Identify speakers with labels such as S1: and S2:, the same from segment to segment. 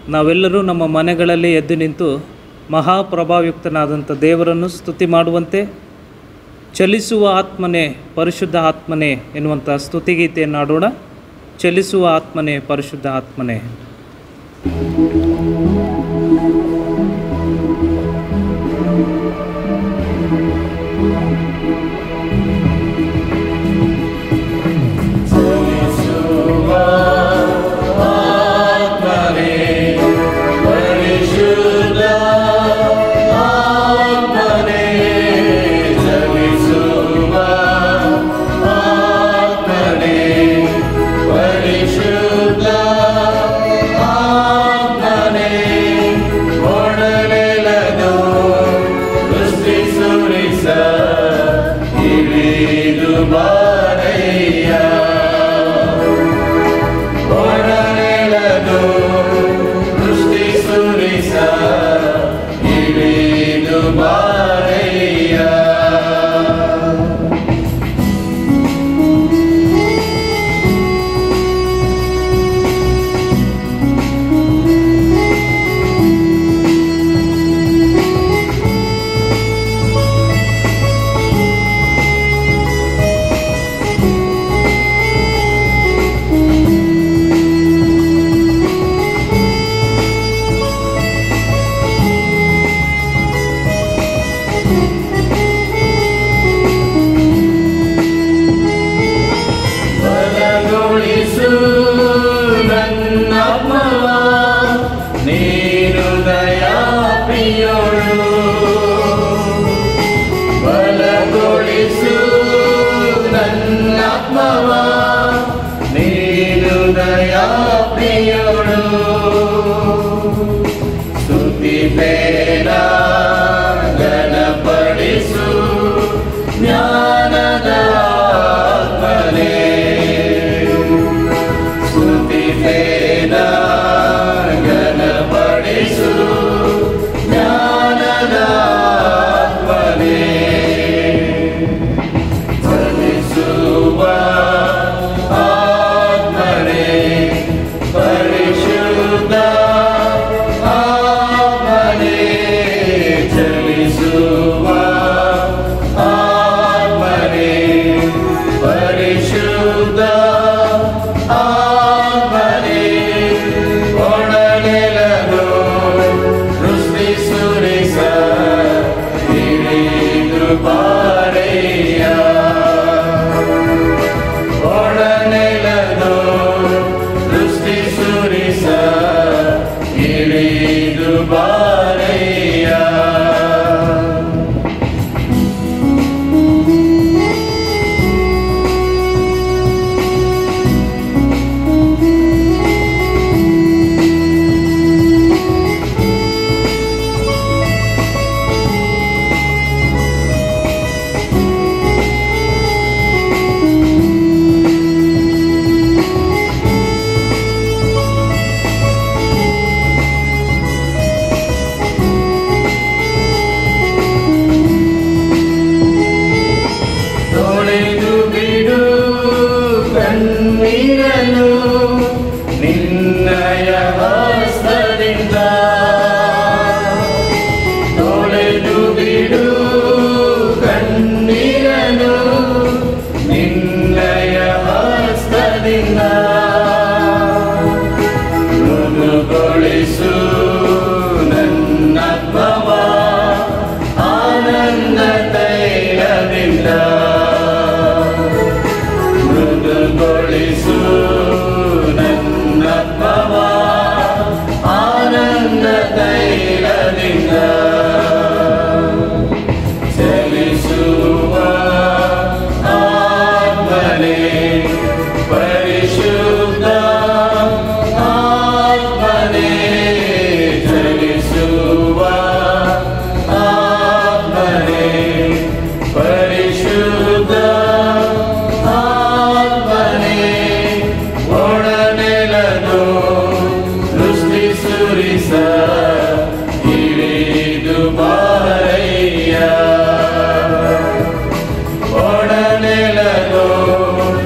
S1: ನಾವೆಲ್ಲರೂ ನಮ್ಮ ಮನೆಗಳಲ್ಲಿ ಎದ್ದು ನಿಂತು ಮಹಾಪ್ರಭಾವಯುಕ್ತನಾದಂಥ ದೇವರನ್ನು ಸ್ತುತಿ ಮಾಡುವಂತೆ ಚಲಿಸುವ ಆತ್ಮನೇ ಪರಿಶುದ್ಧ ಆತ್ಮನೇ ಎನ್ನುವಂಥ ಸ್ತುತಿಗೀತೆಯನ್ನು ಆಡೋಣ ಚಲಿಸುವ ಆತ್ಮನೇ ಪರಿಶುದ್ಧ ಆತ್ಮನೇ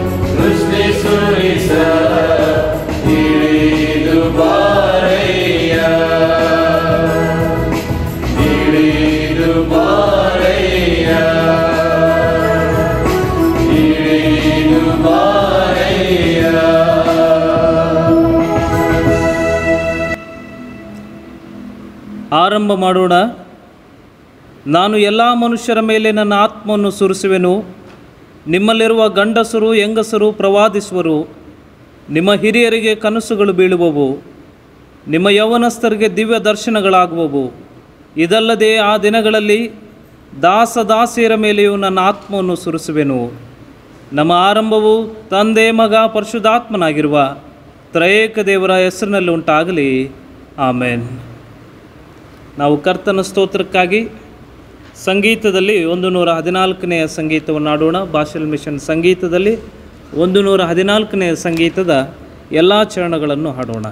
S2: ಸುರಿಸ ಇಳಿದು ಬಾರಯ್ಯ
S1: ಆರಂಭ ಮಾಡೋಣ ನಾನು ಎಲ್ಲ ಮನುಷ್ಯರ ಮೇಲೆ ನನ್ನ ಆತ್ಮವನ್ನು ಸುರಿಸುವೆನು ನಿಮ್ಮಲ್ಲಿರುವ ಗಂಡಸರು ಹೆಂಗಸರು ಪ್ರವಾದಿಸುವರು ನಿಮ್ಮ ಹಿರಿಯರಿಗೆ ಕನಸುಗಳು ಬೀಳುವವು ನಿಮ್ಮ ಯೌವನಸ್ಥರಿಗೆ ದಿವ್ಯ ದರ್ಶನಗಳಾಗುವವು ಇದಲ್ಲದೆ ಆ ದಿನಗಳಲ್ಲಿ ದಾಸ ದಾಸಿಯರ ಮೇಲೆಯೂ ನನ್ನ ಆತ್ಮವನ್ನು ಸುರಿಸುವೆನು ನಮ್ಮ ಆರಂಭವು ತಂದೆ ಮಗ ಪರಿಶುದ್ಧಾತ್ಮನಾಗಿರುವ ತ್ರಯೇಕ ದೇವರ ಹೆಸರಿನಲ್ಲಿ ಉಂಟಾಗಲಿ ಆಮೇನ್ ನಾವು ಕರ್ತನ ಸ್ತೋತ್ರಕ್ಕಾಗಿ ಸಂಗೀತದಲ್ಲಿ ಒಂದು ನೂರ ಹದಿನಾಲ್ಕನೆಯ ಸಂಗೀತವನ್ನು ಆಡೋಣ ಭಾಷಲ್ ಮಿಷನ್ ಸಂಗೀತದಲ್ಲಿ ಒಂದು ನೂರ ಹದಿನಾಲ್ಕನೆಯ ಸಂಗೀತದ ಎಲ್ಲ ಚರಣಗಳನ್ನು ಹಾಡೋಣ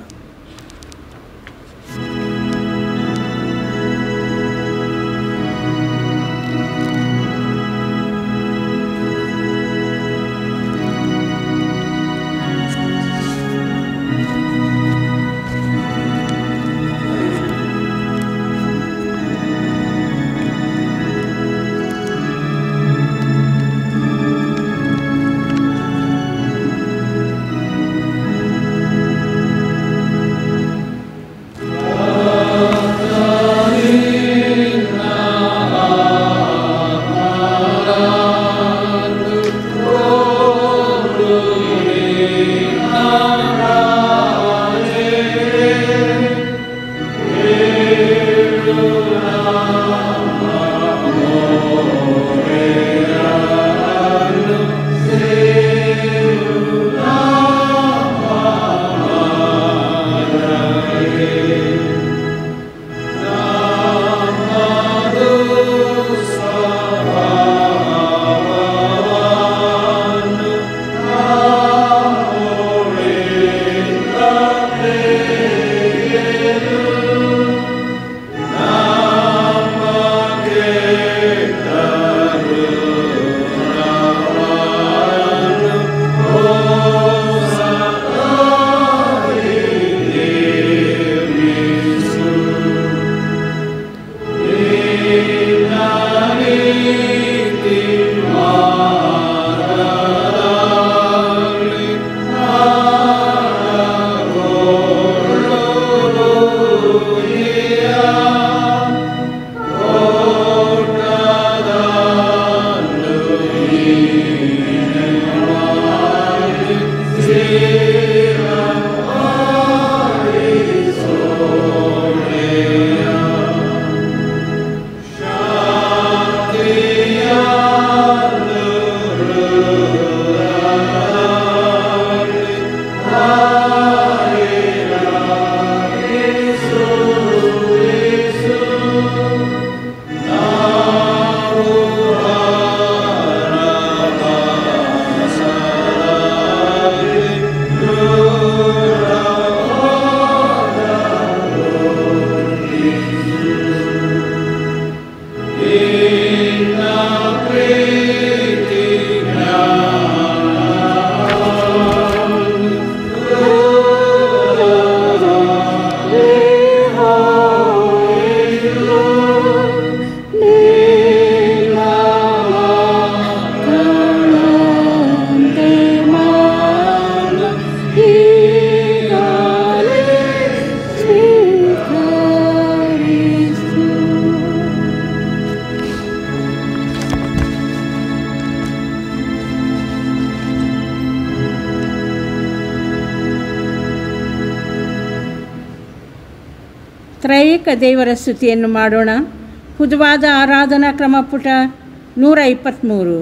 S2: ತ್ರೈಕ ದೇವರ ಸ್ತುತಿಯನ್ನು ಮಾಡೋಣ ಹುದುವಾದ ಆರಾಧನಾ ಕ್ರಮ ಪುಟ ನೂರ ಇಪ್ಪತ್ತ್ಮೂರು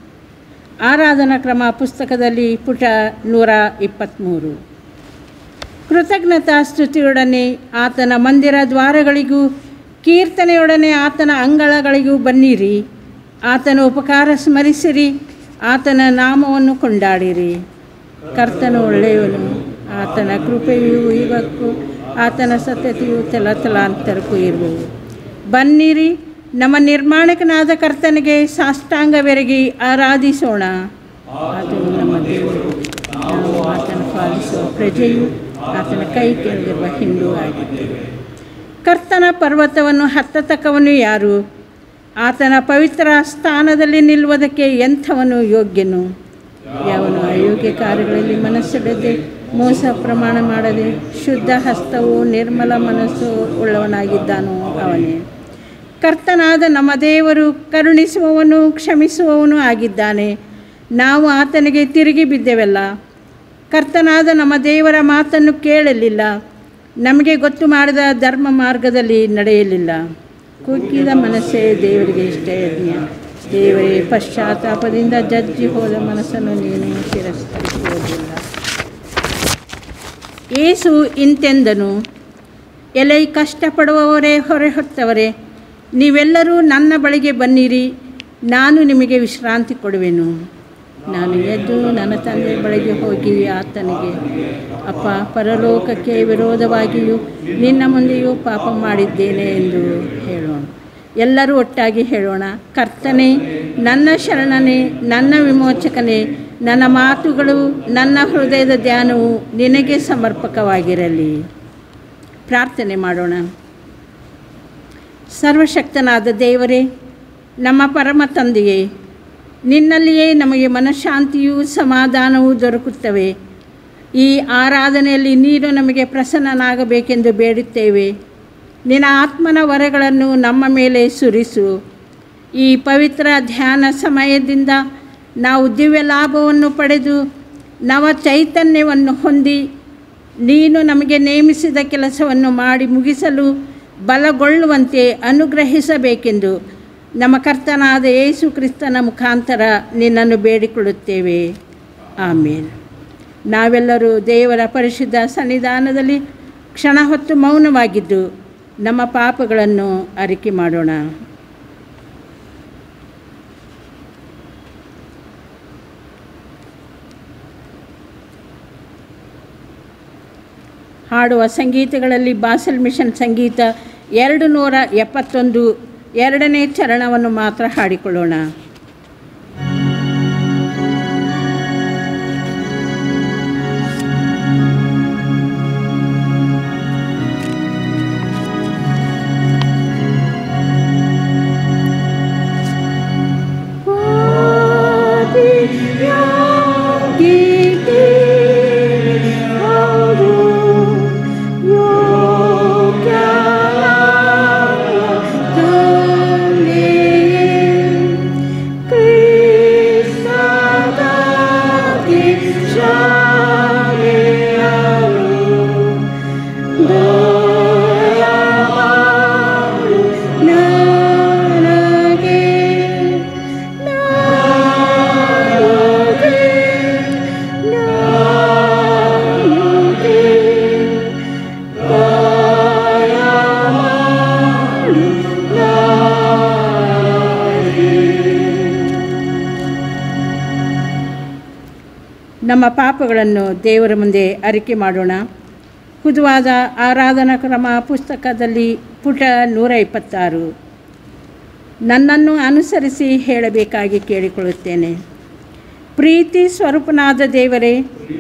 S2: ಆರಾಧನಾ ಕ್ರಮ ಪುಸ್ತಕದಲ್ಲಿ ಪುಟ ನೂರ ಇಪ್ಪತ್ತ್ಮೂರು ಕೃತಜ್ಞತಾ ಸ್ತುತಿಯೊಡನೆ ಆತನ ಮಂದಿರ ದ್ವಾರಗಳಿಗೂ ಕೀರ್ತನೆಯೊಡನೆ ಆತನ ಅಂಗಳಗಳಿಗೂ ಬನ್ನಿರಿ ಆತನ ಉಪಕಾರ ಸ್ಮರಿಸಿರಿ ಆತನ ನಾಮವನ್ನು ಕೊಂಡಾಡಿರಿ ಕರ್ತನು ಒಳ್ಳೆಯವನು ಆತನ ಕೃಪೆಯು ಇವಕ್ಕೂ ಆತನ ಸತ್ಯತೆಯು ತಲತಲಾಂತರಕ್ಕೂ ಇರುವವು ಬನ್ನಿರಿ ನಮ್ಮ ನಿರ್ಮಾಣಕನಾದ ಕರ್ತನಿಗೆ ಸಾಷ್ಟಾಂಗವೆರಗಿ ಆರಾಧಿಸೋಣ ಅದು ನಮ್ಮ ದೇವರು ನಾವು ಆತನ ಪಾಲಿಸುವ ಪ್ರಜೆಯು ಆತನ ಕೈ ಕೆಳಗಿರುವ ಹಿಂದೂ ಆಗಿದ್ದೇವೆ ಕರ್ತನ ಪರ್ವತವನ್ನು ಹತ್ತತಕ್ಕವನು ಯಾರು ಆತನ ಪವಿತ್ರ ಸ್ಥಾನದಲ್ಲಿ ನಿಲ್ಲುವುದಕ್ಕೆ ಎಂಥವನು ಯೋಗ್ಯನು ಯಾವನು ಅಯೋಗ್ಯ ಕಾರ್ಯಗಳಲ್ಲಿ ಮನಸ್ಸಿಡದೆ ಮೋಸ ಪ್ರಮಾಣ ಮಾಡದೆ ಶುದ್ಧ ಹಸ್ತವು ನಿರ್ಮಲ ಮನಸ್ಸು ಉಳ್ಳವನಾಗಿದ್ದಾನೋ ಅವನೇ ಕರ್ತನಾದ ನಮ್ಮ ದೇವರು ಕರುಣಿಸುವವನು ಕ್ಷಮಿಸುವವನು ಆಗಿದ್ದಾನೆ ನಾವು ಆತನಿಗೆ ತಿರುಗಿ ಬಿದ್ದೆವಲ್ಲ ಕರ್ತನಾದ ನಮ್ಮ ದೇವರ ಮಾತನ್ನು ಕೇಳಲಿಲ್ಲ ನಮಗೆ ಗೊತ್ತು ಮಾಡಿದ ಧರ್ಮ ಮಾರ್ಗದಲ್ಲಿ ನಡೆಯಲಿಲ್ಲ ಕುಗ್ಗಿದ ಮನಸ್ಸೇ ದೇವರಿಗೆ ಇಷ್ಟ ಯಜ್ಞ ದೇವರೇ ಪಶ್ಚಾತ್ತಾಪದಿಂದ ಜಜ್ಜಿ ಹೋದ ಮನಸ್ಸನ್ನು ನೀನು ತಿರಸ್ಕರಿಸುವುದಿಲ್ಲ ಏಸು ಇಂತೆಂದನು ಎಲೈ ಕಷ್ಟಪಡುವವರೇ ಹೊರೆ ಹೊತ್ತವರೇ ನೀವೆಲ್ಲರೂ ನನ್ನ ಬಳಿಗೆ ಬನ್ನಿರಿ ನಾನು ನಿಮಗೆ ವಿಶ್ರಾಂತಿ ಕೊಡುವೆನು ನಾನು ಎದ್ದು ನನ್ನ ತಂದೆ ಬಳಿಗೆ ಹೋಗಿ ಆತನಿಗೆ ಅಪ್ಪ ಪರಲೋಕಕ್ಕೆ ವಿರೋಧವಾಗಿಯೂ ನಿನ್ನ ಮುಂದೆಯೂ ಪಾಪ ಮಾಡಿದ್ದೇನೆ ಎಂದು ಹೇಳೋಣ ಎಲ್ಲರೂ ಒಟ್ಟಾಗಿ ಹೇಳೋಣ ಕರ್ತನೆ ನನ್ನ ಶರಣನೆ ನನ್ನ ವಿಮೋಚಕನೇ ನನ್ನ ಮಾತುಗಳು ನನ್ನ ಹೃದಯದ ಧ್ಯಾನವು ನಿನಗೆ ಸಮರ್ಪಕವಾಗಿರಲಿ ಪ್ರಾರ್ಥನೆ ಮಾಡೋಣ ಸರ್ವಶಕ್ತನಾದ ದೇವರೇ ನಮ್ಮ ಪರಮ ತಂದೆಯೇ ನಿನ್ನಲ್ಲಿಯೇ ನಮಗೆ ಮನಃಶಾಂತಿಯೂ ಸಮಾಧಾನವೂ ದೊರಕುತ್ತವೆ ಈ ಆರಾಧನೆಯಲ್ಲಿ ನೀನು ನಮಗೆ ಪ್ರಸನ್ನನಾಗಬೇಕೆಂದು ಬೇಡುತ್ತೇವೆ ನಿನ್ನ ಆತ್ಮನ ವರಗಳನ್ನು ನಮ್ಮ ಮೇಲೆ ಸುರಿಸು ಈ ಪವಿತ್ರ ಧ್ಯಾನ ಸಮಯದಿಂದ ನಾವು ದಿವ್ಯ ಲಾಭವನ್ನು ಪಡೆದು ನವ ಚೈತನ್ಯವನ್ನು ಹೊಂದಿ ನೀನು ನಮಗೆ ನೇಮಿಸಿದ ಕೆಲಸವನ್ನು ಮಾಡಿ ಮುಗಿಸಲು ಬಲಗೊಳ್ಳುವಂತೆ ಅನುಗ್ರಹಿಸಬೇಕೆಂದು ನಮ್ಮ ಕರ್ತನಾದ ಯೇಸು ಕ್ರಿಸ್ತನ ಮುಖಾಂತರ ನಿನ್ನನ್ನು ಬೇಡಿಕೊಳ್ಳುತ್ತೇವೆ ಆಮೇಲೆ ನಾವೆಲ್ಲರೂ ದೇವರ ಪರಿಶುದ್ಧ ಸನ್ನಿಧಾನದಲ್ಲಿ ಕ್ಷಣ ಹೊತ್ತು ಮೌನವಾಗಿದ್ದು ನಮ್ಮ ಪಾಪಗಳನ್ನು ಅರಿಕೆ ಮಾಡೋಣ ಹಾಡುವ ಸಂಗೀತಗಳಲ್ಲಿ ಬಾಸಲ್ ಮಿಷನ್ ಸಂಗೀತ ಎರಡು ನೂರ ಎಪ್ಪತ್ತೊಂದು ಎರಡನೇ ಚರಣವನ್ನು ಮಾತ್ರ ಹಾಡಿಕೊಳ್ಳೋಣ ನಮ್ಮ ಪಾಪಗಳನ್ನು ದೇವರ ಮುಂದೆ ಅರಿಕೆ ಮಾಡೋಣ ಹುದುವಾದ ಆರಾಧನಾ ಕ್ರಮ ಪುಸ್ತಕದಲ್ಲಿ ಪುಟ ನೂರ ಇಪ್ಪತ್ತಾರು ನನ್ನನ್ನು ಅನುಸರಿಸಿ ಹೇಳಬೇಕಾಗಿ ಕೇಳಿಕೊಳ್ಳುತ್ತೇನೆ ಪ್ರೀತಿ ಸ್ವರೂಪನಾದ ದೇವರೇ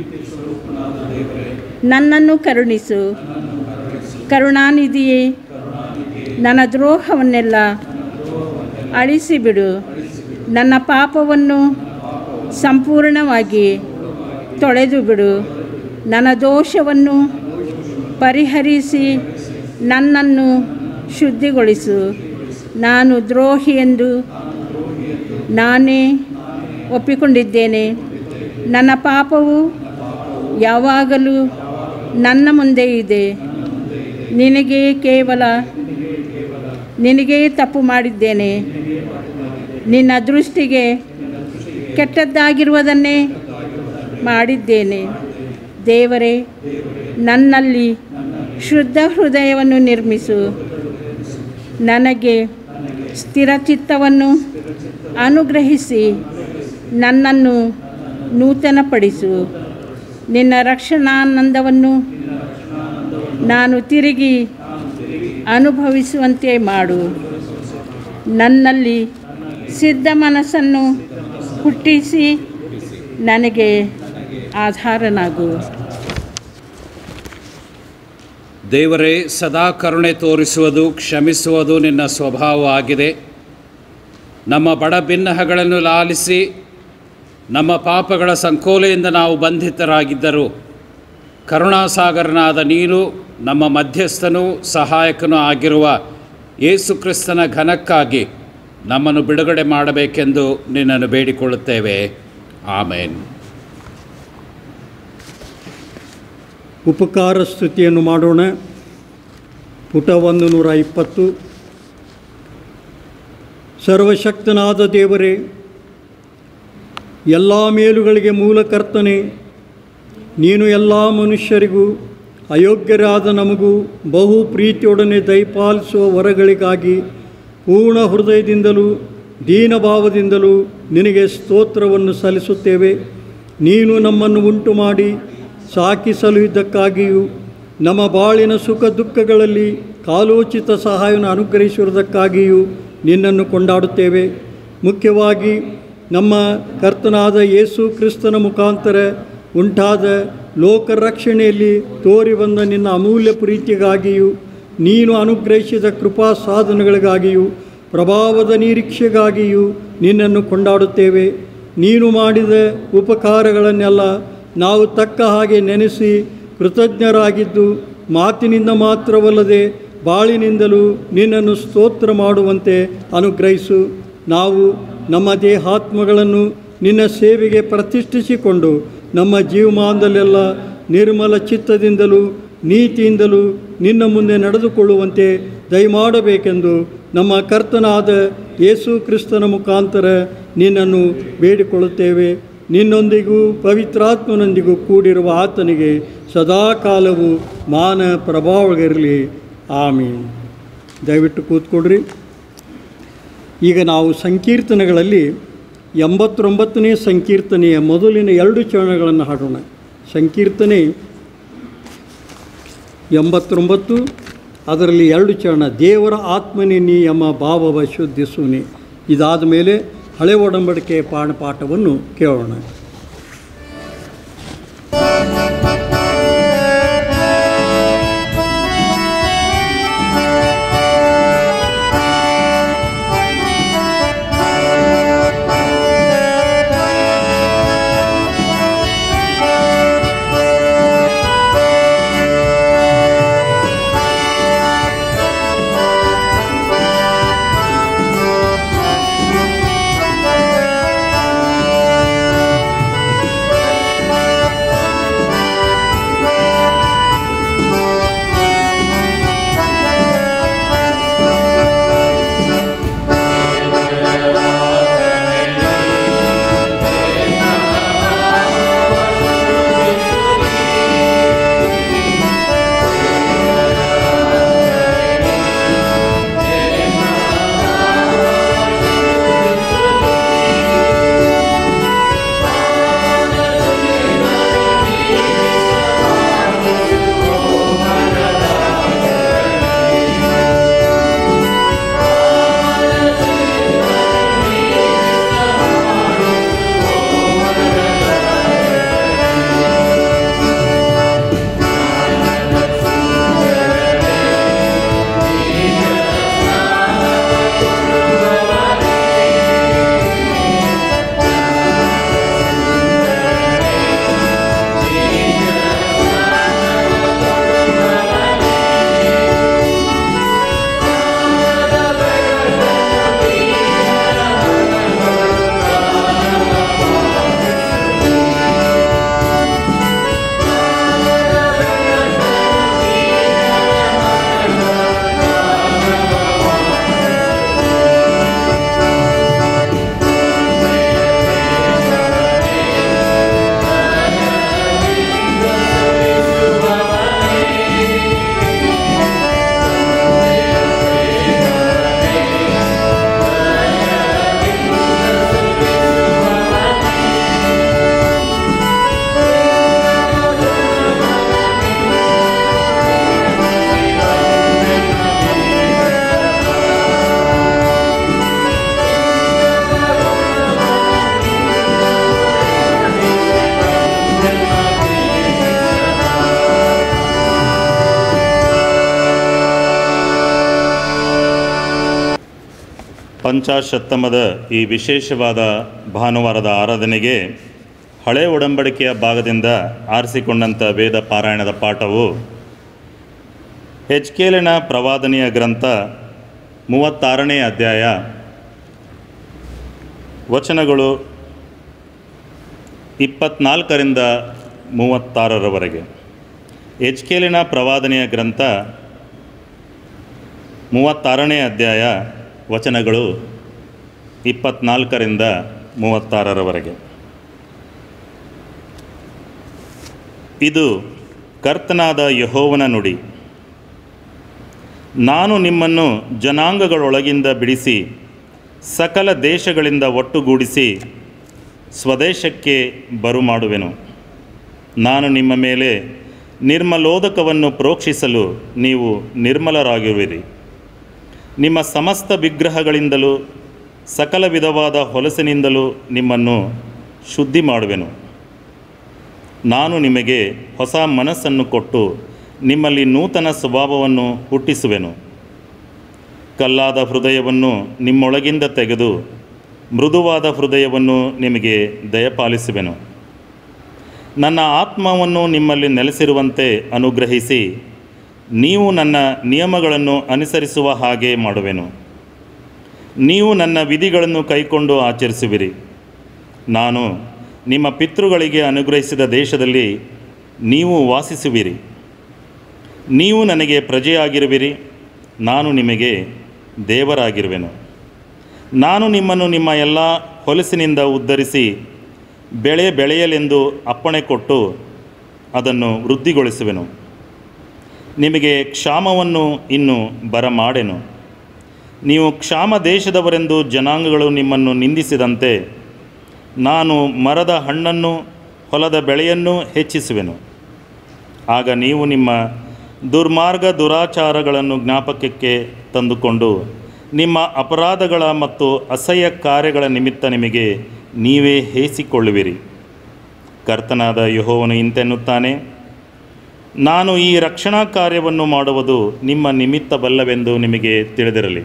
S2: ನನ್ನನ್ನು ಕರುಣಿಸು ಕರುಣಾನಿಧಿಯೇ ನನ್ನ ದ್ರೋಹವನ್ನೆಲ್ಲ ಅಳಿಸಿಬಿಡು ನನ್ನ ಪಾಪವನ್ನು ಸಂಪೂರ್ಣವಾಗಿ ತೊಳೆದು ಬಿಡು ನನ್ನ ದೋಷವನ್ನು ಪರಿಹರಿಸಿ ನನ್ನನ್ನು ಶುದ್ಧಿಗೊಳಿಸು ನಾನು ದ್ರೋಹಿ ಎಂದು ನಾನೇ ಒಪ್ಪಿಕೊಂಡಿದ್ದೇನೆ ನನ್ನ ಪಾಪವು ಯಾವಾಗಲೂ ನನ್ನ ಮುಂದೆ ಇದೆ ನಿನಗೆ ಕೇವಲ ನಿನಗೇ ತಪ್ಪು ಮಾಡಿದ್ದೇನೆ ನಿನ್ನ ದೃಷ್ಟಿಗೆ ಕೆಟ್ಟದ್ದಾಗಿರುವುದನ್ನೇ ಮಾಡಿದ್ದೇನೆ ದೇವರೇ ನನ್ನಲ್ಲಿ ಶುದ್ಧ ಹೃದಯವನ್ನು ನಿರ್ಮಿಸು ನನಗೆ ಸ್ಥಿರಚಿತ್ತವನ್ನು ಅನುಗ್ರಹಿಸಿ ನನ್ನನ್ನು ನೂತನಪಡಿಸು ನಿನ್ನ ರಕ್ಷಣಾನಂದವನ್ನು ನಾನು ತಿರುಗಿ ಅನುಭವಿಸುವಂತೆ ಮಾಡು ನನ್ನಲ್ಲಿ ಸಿದ್ಧ ಮನಸ್ಸನ್ನು ಹುಟ್ಟಿಸಿ ನನಗೆ ಆಧಾರನಾಗು
S3: ದೇವರೇ ಸದಾ ಕರುಣೆ ತೋರಿಸುವುದು ಕ್ಷಮಿಸುವುದು ನಿನ್ನ ಸ್ವಭಾವವಾಗಿದೆ ನಮ್ಮ ಬಡ ಭಿನ್ನಹಗಳನ್ನು ಲಾಲಿಸಿ ನಮ್ಮ ಪಾಪಗಳ ಸಂಕೋಲೆಯಿಂದ ನಾವು ಬಂಧಿತರಾಗಿದ್ದರು ಕರುಣಾಸಾಗರನಾದ ನೀನು ನಮ್ಮ ಮಧ್ಯಸ್ಥನೂ ಸಹಾಯಕನೂ ಆಗಿರುವ ಯೇಸು ಕ್ರಿಸ್ತನ ಘನಕ್ಕಾಗಿ ನಮ್ಮನ್ನು ಬಿಡುಗಡೆ ಮಾಡಬೇಕೆಂದು ನಿನ್ನನ್ನು ಬೇಡಿಕೊಳ್ಳುತ್ತೇವೆ ಆಮೇನ್
S4: ಉಪಕಾರ ಸ್ತುತಿಯನ್ನು ಮಾಡೋಣ ಪುಟ ಒಂದು ನೂರ ಇಪ್ಪತ್ತು ಸರ್ವಶಕ್ತನಾದ ದೇವರೇ ಎಲ್ಲ ಮೇಲುಗಳಿಗೆ ಮೂಲಕರ್ತನೆ ನೀನು ಎಲ್ಲ ಮನುಷ್ಯರಿಗೂ ಅಯೋಗ್ಯರಾದ ನಮಗೂ ಬಹು ಪ್ರೀತಿಯೊಡನೆ ದಯಪಾಲಿಸುವ ವರಗಳಿಗಾಗಿ ಪೂರ್ಣ ಹೃದಯದಿಂದಲೂ ದೀನಭಾವದಿಂದಲೂ ನಿನಗೆ ಸ್ತೋತ್ರವನ್ನು ಸಲ್ಲಿಸುತ್ತೇವೆ ನೀನು ನಮ್ಮನ್ನು ಉಂಟು ಮಾಡಿ ಸಾಕಿಸಲು ಇದ್ದಕ್ಕಾಗಿಯೂ ನಮ್ಮ ಬಾಳಿನ ಸುಖ ದುಃಖಗಳಲ್ಲಿ ಕಾಲೋಚಿತ ಸಹಾಯವನ್ನು ಅನುಗ್ರಹಿಸಿರುವುದಕ್ಕಾಗಿಯೂ ನಿನ್ನನ್ನು ಕೊಂಡಾಡುತ್ತೇವೆ ಮುಖ್ಯವಾಗಿ ನಮ್ಮ ಕರ್ತನಾದ ಯೇಸು ಕ್ರಿಸ್ತನ ಮುಖಾಂತರ ಉಂಟಾದ ಲೋಕ ರಕ್ಷಣೆಯಲ್ಲಿ ತೋರಿ ಬಂದ ನಿನ್ನ ಅಮೂಲ್ಯ ಪ್ರೀತಿಗಾಗಿಯೂ ನೀನು ಅನುಗ್ರಹಿಸಿದ ಕೃಪಾ ಸಾಧನಗಳಿಗಾಗಿಯೂ ಪ್ರಭಾವದ ನಿರೀಕ್ಷೆಗಾಗಿಯೂ ನಿನ್ನನ್ನು ಕೊಂಡಾಡುತ್ತೇವೆ ನೀನು ಮಾಡಿದ ಉಪಕಾರಗಳನ್ನೆಲ್ಲ ನಾವು ತಕ್ಕ ಹಾಗೆ ನೆನೆಸಿ ಕೃತಜ್ಞರಾಗಿದ್ದು ಮಾತಿನಿಂದ ಮಾತ್ರವಲ್ಲದೆ ಬಾಳಿನಿಂದಲೂ ನಿನ್ನನ್ನು ಸ್ತೋತ್ರ ಮಾಡುವಂತೆ ಅನುಗ್ರಹಿಸು ನಾವು ನಮ್ಮ ದೇಹಾತ್ಮಗಳನ್ನು ನಿನ್ನ ಸೇವೆಗೆ ಪ್ರತಿಷ್ಠಿಸಿಕೊಂಡು ನಮ್ಮ ಜೀವಮಾನದಲ್ಲೆಲ್ಲ ನಿರ್ಮಲ ಚಿತ್ತದಿಂದಲೂ ನೀತಿಯಿಂದಲೂ ನಿನ್ನ ಮುಂದೆ ನಡೆದುಕೊಳ್ಳುವಂತೆ ದಯಮಾಡಬೇಕೆಂದು ನಮ್ಮ ಕರ್ತನಾದ ಯೇಸು ಕ್ರಿಸ್ತನ ಮುಖಾಂತರ ನಿನ್ನನ್ನು ಬೇಡಿಕೊಳ್ಳುತ್ತೇವೆ ನಿನ್ನೊಂದಿಗೂ ಪವಿತ್ರಾತ್ಮನೊಂದಿಗೂ ಕೂಡಿರುವ ಆತನಿಗೆ ಸದಾಕಾಲವು ಮಾನ ಪ್ರಭಾವಗಳಿರಲಿ ಆಮೀನ್ ದಯವಿಟ್ಟು ಕೂತ್ಕೊಡ್ರಿ ಈಗ ನಾವು ಸಂಕೀರ್ತನೆಗಳಲ್ಲಿ ಎಂಬತ್ತೊಂಬತ್ತನೇ ಸಂಕೀರ್ತನೆಯ ಮೊದಲಿನ ಎರಡು ಚರಣಗಳನ್ನು ಹಾಡೋಣ ಸಂಕೀರ್ತನೆ ಎಂಬತ್ತೊಂಬತ್ತು ಅದರಲ್ಲಿ ಎರಡು ಚರಣ ದೇವರ ಆತ್ಮನೇ ನೀ ಎಂಬ ಭಾವವ ಶುದ್ಧಿಸುನಿ ಇದಾದ ಮೇಲೆ ಹಳೆ ಒಡಂಬಡಿಕೆಯ ಪಾಠ ಪಾಠವನ್ನು ಕೇಳೋಣ
S5: ಪಂಚಾಶತ್ತಮದ ಈ ವಿಶೇಷವಾದ ಭಾನುವಾರದ ಆರಾಧನೆಗೆ ಹಳೆ ಒಡಂಬಡಿಕೆಯ ಭಾಗದಿಂದ ಆರಿಸಿಕೊಂಡಂಥ ವೇದ ಪಾರಾಯಣದ ಪಾಠವು ಹೆಚ್ಕೇಲಿನ ಪ್ರವಾದನೆಯ ಗ್ರಂಥ ಮೂವತ್ತಾರನೇ ಅಧ್ಯಾಯ ವಚನಗಳು ಇಪ್ಪತ್ನಾಲ್ಕರಿಂದ ಮೂವತ್ತಾರರವರೆಗೆ ಹೆಚ್ಕೇಲಿನ ಪ್ರವಾದನೆಯ ಗ್ರಂಥ ಮೂವತ್ತಾರನೇ ಅಧ್ಯಾಯ ವಚನಗಳು ಇಪ್ಪತ್ನಾಲ್ಕರಿಂದ ಮೂವತ್ತಾರರವರೆಗೆ ಇದು ಕರ್ತನಾದ ಯಹೋವನ ನುಡಿ ನಾನು ನಿಮ್ಮನ್ನು ಜನಾಂಗಗಳೊಳಗಿಂದ ಬಿಡಿಸಿ ಸಕಲ ದೇಶಗಳಿಂದ ಒಟ್ಟುಗೂಡಿಸಿ ಸ್ವದೇಶಕ್ಕೆ ಬರುಮಾಡುವೆನು ನಾನು ನಿಮ್ಮ ಮೇಲೆ ನಿರ್ಮಲೋದಕವನ್ನು ಪ್ರೋಕ್ಷಿಸಲು ನೀವು ನಿರ್ಮಲರಾಗಿರುವಿರಿ ನಿಮ್ಮ ಸಮಸ್ತ ವಿಗ್ರಹಗಳಿಂದಲೂ ಸಕಲ ವಿಧವಾದ ಹೊಲಸಿನಿಂದಲೂ ನಿಮ್ಮನ್ನು ಶುದ್ಧಿ ಮಾಡುವೆನು ನಾನು ನಿಮಗೆ ಹೊಸ ಮನಸ್ಸನ್ನು ಕೊಟ್ಟು ನಿಮ್ಮಲ್ಲಿ ನೂತನ ಸ್ವಭಾವವನ್ನು ಹುಟ್ಟಿಸುವೆನು ಕಲ್ಲಾದ ಹೃದಯವನ್ನು ನಿಮ್ಮೊಳಗಿಂದ ತೆಗೆದು ಮೃದುವಾದ ಹೃದಯವನ್ನು ನಿಮಗೆ ದಯಪಾಲಿಸುವೆನು ನನ್ನ ಆತ್ಮವನ್ನು ನಿಮ್ಮಲ್ಲಿ ನೆಲೆಸಿರುವಂತೆ ಅನುಗ್ರಹಿಸಿ ನೀವು ನನ್ನ ನಿಯಮಗಳನ್ನು ಅನುಸರಿಸುವ ಹಾಗೆ ಮಾಡುವೆನು ನೀವು ನನ್ನ ವಿಧಿಗಳನ್ನು ಕೈಕೊಂಡು ಆಚರಿಸುವಿರಿ ನಾನು ನಿಮ್ಮ ಪಿತೃಗಳಿಗೆ ಅನುಗ್ರಹಿಸಿದ ದೇಶದಲ್ಲಿ ನೀವು ವಾಸಿಸುವಿರಿ ನೀವು ನನಗೆ ಪ್ರಜೆಯಾಗಿರುವಿರಿ ನಾನು ನಿಮಗೆ ದೇವರಾಗಿರುವೆನು ನಾನು ನಿಮ್ಮನ್ನು ನಿಮ್ಮ ಎಲ್ಲ ಹೊಲಸಿನಿಂದ ಉದ್ಧರಿಸಿ ಬೆಳೆ ಬೆಳೆಯಲೆಂದು ಅಪ್ಪಣೆ ಕೊಟ್ಟು ಅದನ್ನು ವೃದ್ಧಿಗೊಳಿಸುವೆನು ನಿಮಗೆ ಕ್ಷಾಮವನ್ನು ಇನ್ನು ಬರಮಾಡೆನು ನೀವು ಕ್ಷಾಮ ದೇಶದವರೆಂದು ಜನಾಂಗಗಳು ನಿಮ್ಮನ್ನು ನಿಂದಿಸಿದಂತೆ ನಾನು ಮರದ ಹಣ್ಣನ್ನು ಹೊಲದ ಬೆಳೆಯನ್ನು ಹೆಚ್ಚಿಸುವೆನು ಆಗ ನೀವು ನಿಮ್ಮ ದುರ್ಮಾರ್ಗ ದುರಾಚಾರಗಳನ್ನು ಜ್ಞಾಪಕಕ್ಕೆ ತಂದುಕೊಂಡು ನಿಮ್ಮ ಅಪರಾಧಗಳ ಮತ್ತು ಅಸಹ್ಯ ಕಾರ್ಯಗಳ ನಿಮಿತ್ತ ನಿಮಗೆ ನೀವೇ ಹೇಸಿಕೊಳ್ಳುವಿರಿ ಕರ್ತನಾದ ಯಹೋವನು ಇಂತೆನ್ನುತ್ತಾನೆ ನಾನು ಈ ರಕ್ಷಣಾ ಕಾರ್ಯವನ್ನು ಮಾಡುವುದು ನಿಮ್ಮ ನಿಮಿತ್ತವಲ್ಲವೆಂದು ನಿಮಗೆ ತಿಳಿದಿರಲಿ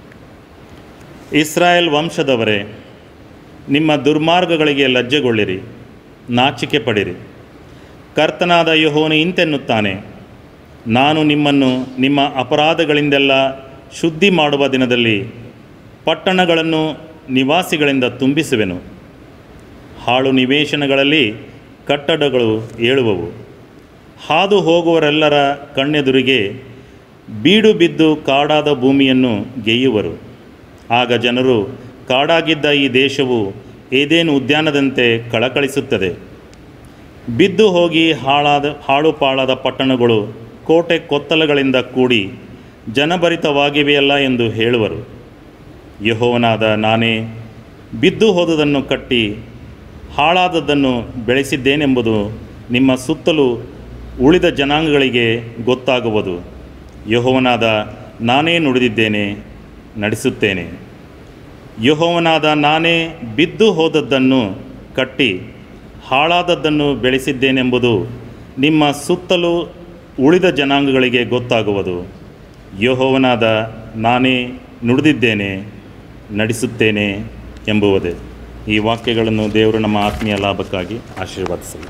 S5: ಇಸ್ರಾಯೇಲ್ ವಂಶದವರೇ ನಿಮ್ಮ ದುರ್ಮಾರ್ಗಗಳಿಗೆ ಲಜ್ಜೆಗೊಳ್ಳಿರಿ ನಾಚಿಕೆ ಪಡಿರಿ ಕರ್ತನಾದ ಯಹೋವನು ಇಂತೆನ್ನುತ್ತಾನೆ ನಾನು ನಿಮ್ಮನ್ನು ನಿಮ್ಮ ಅಪರಾಧಗಳಿಂದೆಲ್ಲ ಶುದ್ಧಿ ಮಾಡುವ ದಿನದಲ್ಲಿ ಪಟ್ಟಣಗಳನ್ನು ನಿವಾಸಿಗಳಿಂದ ತುಂಬಿಸುವೆನು ಹಾಳು ನಿವೇಶನಗಳಲ್ಲಿ ಕಟ್ಟಡಗಳು ಏಳುವವು ಹಾದು ಹೋಗುವರೆಲ್ಲರ ಕಣ್ಣೆದುರಿಗೆ ಬೀಡು ಬಿದ್ದು ಕಾಡಾದ ಭೂಮಿಯನ್ನು ಗೆಯ್ಯುವರು ಆಗ ಜನರು ಕಾಡಾಗಿದ್ದ ಈ ದೇಶವು ಏದೇನು ಉದ್ಯಾನದಂತೆ ಕಳಕಳಿಸುತ್ತದೆ ಬಿದ್ದು ಹೋಗಿ ಹಾಳಾದ ಹಾಳು ಪಾಳಾದ ಪಟ್ಟಣಗಳು ಕೋಟೆ ಕೊತ್ತಲಗಳಿಂದ ಕೂಡಿ ಜನಭರಿತವಾಗಿವೆಯಲ್ಲ ಎಂದು ಹೇಳುವರು ಯಹೋವನಾದ ನಾನೇ ಬಿದ್ದು ಹೋದುದನ್ನು ಕಟ್ಟಿ ಹಾಳಾದದ್ದನ್ನು ಬೆಳೆಸಿದ್ದೇನೆಂಬುದು ನಿಮ್ಮ ಸುತ್ತಲೂ ಉಳಿದ ಜನಾಂಗಗಳಿಗೆ ಗೊತ್ತಾಗುವುದು ಯಹೋವನಾದ ನಾನೇ ನುಡಿದಿದ್ದೇನೆ ನಡೆಸುತ್ತೇನೆ ಯಹೋವನಾದ ನಾನೇ ಬಿದ್ದು ಹೋದದ್ದನ್ನು ಕಟ್ಟಿ ಹಾಳಾದದ್ದನ್ನು ಬೆಳೆಸಿದ್ದೇನೆಂಬುದು ನಿಮ್ಮ ಸುತ್ತಲೂ ಉಳಿದ ಜನಾಂಗಗಳಿಗೆ ಗೊತ್ತಾಗುವುದು ಯಹೋವನಾದ ನಾನೇ ನುಡಿದಿದ್ದೇನೆ ನಡೆಸುತ್ತೇನೆ ಎಂಬುವುದೇ ಈ ವಾಕ್ಯಗಳನ್ನು ದೇವರು ನಮ್ಮ ಆತ್ಮೀಯ ಲಾಭಕ್ಕಾಗಿ ಆಶೀರ್ವದಿಸಲಿ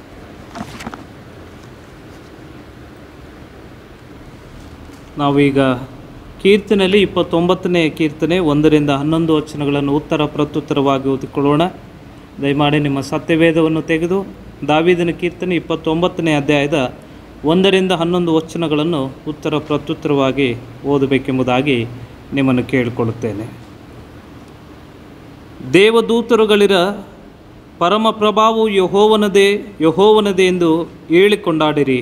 S1: ನಾವೀಗ ಕೀರ್ತನೆಯಲ್ಲಿ ಇಪ್ಪತ್ತೊಂಬತ್ತನೇ ಕೀರ್ತನೆ ಒಂದರಿಂದ ಹನ್ನೊಂದು ವಚನಗಳನ್ನು ಉತ್ತರ ಪ್ರತ್ಯುತ್ತರವಾಗಿ ಓದಿಕೊಳ್ಳೋಣ ದಯಮಾಡಿ ನಿಮ್ಮ ಸತ್ಯವೇದವನ್ನು ತೆಗೆದು ದಾವಿದನ ಕೀರ್ತನೆ ಇಪ್ಪತ್ತೊಂಬತ್ತನೇ ಅಧ್ಯಾಯದ ಒಂದರಿಂದ ಹನ್ನೊಂದು ವಚನಗಳನ್ನು ಉತ್ತರ ಪ್ರತ್ಯುತ್ತರವಾಗಿ ಓದಬೇಕೆಂಬುದಾಗಿ ನಿಮ್ಮನ್ನು ಕೇಳಿಕೊಳ್ಳುತ್ತೇನೆ ದೇವದೂತರುಗಳಿರ ಪರಮ ಪ್ರಭಾವು ಯಹೋವನದೇ ಯಹೋವನದೇ ಎಂದು ಹೇಳಿಕೊಂಡಾಡಿರಿ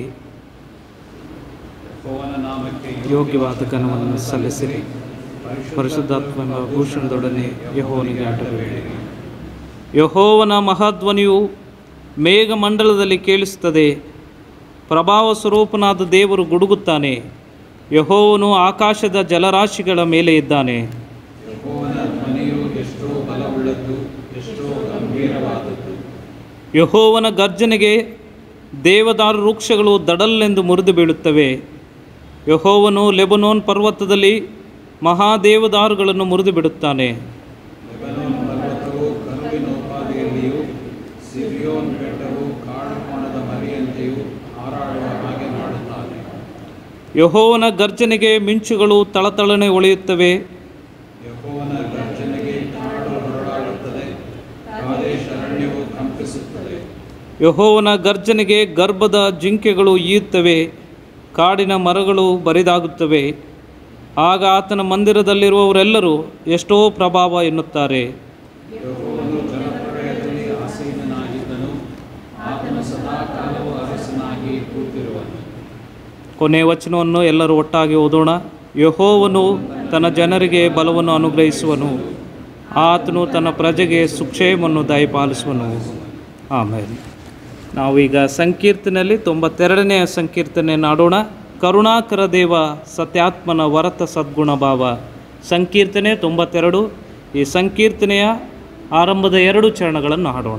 S1: ಯೋಗ್ಯವಾದ ಘನವನ್ನು ಸಲ್ಲಿಸಿರಿ ಪರಿಶುದ್ಧಾತ್ಮನ ಭೂಷಣದೊಡನೆ ಯಹೋವನಿಗೆ ಆಟಬೇಡಿ ಯಹೋವನ ಮಹಾಧ್ವನಿಯು ಮೇಘಮಂಡಲದಲ್ಲಿ ಕೇಳಿಸುತ್ತದೆ ಪ್ರಭಾವ ಸ್ವರೂಪನಾದ ದೇವರು ಗುಡುಗುತ್ತಾನೆ ಯಹೋವನು ಆಕಾಶದ ಜಲರಾಶಿಗಳ ಮೇಲೆ ಇದ್ದಾನೆ ಯಹೋವನ ಗರ್ಜನೆಗೆ ದೇವದಾರು ವೃಕ್ಷಗಳು ದಡಲ್ಲೆಂದು ಮುರಿದು ಬೀಳುತ್ತವೆ ಯಹೋವನು ಲೆಬನೋನ್ ಪರ್ವತದಲ್ಲಿ ಮಹಾದೇವದಾರುಗಳನ್ನು ಮುರಿದು ಬಿಡುತ್ತಾನೆ ಯಹೋವನ ಗರ್ಜನೆಗೆ ಮಿಂಚುಗಳು ತಳತಳನೆ ಹೊಳೆಯುತ್ತವೆ ಯಹೋವನ ಗರ್ಜನೆಗೆ ಗರ್ಭದ ಜಿಂಕೆಗಳು ಈಯುತ್ತವೆ ಕಾಡಿನ ಮರಗಳು ಬರಿದಾಗುತ್ತವೆ ಆಗ ಆತನ ಮಂದಿರದಲ್ಲಿರುವವರೆಲ್ಲರೂ ಎಷ್ಟೋ ಪ್ರಭಾವ ಎನ್ನುತ್ತಾರೆ ಕೊನೆ ವಚನವನ್ನು ಎಲ್ಲರೂ ಒಟ್ಟಾಗಿ ಓದೋಣ ಯಹೋವನು ತನ್ನ ಜನರಿಗೆ ಬಲವನ್ನು ಅನುಗ್ರಹಿಸುವನು ಆತನು ತನ್ನ ಪ್ರಜೆಗೆ ಸುಕ್ಷೇಮವನ್ನು ದಯಪಾಲಿಸುವನು ಆಮೇಲೆ ನಾವೀಗ ಸಂಕೀರ್ತನೆಯಲ್ಲಿ ತೊಂಬತ್ತೆರಡನೆಯ ಸಂಕೀರ್ತನೆ ನಾಡೋಣ ಕರುಣಾಕರ ದೇವ ಸತ್ಯಾತ್ಮನ ವರತ ಸದ್ಗುಣ ಭಾವ ಸಂಕೀರ್ತನೆ ತೊಂಬತ್ತೆರಡು ಈ ಸಂಕೀರ್ತನೆಯ ಆರಂಭದ ಎರಡು ಚರಣಗಳನ್ನು ಹಾಡೋಣ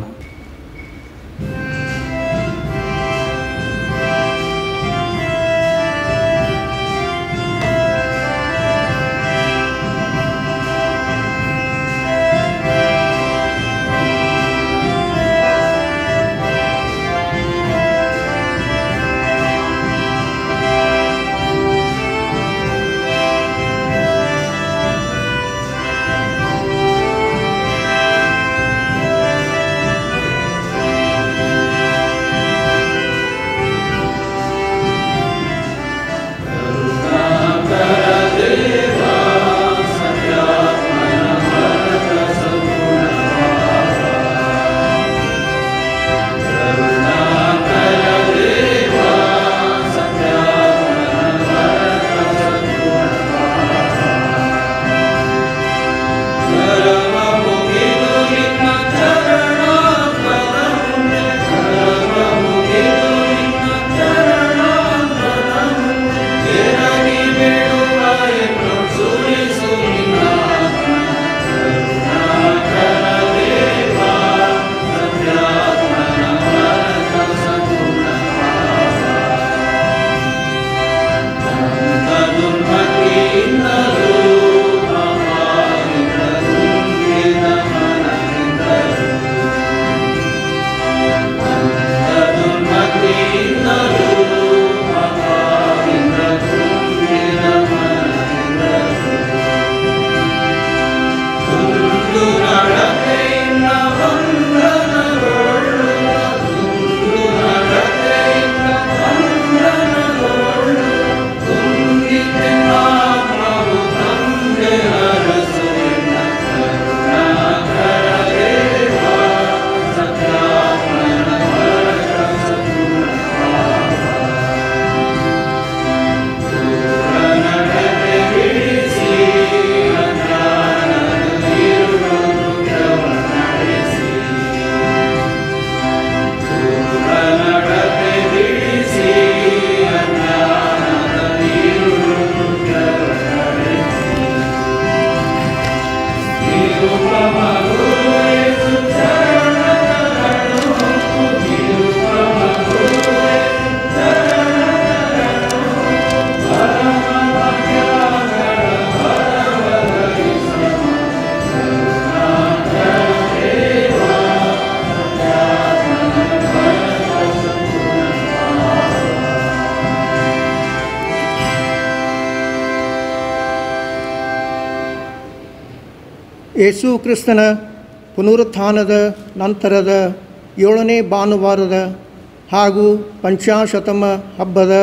S6: ಯೇಸು ಕ್ರಿಸ್ತನ ಪುನರುತ್ಥಾನದ ನಂತರದ ಏಳನೇ ಭಾನುವಾರದ ಹಾಗೂ ಪಂಚಾಶತಮ ಹಬ್ಬದ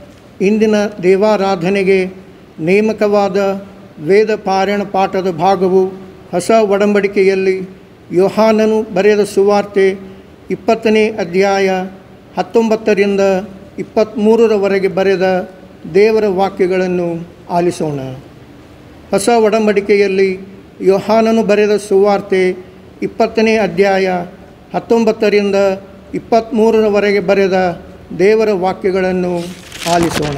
S6: ಇಂದಿನ ದೇವಾರಾಧನೆಗೆ ನೇಮಕವಾದ ವೇದ ಪಾರಾಯಣ ಪಾಠದ ಭಾಗವು ಹೊಸ ಒಡಂಬಡಿಕೆಯಲ್ಲಿ ಯೋಹಾನನು ಬರೆದ ಸುವಾರ್ತೆ ಇಪ್ಪತ್ತನೇ ಅಧ್ಯಾಯ ಹತ್ತೊಂಬತ್ತರಿಂದ ಇಪ್ಪತ್ತ್ಮೂರರವರೆಗೆ ಬರೆದ ದೇವರ ವಾಕ್ಯಗಳನ್ನು ಆಲಿಸೋಣ ಹೊಸ ಒಡಂಬಡಿಕೆಯಲ್ಲಿ ಯೋಹಾನನು ಬರೆದ ಸುವಾರ್ತೆ ಇಪ್ಪತ್ತನೇ ಅಧ್ಯಾಯ ಹತ್ತೊಂಬತ್ತರಿಂದ ಇಪ್ಪತ್ತ್ಮೂರರವರೆಗೆ ಬರೆದ ದೇವರ ವಾಕ್ಯಗಳನ್ನು ಆಲಿಸೋಣ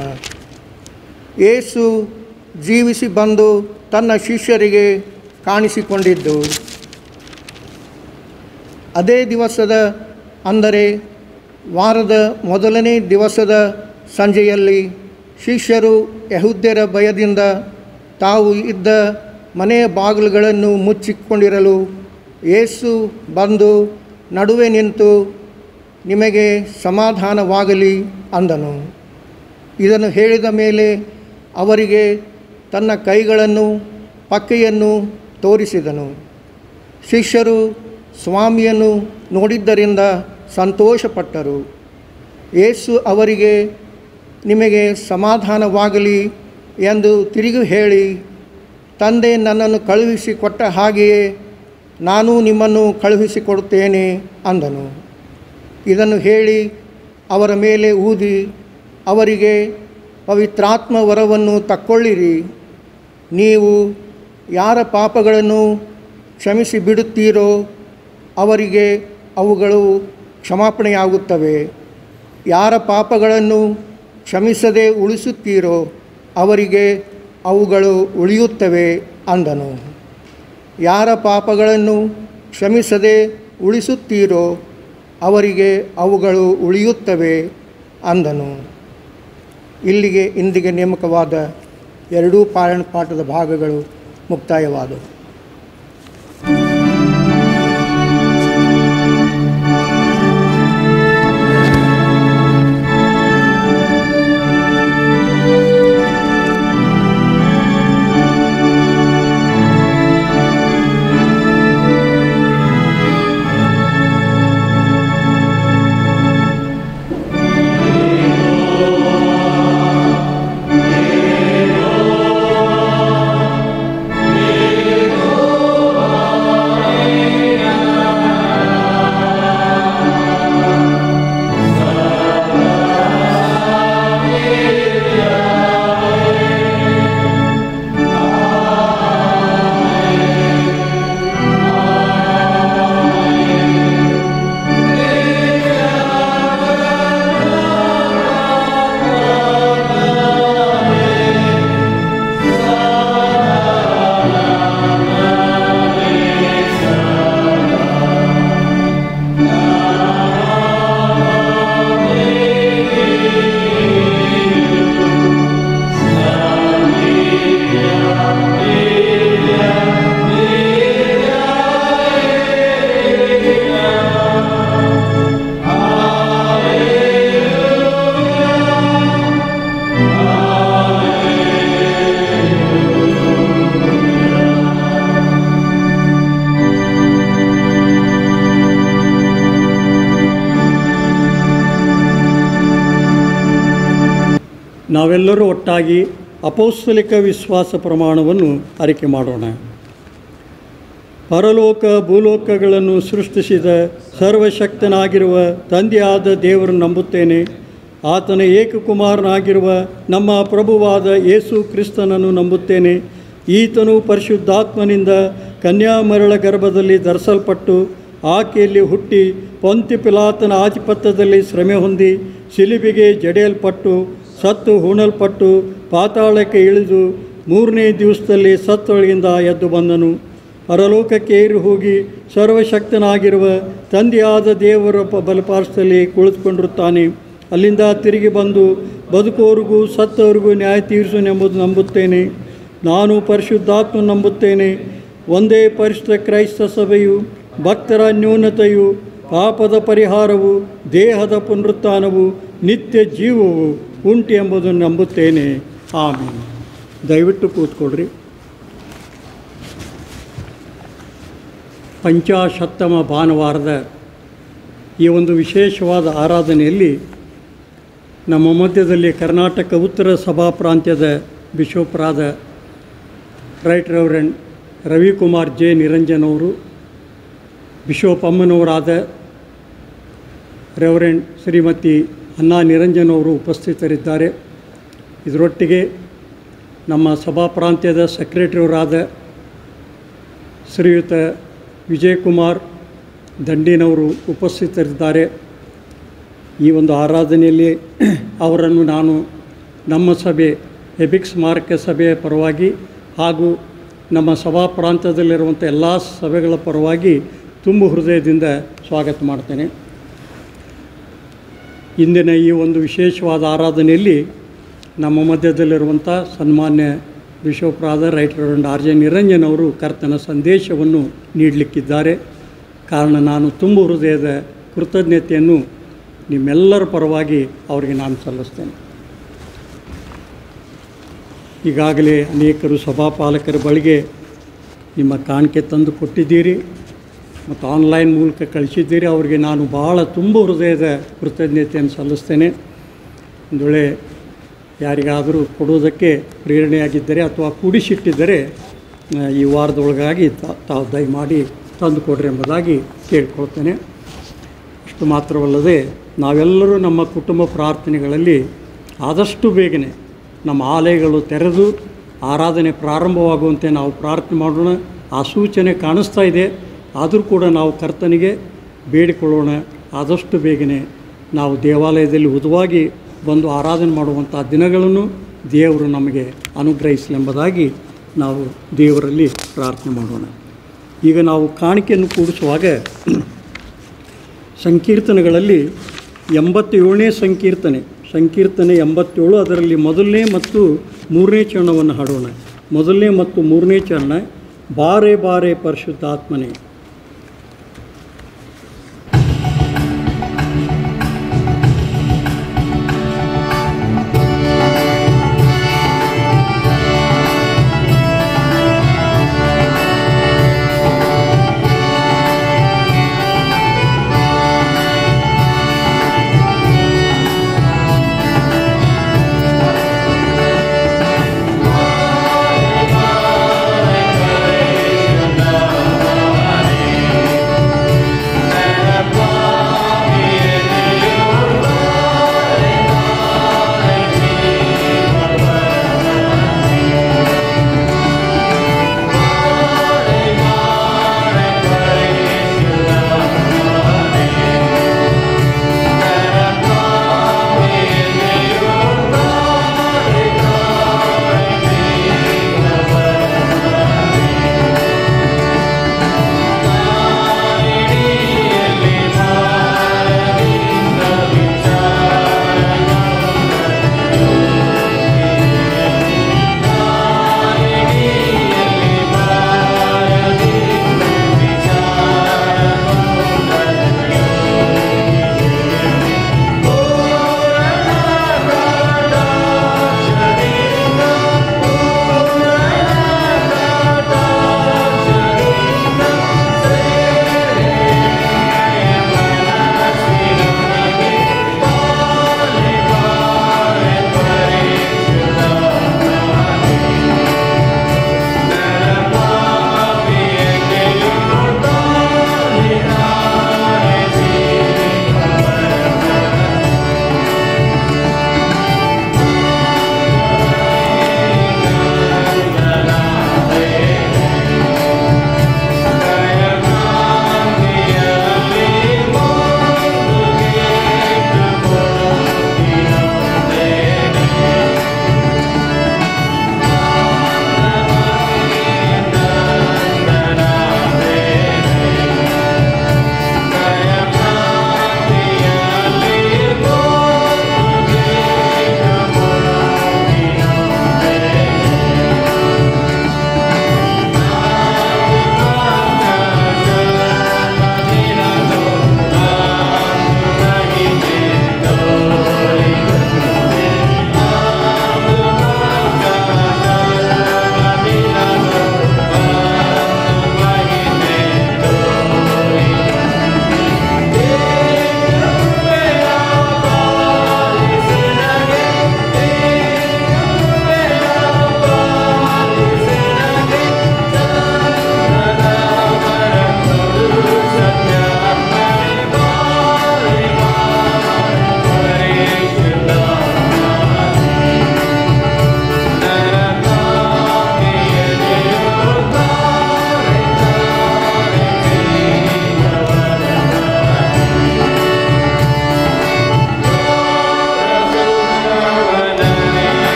S6: ಯೇಸು ಜೀವಿಸಿ ಬಂದು ತನ್ನ ಶಿಷ್ಯರಿಗೆ ಕಾಣಿಸಿಕೊಂಡಿದ್ದು ಅದೇ ದಿವಸದ ಅಂದರೆ ವಾರದ ಮೊದಲನೇ ದಿವಸದ ಸಂಜೆಯಲ್ಲಿ ಶಿಷ್ಯರು ಯಹುದ್ಯರ ಭಯದಿಂದ ತಾವು ಇದ್ದ ಮನೆಯ ಬಾಗಿಲುಗಳನ್ನು ಮುಚ್ಚಿಕೊಂಡಿರಲು ಯೇಸು ಬಂದು ನಡುವೆ ನಿಂತು ನಿಮಗೆ ಸಮಾಧಾನವಾಗಲಿ ಅಂದನು ಇದನ್ನು ಹೇಳಿದ ಮೇಲೆ ಅವರಿಗೆ ತನ್ನ ಕೈಗಳನ್ನು ಪಕ್ಕೆಯನ್ನು ತೋರಿಸಿದನು ಶಿಷ್ಯರು ಸ್ವಾಮಿಯನ್ನು ನೋಡಿದ್ದರಿಂದ ಸಂತೋಷಪಟ್ಟರು ಯೇಸು ಅವರಿಗೆ ನಿಮಗೆ ಸಮಾಧಾನವಾಗಲಿ ಎಂದು ತಿರುಗಿ ಹೇಳಿ ತಂದೆ ನನ್ನನ್ನು ಕಳುಹಿಸಿ ಕೊಟ್ಟ ಹಾಗೆಯೇ ನಾನು ನಿಮ್ಮನ್ನು ಕಳುಹಿಸಿಕೊಡುತ್ತೇನೆ ಅಂದನು ಇದನ್ನು ಹೇಳಿ ಅವರ ಮೇಲೆ ಊದಿ ಅವರಿಗೆ ಪವಿತ್ರಾತ್ಮ ವರವನ್ನು ತಕ್ಕೊಳ್ಳಿರಿ ನೀವು ಯಾರ ಪಾಪಗಳನ್ನು ಕ್ಷಮಿಸಿ ಬಿಡುತ್ತೀರೋ ಅವರಿಗೆ ಅವುಗಳು ಕ್ಷಮಾಪಣೆಯಾಗುತ್ತವೆ ಯಾರ ಪಾಪಗಳನ್ನು ಕ್ಷಮಿಸದೆ ಉಳಿಸುತ್ತೀರೋ ಅವರಿಗೆ ಅವುಗಳು ಉಳಿಯುತ್ತವೆ ಅಂದನು ಯಾರ ಪಾಪಗಳನ್ನು ಕ್ಷಮಿಸದೆ ಉಳಿಸುತ್ತೀರೋ ಅವರಿಗೆ ಅವುಗಳು ಉಳಿಯುತ್ತವೆ ಅಂದನು ಇಲ್ಲಿಗೆ ಇಂದಿಗೆ ನೇಮಕವಾದ ಎರಡೂ ಪಾರಾಯಣ ಪಾಠದ ಭಾಗಗಳು ಮುಕ್ತಾಯವಾದವು
S4: ನಾವೆಲ್ಲರೂ ಒಟ್ಟಾಗಿ ಅಪೌಸ್ತಲಿಕ ವಿಶ್ವಾಸ ಪ್ರಮಾಣವನ್ನು ಅರಿಕೆ ಮಾಡೋಣ ಪರಲೋಕ ಭೂಲೋಕಗಳನ್ನು ಸೃಷ್ಟಿಸಿದ ಸರ್ವಶಕ್ತನಾಗಿರುವ ತಂದೆಯಾದ ದೇವರನ್ನು ನಂಬುತ್ತೇನೆ ಆತನ ಏಕಕುಮಾರನಾಗಿರುವ ನಮ್ಮ ಪ್ರಭುವಾದ ಯೇಸು ಕ್ರಿಸ್ತನನ್ನು ನಂಬುತ್ತೇನೆ ಈತನು ಪರಿಶುದ್ಧಾತ್ಮನಿಂದ ಕನ್ಯಾಮರಳ ಗರ್ಭದಲ್ಲಿ ಧರಿಸಲ್ಪಟ್ಟು ಆಕೆಯಲ್ಲಿ ಹುಟ್ಟಿ ಪೊಂತಿ ಪಿಲಾತನ ಆಧಿಪತ್ಯದಲ್ಲಿ ಶ್ರಮೆ ಹೊಂದಿ ಶಿಲಿಬಿಗೆ ಜಡೆಯಲ್ಪಟ್ಟು ಸತ್ತು ಹೂಣಲ್ಪಟ್ಟು ಪಾತಾಳಕ್ಕೆ ಇಳಿದು ಮೂರನೇ ದಿವಸದಲ್ಲಿ ಸತ್ತೊಳಗಿಂದ ಎದ್ದು ಬಂದನು ಪರಲೋಕಕ್ಕೆ ಏರಿ ಹೋಗಿ ಸರ್ವಶಕ್ತನಾಗಿರುವ ತಂದೆಯಾದ ದೇವರ ಪ- ಬಲಪಾರ್ಶ್ವದಲ್ಲಿ ಕುಳಿತುಕೊಂಡಿರುತ್ತಾನೆ ಅಲ್ಲಿಂದ ತಿರುಗಿ ಬಂದು ಬದುಕೋರಿಗೂ ಸತ್ತವರಿಗೂ ನ್ಯಾಯ ತೀರಿಸುನೆಂಬುದು ನಂಬುತ್ತೇನೆ ನಾನು ಪರಿಶುದ್ಧಾತ್ಮ ನಂಬುತ್ತೇನೆ ಒಂದೇ ಪರಿಶುದ್ಧ ಕ್ರೈಸ್ತ ಸಭೆಯು ಭಕ್ತರ ನ್ಯೂನತೆಯು ಪಾಪದ ಪರಿಹಾರವು ದೇಹದ ಪುನರುತ್ಥಾನವು ನಿತ್ಯ ಜೀವವು ಉಂಟು ಎಂಬುದನ್ನು ನಂಬುತ್ತೇನೆ ಆಮೇಲೆ ದಯವಿಟ್ಟು ಕೂತ್ಕೊಳ್ರಿ ಪಂಚಾಶತ್ತಮ ಭಾನುವಾರದ ಈ ಒಂದು ವಿಶೇಷವಾದ ಆರಾಧನೆಯಲ್ಲಿ ನಮ್ಮ ಮಧ್ಯದಲ್ಲಿ ಕರ್ನಾಟಕ ಉತ್ತರ ಸಭಾ ಪ್ರಾಂತ್ಯದ ಬಿಷೋಪರಾದ right reverend Ravikumar J Niranjan ಅವರು ಬಿಷೋಪ್ ಅಮ್ಮನವರಾದ ರೆವರೆಂಡ್ ಶ್ರೀಮತಿ ಅನ್ನಾ ನಿರಂಜನ್ ಅವರು ಉಪಸ್ಥಿತರಿದ್ದಾರೆ ಇದರೊಟ್ಟಿಗೆ ನಮ್ಮ ಸಭಾ ಪ್ರಾಂತ್ಯದ ಸೆಕ್ರೆಟರಿಯವರಾದ ಶ್ರೀಯುತ ವಿಜಯಕುಮಾರ್ ದಂಡಿನವರು ಉಪಸ್ಥಿತರಿದ್ದಾರೆ ಈ ಒಂದು ಆರಾಧನೆಯಲ್ಲಿ ಅವರನ್ನು ನಾನು ನಮ್ಮ ಸಭೆ ಎಬಿಕ್ಸ್ ಮಾರ್ಕ ಸಭೆಯ ಪರವಾಗಿ ಹಾಗೂ ನಮ್ಮ ಸಭಾ ಪ್ರಾಂತ್ಯದಲ್ಲಿರುವಂಥ ಎಲ್ಲ ಸಭೆಗಳ ಪರವಾಗಿ ತುಂಬು ಹೃದಯದಿಂದ ಸ್ವಾಗತ ಮಾಡ್ತೇನೆ ಇಂದಿನ ಈ ಒಂದು ವಿಶೇಷವಾದ ಆರಾಧನೆಯಲ್ಲಿ ನಮ್ಮ ಮಧ್ಯದಲ್ಲಿರುವಂಥ ಸನ್ಮಾನ್ಯ ವಿಶ್ವಪ್ರಾದ right reverend R J Niranjan ಅವರು ಕರ್ತನ ಸಂದೇಶವನ್ನು ನೀಡಲಿಕ್ಕಿದ್ದಾರೆ ಕಾರಣ ನಾನು ತುಂಬ ಹೃದಯದ ಕೃತಜ್ಞತೆಯನ್ನು ನಿಮ್ಮೆಲ್ಲರ ಪರವಾಗಿ ಅವರಿಗೆ ನಾನು ಸಲ್ಲಿಸ್ತೇನೆ ಈಗಾಗಲೇ ಅನೇಕರು ಸಭಾಪಾಲಕರ ಬಳಿಗೆ ನಿಮ್ಮ ಕಾಣಿಕೆ ತಂದು ಕೊಟ್ಟಿದ್ದೀರಿ ಮತ್ತು ಆನ್ಲೈನ್ ಮೂಲಕ ಕಳಿಸಿದ್ದೀರಿ ಅವರಿಗೆ ನಾನು ಭಾಳ ತುಂಬ ಹೃದಯದ ಕೃತಜ್ಞತೆಯನ್ನು ಸಲ್ಲಿಸ್ತೇನೆ ಒಂದು ವೇಳೆ ಯಾರಿಗಾದರೂ ಕೊಡುವುದಕ್ಕೆ ಪ್ರೇರಣೆಯಾಗಿದ್ದರೆ ಅಥವಾ ಕೂಡಿಸಿಟ್ಟಿದ್ದರೆ ಆ, ಈ ವಾರದೊಳಗಾಗಿ ತಾ- ತಾವು ದಯಮಾಡಿ ತಂದು ಕೊಡ್ರಿ ಎಂಬುದಾಗಿ ಕೇಳ್ಕೊಳ್ತೇನೆ ಅಷ್ಟು ಮಾತ್ರವಲ್ಲದೆ ನಾವೆಲ್ಲರೂ ನಮ್ಮ ಕುಟುಂಬ ಪ್ರಾರ್ಥನೆಗಳಲ್ಲಿ ಆದಷ್ಟು ಬೇಗನೆ ನಮ್ಮ ಆಲಯಗಳು ತೆರೆದು ಆರಾಧನೆ ಪ್ರಾರಂಭವಾಗುವಂತೆ ನಾವು ಪ್ರಾರ್ಥನೆ ಮಾಡೋಣ ಆ ಸೂಚನೆ ಕಾಣಿಸ್ತಾ ಇದೆ ಆದರೂ ಕೂಡ ನಾವು ಕರ್ತನಿಗೆ ಬೇಡಿಕೊಳ್ಳೋಣ ಆದಷ್ಟು ಬೇಗನೆ ನಾವು ದೇವಾಲಯದಲ್ಲಿ ಉದವಾಗಿ ಬಂದು ಆರಾಧನೆ ಮಾಡುವಂಥ ದಿನಗಳನ್ನು ದೇವರು ನಮಗೆ ಅನುಗ್ರಹಿಸಲೆಂಬುದಾಗಿ ನಾವು ದೇವರಲ್ಲಿ ಪ್ರಾರ್ಥನೆ ಮಾಡೋಣ ಈಗ ನಾವು ಕಾಣಿಕೆಯನ್ನು ಕೂಡಿಸುವಾಗ ಸಂಕೀರ್ತನೆಗಳಲ್ಲಿ ಎಂಬತ್ತೇಳನೇ ಸಂಕೀರ್ತನೆ ಸಂಕೀರ್ತನೆ ಎಂಬತ್ತೇಳು ಅದರಲ್ಲಿ ಮೊದಲನೇ ಮತ್ತು ಮೂರನೇ ಚರಣವನ್ನು ಹಾಡೋಣ ಮೊದಲನೇ ಮತ್ತು ಮೂರನೇ ಚರಣ ಬಾರೆ ಬಾರೆ ಪರಿಶುದ್ಧಾತ್ಮನೇ
S7: Bye.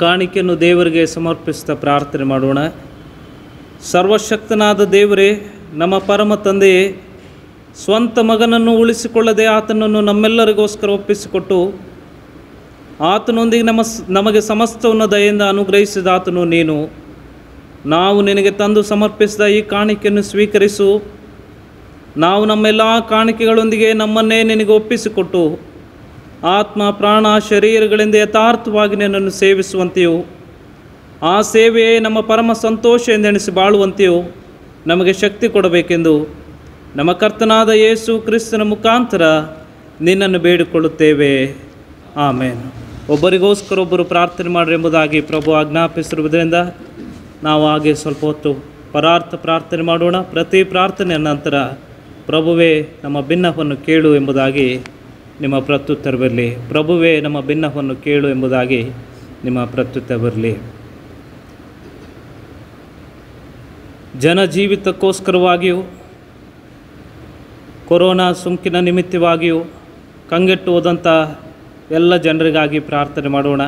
S1: ಕಾಣಿಕೆಯನ್ನು ದೇವರಿಗೆ ಸಮರ್ಪಿಸ್ತಾ ಪ್ರಾರ್ಥನೆ ಮಾಡೋಣ ಸರ್ವಶಕ್ತನಾದ ದೇವರೇ ನಮ್ಮ ಪರಮ ತಂದೆಯೇ ಸ್ವಂತ ಮಗನನ್ನು ಉಳಿಸಿಕೊಳ್ಳದೆ ಆತನನ್ನು ನಮ್ಮೆಲ್ಲರಿಗೋಸ್ಕರ ಒಪ್ಪಿಸಿಕೊಟ್ಟು ಆತನೊಂದಿಗೆ ನಮ್ಮ ನಮಗೆ ಸಮಸ್ತವನ್ನು ದಯೆಯಿಂದ ಅನುಗ್ರಹಿಸಿದ ಆತನು ನೀನು ನಾವು ನಿನಗೆ ತಂದು ಸಮರ್ಪಿಸಿದ ಈ ಕಾಣಿಕೆಯನ್ನು ಸ್ವೀಕರಿಸು ನಾವು ನಮ್ಮೆಲ್ಲ ಕಾಣಿಕೆಗಳೊಂದಿಗೆ ನಮ್ಮನ್ನೇ ನಿನಗೆ ಒಪ್ಪಿಸಿಕೊಟ್ಟು ಆತ್ಮ ಪ್ರಾಣ ಶರೀರಗಳಿಂದ ಯಥಾರ್ಥವಾಗಿ ನಿನ್ನನ್ನು ಸೇವಿಸುವಂತೆಯೂ ಆ ಸೇವೆಯೇ ನಮ್ಮ ಪರಮ ಸಂತೋಷ ಎಂದೆಣಿಸಿ ಬಾಳುವಂತೆಯೂ ನಮಗೆ ಶಕ್ತಿ ಕೊಡಬೇಕೆಂದು ನಮ್ಮ ಕರ್ತನಾದ ಯೇಸು ಕ್ರಿಸ್ತನ ಮುಖಾಂತರ ನಿನ್ನನ್ನು ಬೇಡಿಕೊಳ್ಳುತ್ತೇವೆ ಆಮೇನ್ ಒಬ್ಬರಿಗೋಸ್ಕರ ಒಬ್ಬರು ಪ್ರಾರ್ಥನೆ ಮಾಡ್ರಿ ಎಂಬುದಾಗಿ ಪ್ರಭು ಆಜ್ಞಾಪಿಸಿರುವುದರಿಂದ ನಾವು ಹಾಗೆ ಸ್ವಲ್ಪ ಹೊತ್ತು ಪರಾರ್ಥ ಪ್ರಾರ್ಥನೆ ಮಾಡೋಣ ಪ್ರತಿ ಪ್ರಾರ್ಥನೆಯ ನಂತರ ಪ್ರಭುವೇ ನಮ್ಮ ಭಿನ್ನವನ್ನು ಕೇಳು ಎಂಬುದಾಗಿ ನಿಮ್ಮ ಪ್ರತ್ಯುತ್ತರ ಬರಲಿ ಪ್ರಭುವೇ ನಮ್ಮ ಭಿನ್ನವನ್ನು ಕೇಳು ಎಂಬುದಾಗಿ ನಿಮ್ಮ ಪ್ರತ್ಯುತ್ತರ ಬರಲಿ ಜನಜೀವಿತಕ್ಕೋಸ್ಕರವಾಗಿಯೂ ಕೊರೋನಾ ಸೋಂಕಿನ ನಿಮಿತ್ತವಾಗಿಯೂ ಕಂಗೆಟ್ಟು ಹೋದಂಥ ಎಲ್ಲ ಜನರಿಗಾಗಿ ಪ್ರಾರ್ಥನೆ ಮಾಡೋಣ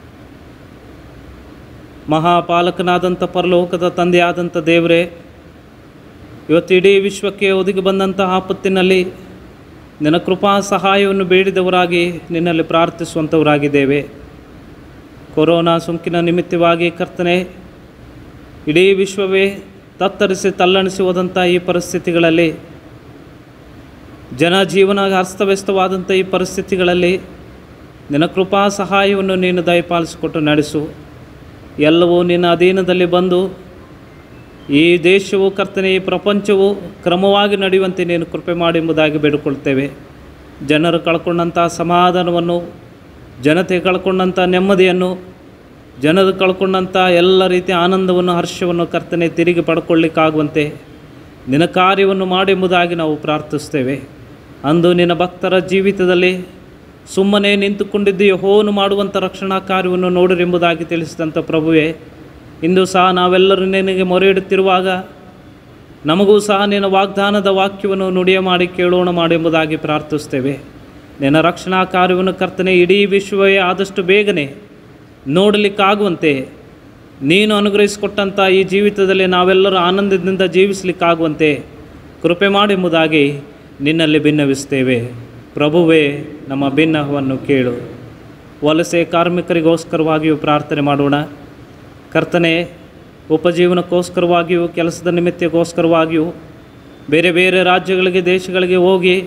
S1: ಮಹಾಪಾಲಕನಾದಂಥ ಪರಲೋಕದ ತಂದೆಯಾದಂಥ ದೇವರೇ ಇವತ್ತು ಇಡೀ ವಿಶ್ವಕ್ಕೆ ಒದಗಿ ಬಂದಂಥ ಆಪತ್ತಿನಲ್ಲಿ ನಿನ್ನ ಕೃಪಾ ಸಹಾಯವನ್ನು ಬೇಡಿದವರಾಗಿ ನಿನ್ನಲ್ಲಿ ಪ್ರಾರ್ಥಿಸುವಂಥವರಾಗಿದ್ದೇವೆ ಕೊರೋನಾ ಸೋಂಕಿನ ನಿಮಿತ್ತವಾಗಿ ಕರ್ತನೆ ಇಡೀ ವಿಶ್ವವೇ ತತ್ತರಿಸಿ ತಲ್ಲಣಿಸಿ ಹೋದಂಥ ಈ ಪರಿಸ್ಥಿತಿಗಳಲ್ಲಿ ಜನಜೀವನ ಅಸ್ತವ್ಯಸ್ತವಾದಂಥ ಈ ಪರಿಸ್ಥಿತಿಗಳಲ್ಲಿ ನಿನ್ನ ಕೃಪಾ ಸಹಾಯವನ್ನು ನೀನು ದಯಪಾಲಿಸಿಕೊಟ್ಟು ನಡೆಸು ಎಲ್ಲವೂ ನಿನ್ನ ಅಧೀನದಲ್ಲಿ ಬಂದು ಈ ದೇಶವು ಕರ್ತನೆ ಈ ಪ್ರಪಂಚವು ಕ್ರಮವಾಗಿ ನಡೆಯುವಂತೆ ನೀನು ಕೃಪೆ ಮಾಡಿ ಎಂಬುದಾಗಿ ಬೇಡಿಕೊಳ್ತೇವೆ ಜನರು ಕಳ್ಕೊಂಡಂಥ ಸಮಾಧಾನವನ್ನು ಜನತೆ ಕಳ್ಕೊಂಡಂಥ ನೆಮ್ಮದಿಯನ್ನು ಜನರು ಕಳ್ಕೊಂಡಂಥ ಎಲ್ಲ ರೀತಿಯ ಆನಂದವನ್ನು ಹರ್ಷವನ್ನು ಕರ್ತನೆ ತಿರುಗಿ ಪಡ್ಕೊಳ್ಳಿಕ್ಕಾಗುವಂತೆ ನಿನ್ನ ಕಾರ್ಯವನ್ನು ಮಾಡಿ ಎಂಬುದಾಗಿ ನಾವು ಪ್ರಾರ್ಥಿಸ್ತೇವೆ ಅಂದು ನಿನ್ನ ಭಕ್ತರ ಜೀವಿತದಲ್ಲಿ ಸುಮ್ಮನೆ ನಿಂತುಕೊಂಡಿದ್ದು ಯಹೋವನು ಮಾಡುವಂಥ ರಕ್ಷಣಾ ಕಾರ್ಯವನ್ನು ನೋಡಿರಿ ಎಂಬುದಾಗಿ ತಿಳಿಸಿದಂಥ ಪ್ರಭುವೇ ಇಂದು ಸಹ ನಾವೆಲ್ಲರೂ ನಿನಗೆ ಮೊರೆ ಇಡುತ್ತಿರುವಾಗ ನಮಗೂ ಸಹ ನಿನ್ನ ವಾಗ್ದಾನದ ವಾಕ್ಯವನ್ನು ನುಡಿಯ ಮಾಡಿ ಕೇಳೋಣ ಮಾಡಿ ಎಂಬುದಾಗಿ ಪ್ರಾರ್ಥಿಸ್ತೇವೆ ನಿನ್ನ ರಕ್ಷಣಾ ಕಾರ್ಯವನ್ನು ಕರ್ತನೆ ಇಡೀ ವಿಶ್ವವೇ ಆದಷ್ಟು ಬೇಗನೆ ನೋಡಲಿಕ್ಕಾಗುವಂತೆ ನೀನು ಅನುಗ್ರಹಿಸಿಕೊಟ್ಟಂಥ ಈ ಜೀವಿತದಲ್ಲಿ ನಾವೆಲ್ಲರೂ ಆನಂದದಿಂದ ಜೀವಿಸಲಿಕ್ಕಾಗುವಂತೆ ಕೃಪೆ ಮಾಡೆಂಬುದಾಗಿ ನಿನ್ನಲ್ಲಿ ಭಿನ್ನವಿಸ್ತೇವೆ ಪ್ರಭುವೇ ನಮ್ಮ ಭಿನ್ನವನ್ನು ಕೇಳು ವಲಸೆ ಕಾರ್ಮಿಕರಿಗೋಸ್ಕರವಾಗಿಯೂ ಪ್ರಾರ್ಥನೆ ಮಾಡೋಣ ಕರ್ತನೆ ಉಪಜೀವನಕ್ಕೋಸ್ಕರವಾಗಿಯೂ ಕೆಲಸದ ನಿಮಿತ್ತಕ್ಕೋಸ್ಕರವಾಗಿಯೂ ಬೇರೆ ಬೇರೆ ರಾಜ್ಯಗಳಿಗೆ ದೇಶಗಳಿಗೆ ಹೋಗಿ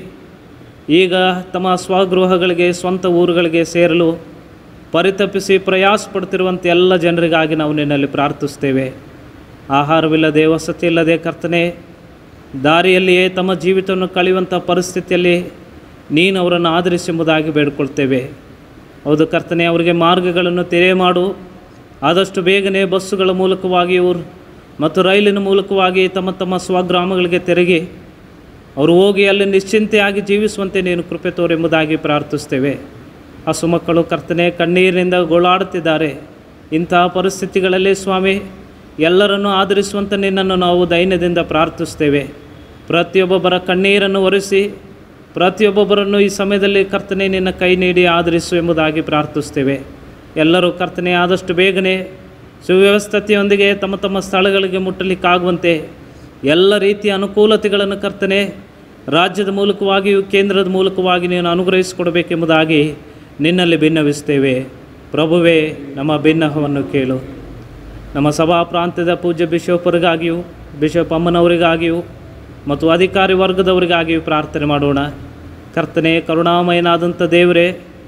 S1: ಈಗ ತಮ್ಮ ಸ್ವಗೃಹಗಳಿಗೆ ಸ್ವಂತ ಊರುಗಳಿಗೆ ಸೇರಲು ಪರಿತಪಿಸಿ ಪ್ರಯಾಸ ಪಡ್ತಿರುವಂಥ ಎಲ್ಲ ಜನರಿಗಾಗಿ ನಾವು ನಿನ್ನಲ್ಲಿ ಪ್ರಾರ್ಥಿಸ್ತೇವೆ ಆಹಾರವಿಲ್ಲದೆ ವಸತಿ ಇಲ್ಲದೆ ಕರ್ತನೆ ದಾರಿಯಲ್ಲಿಯೇ ತಮ್ಮ ಜೀವಿತವನ್ನು ಕಳೆಯುವಂಥ ಪರಿಸ್ಥಿತಿಯಲ್ಲಿ ನೀನು ಅವರನ್ನು ಆಧರಿಸಿ ಎಂಬುದಾಗಿ ಬೇಡ್ಕೊಳ್ತೇವೆ ಹೌದು ಕರ್ತನೆ ಅವರಿಗೆ ಮಾರ್ಗಗಳನ್ನು ತೆರೆ ಮಾಡು ಆದಷ್ಟು ಬೇಗನೆ ಬಸ್ಸುಗಳ ಮೂಲಕವಾಗಿ ಇವರು ಮತ್ತು ರೈಲಿನ ಮೂಲಕವಾಗಿ ತಮ್ಮ ತಮ್ಮ ಸ್ವಗ್ರಾಮಗಳಿಗೆ ತೆರಗಿ ಅವರು ಹೋಗಿ ಅಲ್ಲಿ ನಿಶ್ಚಿಂತೆಯಾಗಿ ಜೀವಿಸುವಂತೆ ನೀನು ಕೃಪೆ ತೋರೆಂಬುದಾಗಿ ಪ್ರಾರ್ಥಿಸ್ತೇವೆ ಹಸು ಮಕ್ಕಳು ಕರ್ತನೆ ಕಣ್ಣೀರಿನಿಂದ ಗೋಳಾಡುತ್ತಿದ್ದಾರೆ ಇಂತಹ ಪರಿಸ್ಥಿತಿಗಳಲ್ಲಿ ಸ್ವಾಮಿ ಎಲ್ಲರನ್ನೂ ಆಧರಿಸುವಂತೆ ನಿನ್ನನ್ನು ನಾವು ದೈನ್ಯದಿಂದ ಪ್ರಾರ್ಥಿಸ್ತೇವೆ ಪ್ರತಿಯೊಬ್ಬೊಬ್ಬರ ಕಣ್ಣೀರನ್ನು ಒರೆಸಿ ಪ್ರತಿಯೊಬ್ಬೊಬ್ಬರನ್ನು ಈ ಸಮಯದಲ್ಲಿ ಕರ್ತನೆ ನಿನ್ನ ಕೈ ನೀಡಿ ಆಧರಿಸು ಎಂಬುದಾಗಿ ಪ್ರಾರ್ಥಿಸ್ತೇವೆ ಎಲ್ಲರೂ ಕರ್ತನೆ ಆದಷ್ಟು ಬೇಗನೆ ಸುವ್ಯವಸ್ಥತೆಯೊಂದಿಗೆ ತಮ್ಮ ತಮ್ಮ ಸ್ಥಳಗಳಿಗೆ ಮುಟ್ಟಲಿಕ್ಕಾಗುವಂತೆ ಎಲ್ಲ ರೀತಿಯ ಅನುಕೂಲತೆಗಳನ್ನು ಕರ್ತನೆ ರಾಜ್ಯದ ಮೂಲಕವಾಗಿಯೂ ಕೇಂದ್ರದ ಮೂಲಕವಾಗಿ ನೀನು ಅನುಗ್ರಹಿಸಿಕೊಡಬೇಕೆಂಬುದಾಗಿ ನಿನ್ನಲ್ಲಿ ಭಿನ್ನವಿಸ್ತೇವೆ ಪ್ರಭುವೇ ನಮ್ಮ ಭಿನ್ನಹವನ್ನು ಕೇಳು ನಮ್ಮ ಸಭಾ ಪ್ರಾಂತ್ಯದ ಪೂಜ್ಯ ಬಿಷಪರಿಗಾಗಿಯೂ ಬಿಷಪ್ ಅಮ್ಮನವರಿಗಾಗಿಯೂ ಮತ್ತು ಅಧಿಕಾರಿ ವರ್ಗದವರಿಗಾಗಿಯೂ ಪ್ರಾರ್ಥನೆ ಮಾಡೋಣ ಕರ್ತನೆ ಕರುಣಾಮಯನಾದಂಥ ದೇವರೇ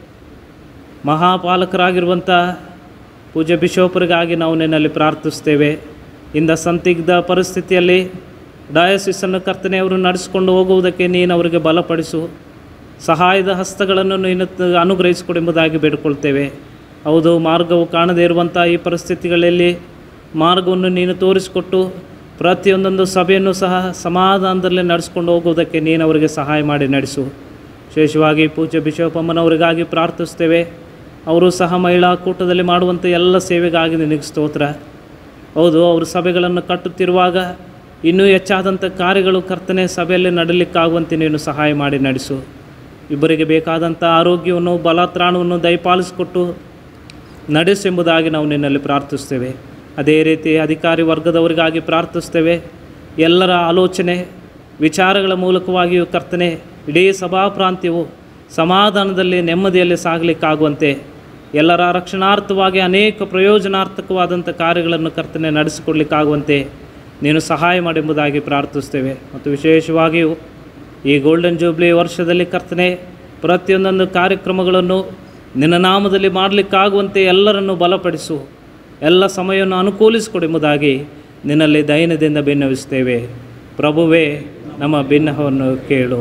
S1: ಮಹಾಪಾಲಕರಾಗಿರುವಂಥ ಪೂಜ್ಯ ಬಿಷೋಪರಿಗಾಗಿ ನಾವು ನಿನ್ನಲ್ಲಿ ಪ್ರಾರ್ಥಿಸ್ತೇವೆ ಇಂದ ಸಂದಿಗ್ಧ ಪರಿಸ್ಥಿತಿಯಲ್ಲಿ ಡಯಸಿಸನ್ನು ಕರ್ತನೆ ಅವರು ನಡೆಸಿಕೊಂಡು ಹೋಗುವುದಕ್ಕೆ ನೀನು ಅವರಿಗೆ ಬಲಪಡಿಸು ಸಹಾಯದ ಹಸ್ತಗಳನ್ನು ನೀನು ತ- ಅನುಗ್ರಹಿಸಿಕೊಡೆಂಬುದಾಗಿ ಬೇಡಿಕೊಳ್ತೇವೆ ಹೌದು ಮಾರ್ಗವು ಕಾಣದೇ ಇರುವಂಥ ಈ ಪರಿಸ್ಥಿತಿಗಳಲ್ಲಿ ಮಾರ್ಗವನ್ನು ನೀನು ತೋರಿಸಿಕೊಟ್ಟು ಪ್ರತಿಯೊಂದೊಂದು ಸಭೆಯನ್ನು ಸಹ ಸಮಾಧಾನದಲ್ಲಿ ನಡೆಸ್ಕೊಂಡು ಹೋಗುವುದಕ್ಕೆ ನೀನು ಅವರಿಗೆ ಸಹಾಯ ಮಾಡಿ ನಡೆಸು ವಿಶೇಷವಾಗಿ ಪೂಜ್ಯ ಬಿಷಪಮ್ಮನವರಿಗಾಗಿ ಪ್ರಾರ್ಥಿಸ್ತೇವೆ ಅವರು ಸಹ ಮಹಿಳಾ ಕೂಟದಲ್ಲಿ ಮಾಡುವಂಥ ಎಲ್ಲ ಸೇವೆಗಾಗಿ ನಿನಗೆ ಸ್ತೋತ್ರ ಹೌದು ಅವರು ಸಭೆಗಳನ್ನು ಕಟ್ಟುತ್ತಿರುವಾಗ ಇನ್ನೂ ಹೆಚ್ಚಾದಂಥ ಕಾರ್ಯಗಳು ಕರ್ತನೆ ಸಭೆಯಲ್ಲಿ ನಡಲಿಕ್ಕಾಗುವಂತೆ ನೀನು ಸಹಾಯ ಮಾಡಿ ನಡೆಸು ಇಬ್ಬರಿಗೆ ಬೇಕಾದಂಥ ಆರೋಗ್ಯವನ್ನು ಬಲತ್ರಾಣವನ್ನು ದಯಪಾಲಿಸಿಕೊಟ್ಟು ನಡೆಸೆಂಬುದಾಗಿ ನಾವು ನಿನ್ನಲ್ಲಿ ಪ್ರಾರ್ಥಿಸ್ತೇವೆ ಅದೇ ರೀತಿ ಅಧಿಕಾರಿ ವರ್ಗದವರಿಗಾಗಿ ಪ್ರಾರ್ಥಿಸ್ತೇವೆ ಎಲ್ಲರ ಆಲೋಚನೆ ವಿಚಾರಗಳ ಮೂಲಕವಾಗಿಯೂ ಕರ್ತನೆ ಇಡೀ ಸಭಾ ಪ್ರಾಂತ್ಯವು ಸಮಾಧಾನದಲ್ಲಿ ನೆಮ್ಮದಿಯಲ್ಲಿ ಸಾಗಲಿಕ್ಕಾಗುವಂತೆ ಎಲ್ಲರ ರಕ್ಷಣಾರ್ಥವಾಗಿ ಅನೇಕ ಪ್ರಯೋಜನಾರ್ಥಕವಾದಂಥ ಕಾರ್ಯಗಳನ್ನು ಕರ್ತನೆ ನಡೆಸಿಕೊಡ್ಲಿಕ್ಕಾಗುವಂತೆ ನೀನು ಸಹಾಯ ಮಾಡೆಂಬುದಾಗಿ ಪ್ರಾರ್ಥಿಸ್ತೇವೆ ಮತ್ತು ವಿಶೇಷವಾಗಿಯೂ ಈ ಗೋಲ್ಡನ್ ಜೂಬ್ಲಿ ವರ್ಷದಲ್ಲಿ ಕರ್ತನೆ ಪ್ರತಿಯೊಂದೊಂದು ಕಾರ್ಯಕ್ರಮಗಳನ್ನು ನಿನ್ನ ನಾಮದಲ್ಲಿ ಮಾಡಲಿಕ್ಕಾಗುವಂತೆ ಎಲ್ಲರನ್ನು ಬಲಪಡಿಸು ಎಲ್ಲ ಸಮಯವನ್ನು ಅನುಕೂಲಿಸಿಕೊಡೆಂಬುದಾಗಿ ನಿನ್ನಲ್ಲಿ ದೈನ್ಯದಿಂದ ಭಿನ್ನವಿಸ್ತೇವೆ ಪ್ರಭುವೇ ನಮ್ಮ ಭಿನ್ನವನ್ನು ಕೇಳು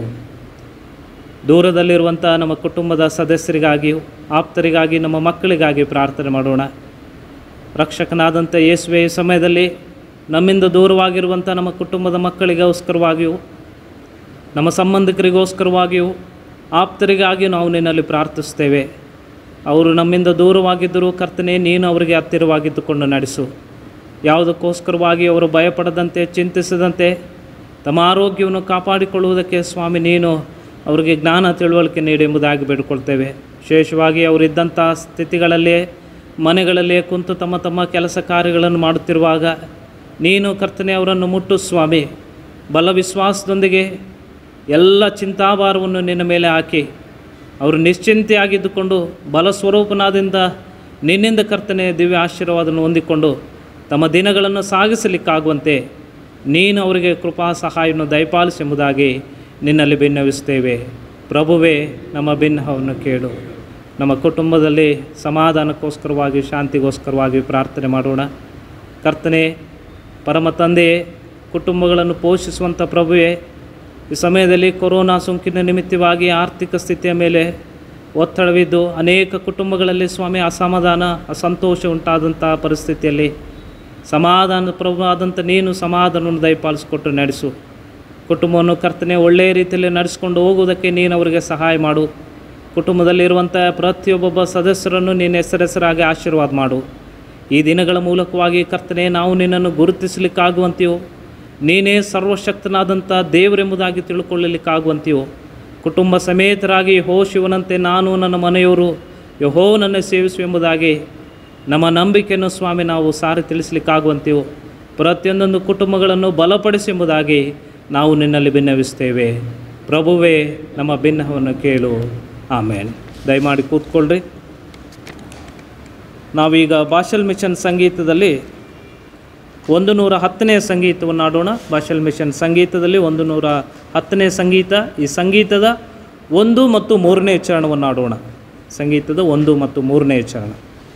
S1: ದೂರದಲ್ಲಿರುವಂಥ ನಮ್ಮ ಕುಟುಂಬದ ಸದಸ್ಯರಿಗಾಗಿಯೂ ಆಪ್ತರಿಗಾಗಿ ನಮ್ಮ ಮಕ್ಕಳಿಗಾಗಿ ಪ್ರಾರ್ಥನೆ ಮಾಡೋಣ ರಕ್ಷಕನಾದಂಥ ಯೇಸುವೆ ಈ ಸಮಯದಲ್ಲಿ ನಮ್ಮಿಂದ ದೂರವಾಗಿರುವಂಥ ನಮ್ಮ ಕುಟುಂಬದ ಮಕ್ಕಳಿಗೋಸ್ಕರವಾಗಿಯೂ ನಮ್ಮ ಸಂಬಂಧಿಕರಿಗೋಸ್ಕರವಾಗಿಯೂ ಆಪ್ತರಿಗಾಗಿಯೂ ನಾವು ನಿನ್ನಲ್ಲಿ ಪ್ರಾರ್ಥಿಸ್ತೇವೆ ಅವರು ನಮ್ಮಿಂದ ದೂರವಾಗಿದ್ದರೂ ಕರ್ತನೆ ನೀನು ಅವರಿಗೆ ಹತ್ತಿರವಾಗಿದ್ದುಕೊಂಡು ನಡೆಸು ಯಾವುದಕ್ಕೋಸ್ಕರವಾಗಿ ಅವರು ಭಯಪಡದಂತೆ ಚಿಂತಿಸದಂತೆ ತಮ್ಮ ಆರೋಗ್ಯವನ್ನು ಕಾಪಾಡಿಕೊಳ್ಳುವುದಕ್ಕೆ ಸ್ವಾಮಿ ನೀನು ಅವರಿಗೆ ಜ್ಞಾನ ತಿಳುವಳಿಕೆ ನೀಡಿ ಎಂಬುದಾಗಿ ಬೇಡಿಕೊಳ್ತೇವೆ ವಿಶೇಷವಾಗಿ ಅವರಿದ್ದಂಥ ಸ್ಥಿತಿಗಳಲ್ಲೇ ಮನೆಗಳಲ್ಲೇ ಕುಂತು ತಮ್ಮ ತಮ್ಮ ಕೆಲಸ ಕಾರ್ಯಗಳನ್ನು ಮಾಡುತ್ತಿರುವಾಗ ನೀನು ಕರ್ತನೆ ಅವರನ್ನು ಮುಟ್ಟು ಸ್ವಾಮಿ ಬಲ ವಿಶ್ವಾಸದೊಂದಿಗೆ ಎಲ್ಲ ಚಿಂತಾಭಾರವನ್ನು ನಿನ್ನ ಮೇಲೆ ಹಾಕಿ ಅವರು ನಿಶ್ಚಿಂತೆಯಾಗಿದ್ದುಕೊಂಡು ಬಲ ಸ್ವರೂಪನಾದಿಂದ ನಿನ್ನಿಂದ ಕರ್ತನೆ ದಿವ್ಯ ಆಶೀರ್ವಾದವನ್ನು ಹೊಂದಿಕೊಂಡು ತಮ್ಮ ದಿನಗಳನ್ನು ಸಾಗಿಸಲಿಕ್ಕಾಗುವಂತೆ ನೀನು ಅವರಿಗೆ ಕೃಪಾ ಸಹಾಯವನ್ನು ದಯಪಾಲಿಸೆಂಬುದಾಗಿ ನಿನ್ನಲ್ಲಿ ಭಿನ್ನವಿಸ್ತೇವೆ ಪ್ರಭುವೇ ನಮ್ಮ ಭಿನ್ನವನ್ನು ಕೇಳು ನಮ್ಮ ಕುಟುಂಬದಲ್ಲಿ ಸಮಾಧಾನಕ್ಕೋಸ್ಕರವಾಗಿ ಶಾಂತಿಗೋಸ್ಕರವಾಗಿ ಪ್ರಾರ್ಥನೆ ಮಾಡೋಣ ಕರ್ತನೆ ಪರಮ ತಂದೆಯೇ ಕುಟುಂಬಗಳನ್ನು ಪೋಷಿಸುವಂಥ ಪ್ರಭುವೇ ಈ ಸಮಯದಲ್ಲಿ ಕೊರೋನಾ ಸೋಂಕಿನ ನಿಮಿತ್ತವಾಗಿ ಆರ್ಥಿಕ ಸ್ಥಿತಿಯ ಮೇಲೆ ಒತ್ತಡವಿದ್ದು ಅನೇಕ ಕುಟುಂಬಗಳಲ್ಲಿ ಸ್ವಾಮಿ ಅಸಮಾಧಾನ ಅಸಂತೋಷ ಉಂಟಾದಂಥ ಪರಿಸ್ಥಿತಿಯಲ್ಲಿ ಸಮಾಧಾನ ಪ್ರಭು ಆದಂಥ ನೀನು ಸಮಾಧಾನವನ್ನು ದಯಪಾಲಿಸಿಕೊಟ್ಟು ನಡೆಸು ಕುಟುಂಬವನ್ನು ಕರ್ತನೆ ಒಳ್ಳೆಯ ರೀತಿಯಲ್ಲಿ ನಡೆಸ್ಕೊಂಡು ಹೋಗುವುದಕ್ಕೆ ನೀನು ಅವರಿಗೆ ಸಹಾಯ ಮಾಡು ಕುಟುಂಬದಲ್ಲಿರುವಂಥ ಪ್ರತಿಯೊಬ್ಬೊಬ್ಬ ಸದಸ್ಯರನ್ನು ನೀನು ಹೆಸರೆಸರಾಗಿ ಆಶೀರ್ವಾದ ಮಾಡು ಈ ದಿನಗಳ ಮೂಲಕವಾಗಿ ಕರ್ತನೆ ನಾವು ನಿನ್ನನ್ನು ಗುರುತಿಸಲಿಕ್ಕಾಗುವಂತೆಯೋ ನೀನೇ ಸರ್ವಶಕ್ತನಾದಂಥ ದೇವರೆಂಬುದಾಗಿ ತಿಳ್ಕೊಳ್ಳಲಿಕ್ಕಾಗುವಂತೆಯೋ ಕುಟುಂಬ ಸಮೇತರಾಗಿ ಹೋ ಶಿವನಂತೆ ನಾನು ನನ್ನ ಮನೆಯವರು ಯಹೋ ನನ್ನ ಸೇವಿಸುವೆಂಬುದಾಗಿ ನಮ್ಮ ನಂಬಿಕೆಯನ್ನು ಸ್ವಾಮಿ ನಾವು ಸಾರಿ ತಿಳಿಸಲಿಕ್ಕಾಗುವಂತೆಯೋ ಪ್ರತಿಯೊಂದೊಂದು ಕುಟುಂಬಗಳನ್ನು ಬಲಪಡಿಸಿ ಎಂಬುದಾಗಿ ನಾವು ನಿನ್ನಲ್ಲಿ ಭಿನ್ನವಿಸ್ತೇವೆ ಪ್ರಭುವೇ ನಮ್ಮ ಭಿನ್ನವನ್ನು ಕೇಳು ಆಮೇಲೆ ದಯಮಾಡಿ ಕೂತ್ಕೊಳ್ರಿ ನಾವೀಗ ಭಾಷಲ್ ಮಿಷನ್ ಸಂಗೀತದಲ್ಲಿ ಒಂದು ನೂರ ಹತ್ತನೇ ಸಂಗೀತವನ್ನು ಆಡೋಣ ಭಾಷಲ್ ಮಿಷನ್ ಸಂಗೀತದಲ್ಲಿ ಒಂದು ನೂರ ಹತ್ತನೇ ಸಂಗೀತ ಈ ಸಂಗೀತದ ಒಂದು ಮತ್ತು ಮೂರನೇ ಚರಣವನ್ನು ಆಡೋಣ ಸಂಗೀತದ ಒಂದು ಮತ್ತು ಮೂರನೇ ಚರಣ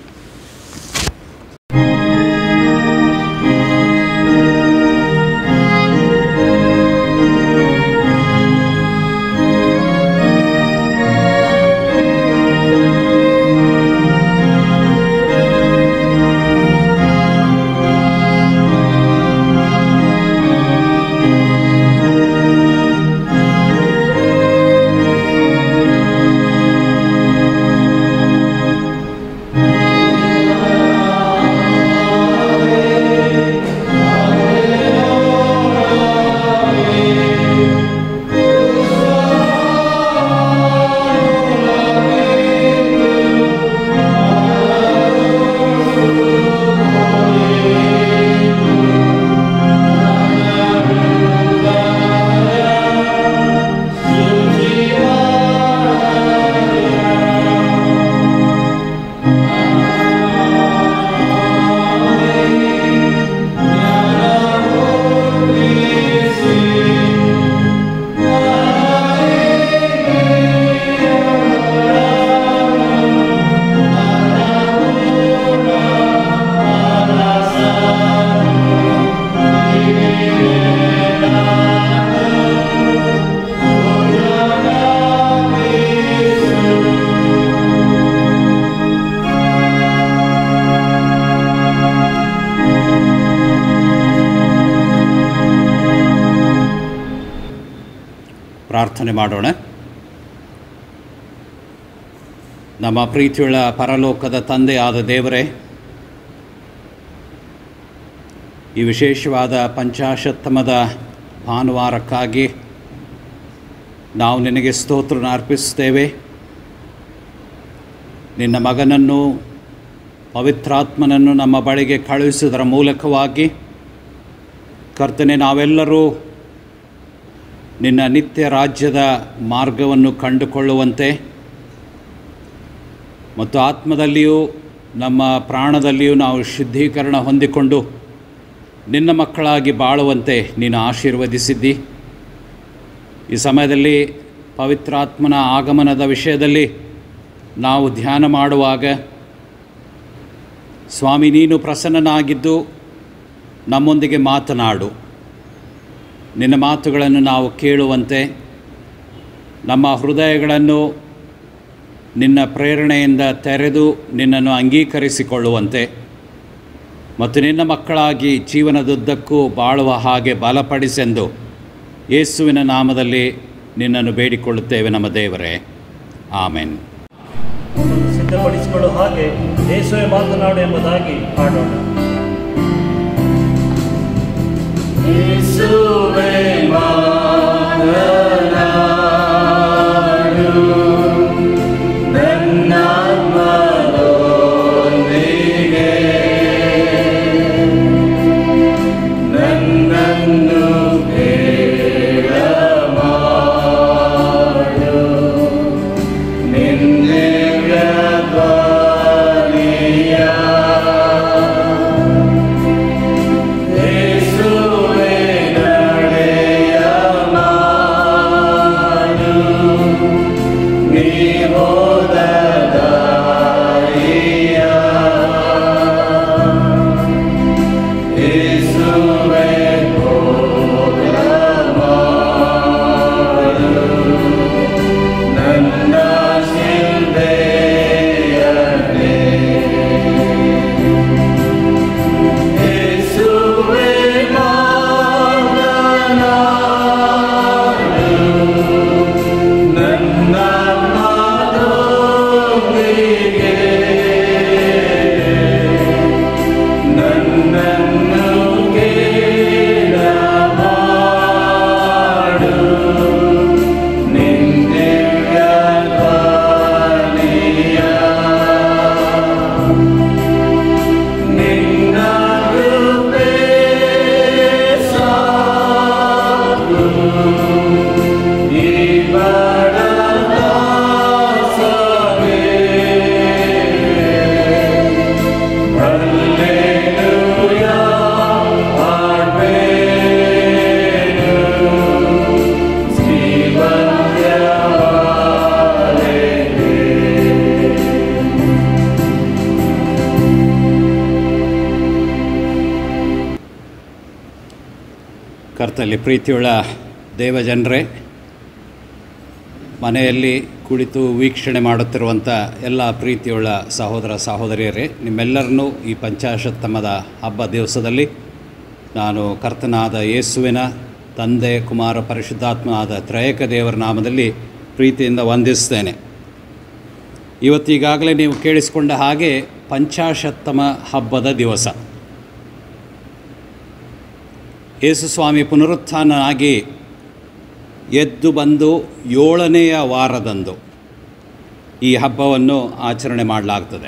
S3: ಪ್ರಾರ್ಥನೆ ಮಾಡೋಣ ನಮ್ಮ ಪ್ರೀತಿಯುಳ್ಳ ಪರಲೋಕದ ತಂದೆಯಾದ ದೇವರೇ ಈ ವಿಶೇಷವಾದ ಪಂಚಾಶತ್ತಮದ ಭಾನುವಾರಕ್ಕಾಗಿ ನಾವು ನಿನಗೆ ಸ್ತೋತ್ರನ ಅರ್ಪಿಸ್ತೇವೆ ನಿನ್ನ ಮಗನನ್ನು ಪವಿತ್ರಾತ್ಮನನ್ನು ನಮ್ಮ ಬಳಿಗೆ ಕಳುಹಿಸುವುದರ ಮೂಲಕವಾಗಿ ಕರ್ತನೆ ನಾವೆಲ್ಲರೂ ನಿನ್ನ ನಿತ್ಯ ರಾಜ್ಯದ ಮಾರ್ಗವನ್ನು ಕಂಡುಕೊಳ್ಳುವಂತೆ ಮತ್ತು ಆತ್ಮದಲ್ಲಿಯೂ ನಮ್ಮ ಪ್ರಾಣದಲ್ಲಿಯೂ ನಾವು ಶುದ್ಧೀಕರಣ ಹೊಂದಿಕೊಂಡು ನಿನ್ನ ಮಕ್ಕಳಾಗಿ ಬಾಳುವಂತೆ ನೀನು ಆಶೀರ್ವದಿಸಿದ್ದಿ ಈ ಸಮಯದಲ್ಲಿ ಪವಿತ್ರಾತ್ಮನ ಆಗಮನದ ವಿಷಯದಲ್ಲಿ ನಾವು ಧ್ಯಾನ ಮಾಡುವಾಗ ಸ್ವಾಮಿ ನೀನು ಪ್ರಸನ್ನನಾಗಿದ್ದು ನಮ್ಮೊಂದಿಗೆ ಮಾತನಾಡು ನಿನ್ನ ಮಾತುಗಳನ್ನು ನಾವು ಕೇಳುವಂತೆ ನಮ್ಮ ಹೃದಯಗಳನ್ನು ನಿನ್ನ ಪ್ರೇರಣೆಯಿಂದ ತೆರೆದು ನಿನ್ನನ್ನು ಅಂಗೀಕರಿಸಿಕೊಳ್ಳುವಂತೆ ಮತ್ತು ನಿನ್ನ ಮಕ್ಕಳಾಗಿ ಜೀವನದುದ್ದಕ್ಕೂ ಬಾಳುವ ಹಾಗೆ ಬಲಪಡಿಸೆಂದು ಯೇಸುವಿನ ನಾಮದಲ್ಲಿ ನಿನ್ನನ್ನು ಬೇಡಿಕೊಳ್ಳುತ್ತೇವೆ ನಮ್ಮ ದೇವರೇ ಆಮೆನ್
S7: ಸಿದ್ಧಪಡಿಸಿಕೊಳ್ಳುವ ಹಾಗೆ ಯೇಸುವೆ ಮಾತನಾಡು ಎಂಬುದಾಗಿ ಹಾಡೋಣ
S3: ಕರ್ತಲ್ಲಿ ಪ್ರೀತಿಯುಳ್ಳ ದೇವಜನರೇ ಮನೆಯಲ್ಲಿ ಕುಳಿತು ವೀಕ್ಷಣೆ ಮಾಡುತ್ತಿರುವಂಥ ಎಲ್ಲ ಪ್ರೀತಿಯುಳ್ಳ ಸಹೋದರ ಸಹೋದರಿಯರೇ ನಿಮ್ಮೆಲ್ಲರನ್ನೂ ಈ ಪಂಚಾಶತ್ತಮದ ಹಬ್ಬ ದಿವಸದಲ್ಲಿ ನಾನು ಕರ್ತನಾದ ಯೇಸುವಿನ ತಂದೆ ಕುಮಾರ ಪರಿಶುದ್ಧಾತ್ಮನಾದ ತ್ರಯಕ ದೇವರ ನಾಮದಲ್ಲಿ ಪ್ರೀತಿಯಿಂದ ವಂದಿಸ್ತೇನೆ ಇವತ್ತೀಗಾಗಲೇ ನೀವು ಕೇಳಿಸಿಕೊಂಡ ಹಾಗೆ ಪಂಚಾಶತ್ತಮ ಹಬ್ಬದ ದಿವಸ ಯೇಸುಸ್ವಾಮಿ ಪುನರುತ್ಥಾನನಾಗಿ ಎದ್ದು ಬಂದು ಏಳನೆಯ ವಾರದಂದು ಈ ಹಬ್ಬವನ್ನು ಆಚರಣೆ ಮಾಡಲಾಗ್ತದೆ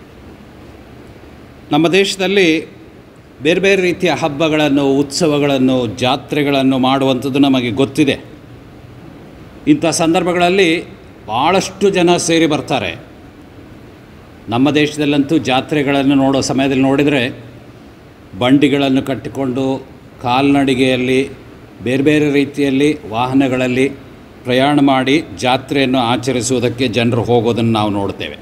S3: ನಮ್ಮ ದೇಶದಲ್ಲಿ ಬೇರೆ ಬೇರೆ ರೀತಿಯ ಹಬ್ಬಗಳನ್ನು ಉತ್ಸವಗಳನ್ನು ಜಾತ್ರೆಗಳನ್ನು ಮಾಡುವಂಥದ್ದು ನಮಗೆ ಗೊತ್ತಿದೆ ಇಂಥ ಸಂದರ್ಭಗಳಲ್ಲಿ ಭಾಳಷ್ಟು ಜನ ಸೇರಿ ಬರ್ತಾರೆ ನಮ್ಮ ದೇಶದಲ್ಲಂತೂ ಜಾತ್ರೆಗಳನ್ನು ನೋಡೋ ಸಮಯದಲ್ಲಿ ನೋಡಿದರೆ ಬಂಡಿಗಳನ್ನು ಕಟ್ಟಿಕೊಂಡು ಕಾಲ್ನಡಿಗೆಯಲ್ಲಿ ಬೇರೆ ಬೇರೆ ರೀತಿಯಲ್ಲಿ ವಾಹನಗಳಲ್ಲಿ ಪ್ರಯಾಣ ಮಾಡಿ ಜಾತ್ರೆಯನ್ನು ಆಚರಿಸುವುದಕ್ಕೆ ಜನರು ಹೋಗೋದನ್ನು ನಾವು ನೋಡ್ತೇವೆ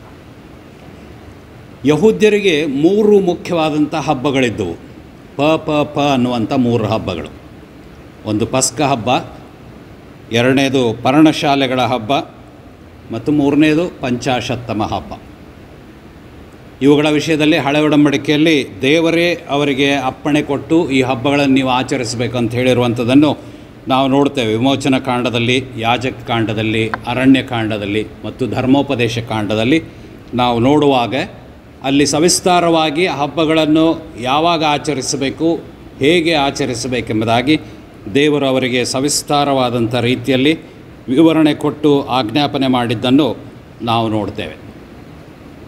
S3: ಯಹೂದ್ಯರಿಗೆ ಮೂರು ಮುಖ್ಯವಾದಂಥ ಹಬ್ಬಗಳಿದ್ದವು ಪ ಪ ಪ ಅನ್ನುವಂಥ ಮೂರು ಹಬ್ಬಗಳು ಒಂದು ಪಸ್ಕ ಹಬ್ಬ ಎರಡನೇದು ಪರ್ಣಶಾಲೆಗಳ ಹಬ್ಬ ಮತ್ತು ಮೂರನೇದು ಪಂಚಾಶತ್ತಮ ಹಬ್ಬ ಇವುಗಳ ವಿಷಯದಲ್ಲಿ ಹಳೆ ಒಡಂಬಡಿಕೆಯಲ್ಲಿ ದೇವರೇ ಅವರಿಗೆ ಅಪ್ಪಣೆ ಕೊಟ್ಟು ಈ ಹಬ್ಬಗಳನ್ನು ನೀವು ಆಚರಿಸಬೇಕು ಅಂತ ಹೇಳಿರುವಂಥದ್ದನ್ನು ನಾವು ನೋಡ್ತೇವೆ ವಿಮೋಚನ ಕಾಂಡದಲ್ಲಿ ಯಾಜಕ ಕಾಂಡದಲ್ಲಿ ಅರಣ್ಯ ಕಾಂಡದಲ್ಲಿ ಮತ್ತು ಧರ್ಮೋಪದೇಶ ಕಾಂಡದಲ್ಲಿ ನಾವು ನೋಡುವಾಗ ಅಲ್ಲಿ ಸವಿಸ್ತಾರವಾಗಿ ಹಬ್ಬಗಳನ್ನು ಯಾವಾಗ ಆಚರಿಸಬೇಕು ಹೇಗೆ ಆಚರಿಸಬೇಕೆಂಬುದಾಗಿ ದೇವರು ಅವರಿಗೆ ಸವಿಸ್ತಾರವಾದಂಥ ರೀತಿಯಲ್ಲಿ ವಿವರಣೆ ಕೊಟ್ಟು ಆಜ್ಞಾಪನೆ ಮಾಡಿದ್ದನ್ನು ನಾವು ನೋಡ್ತೇವೆ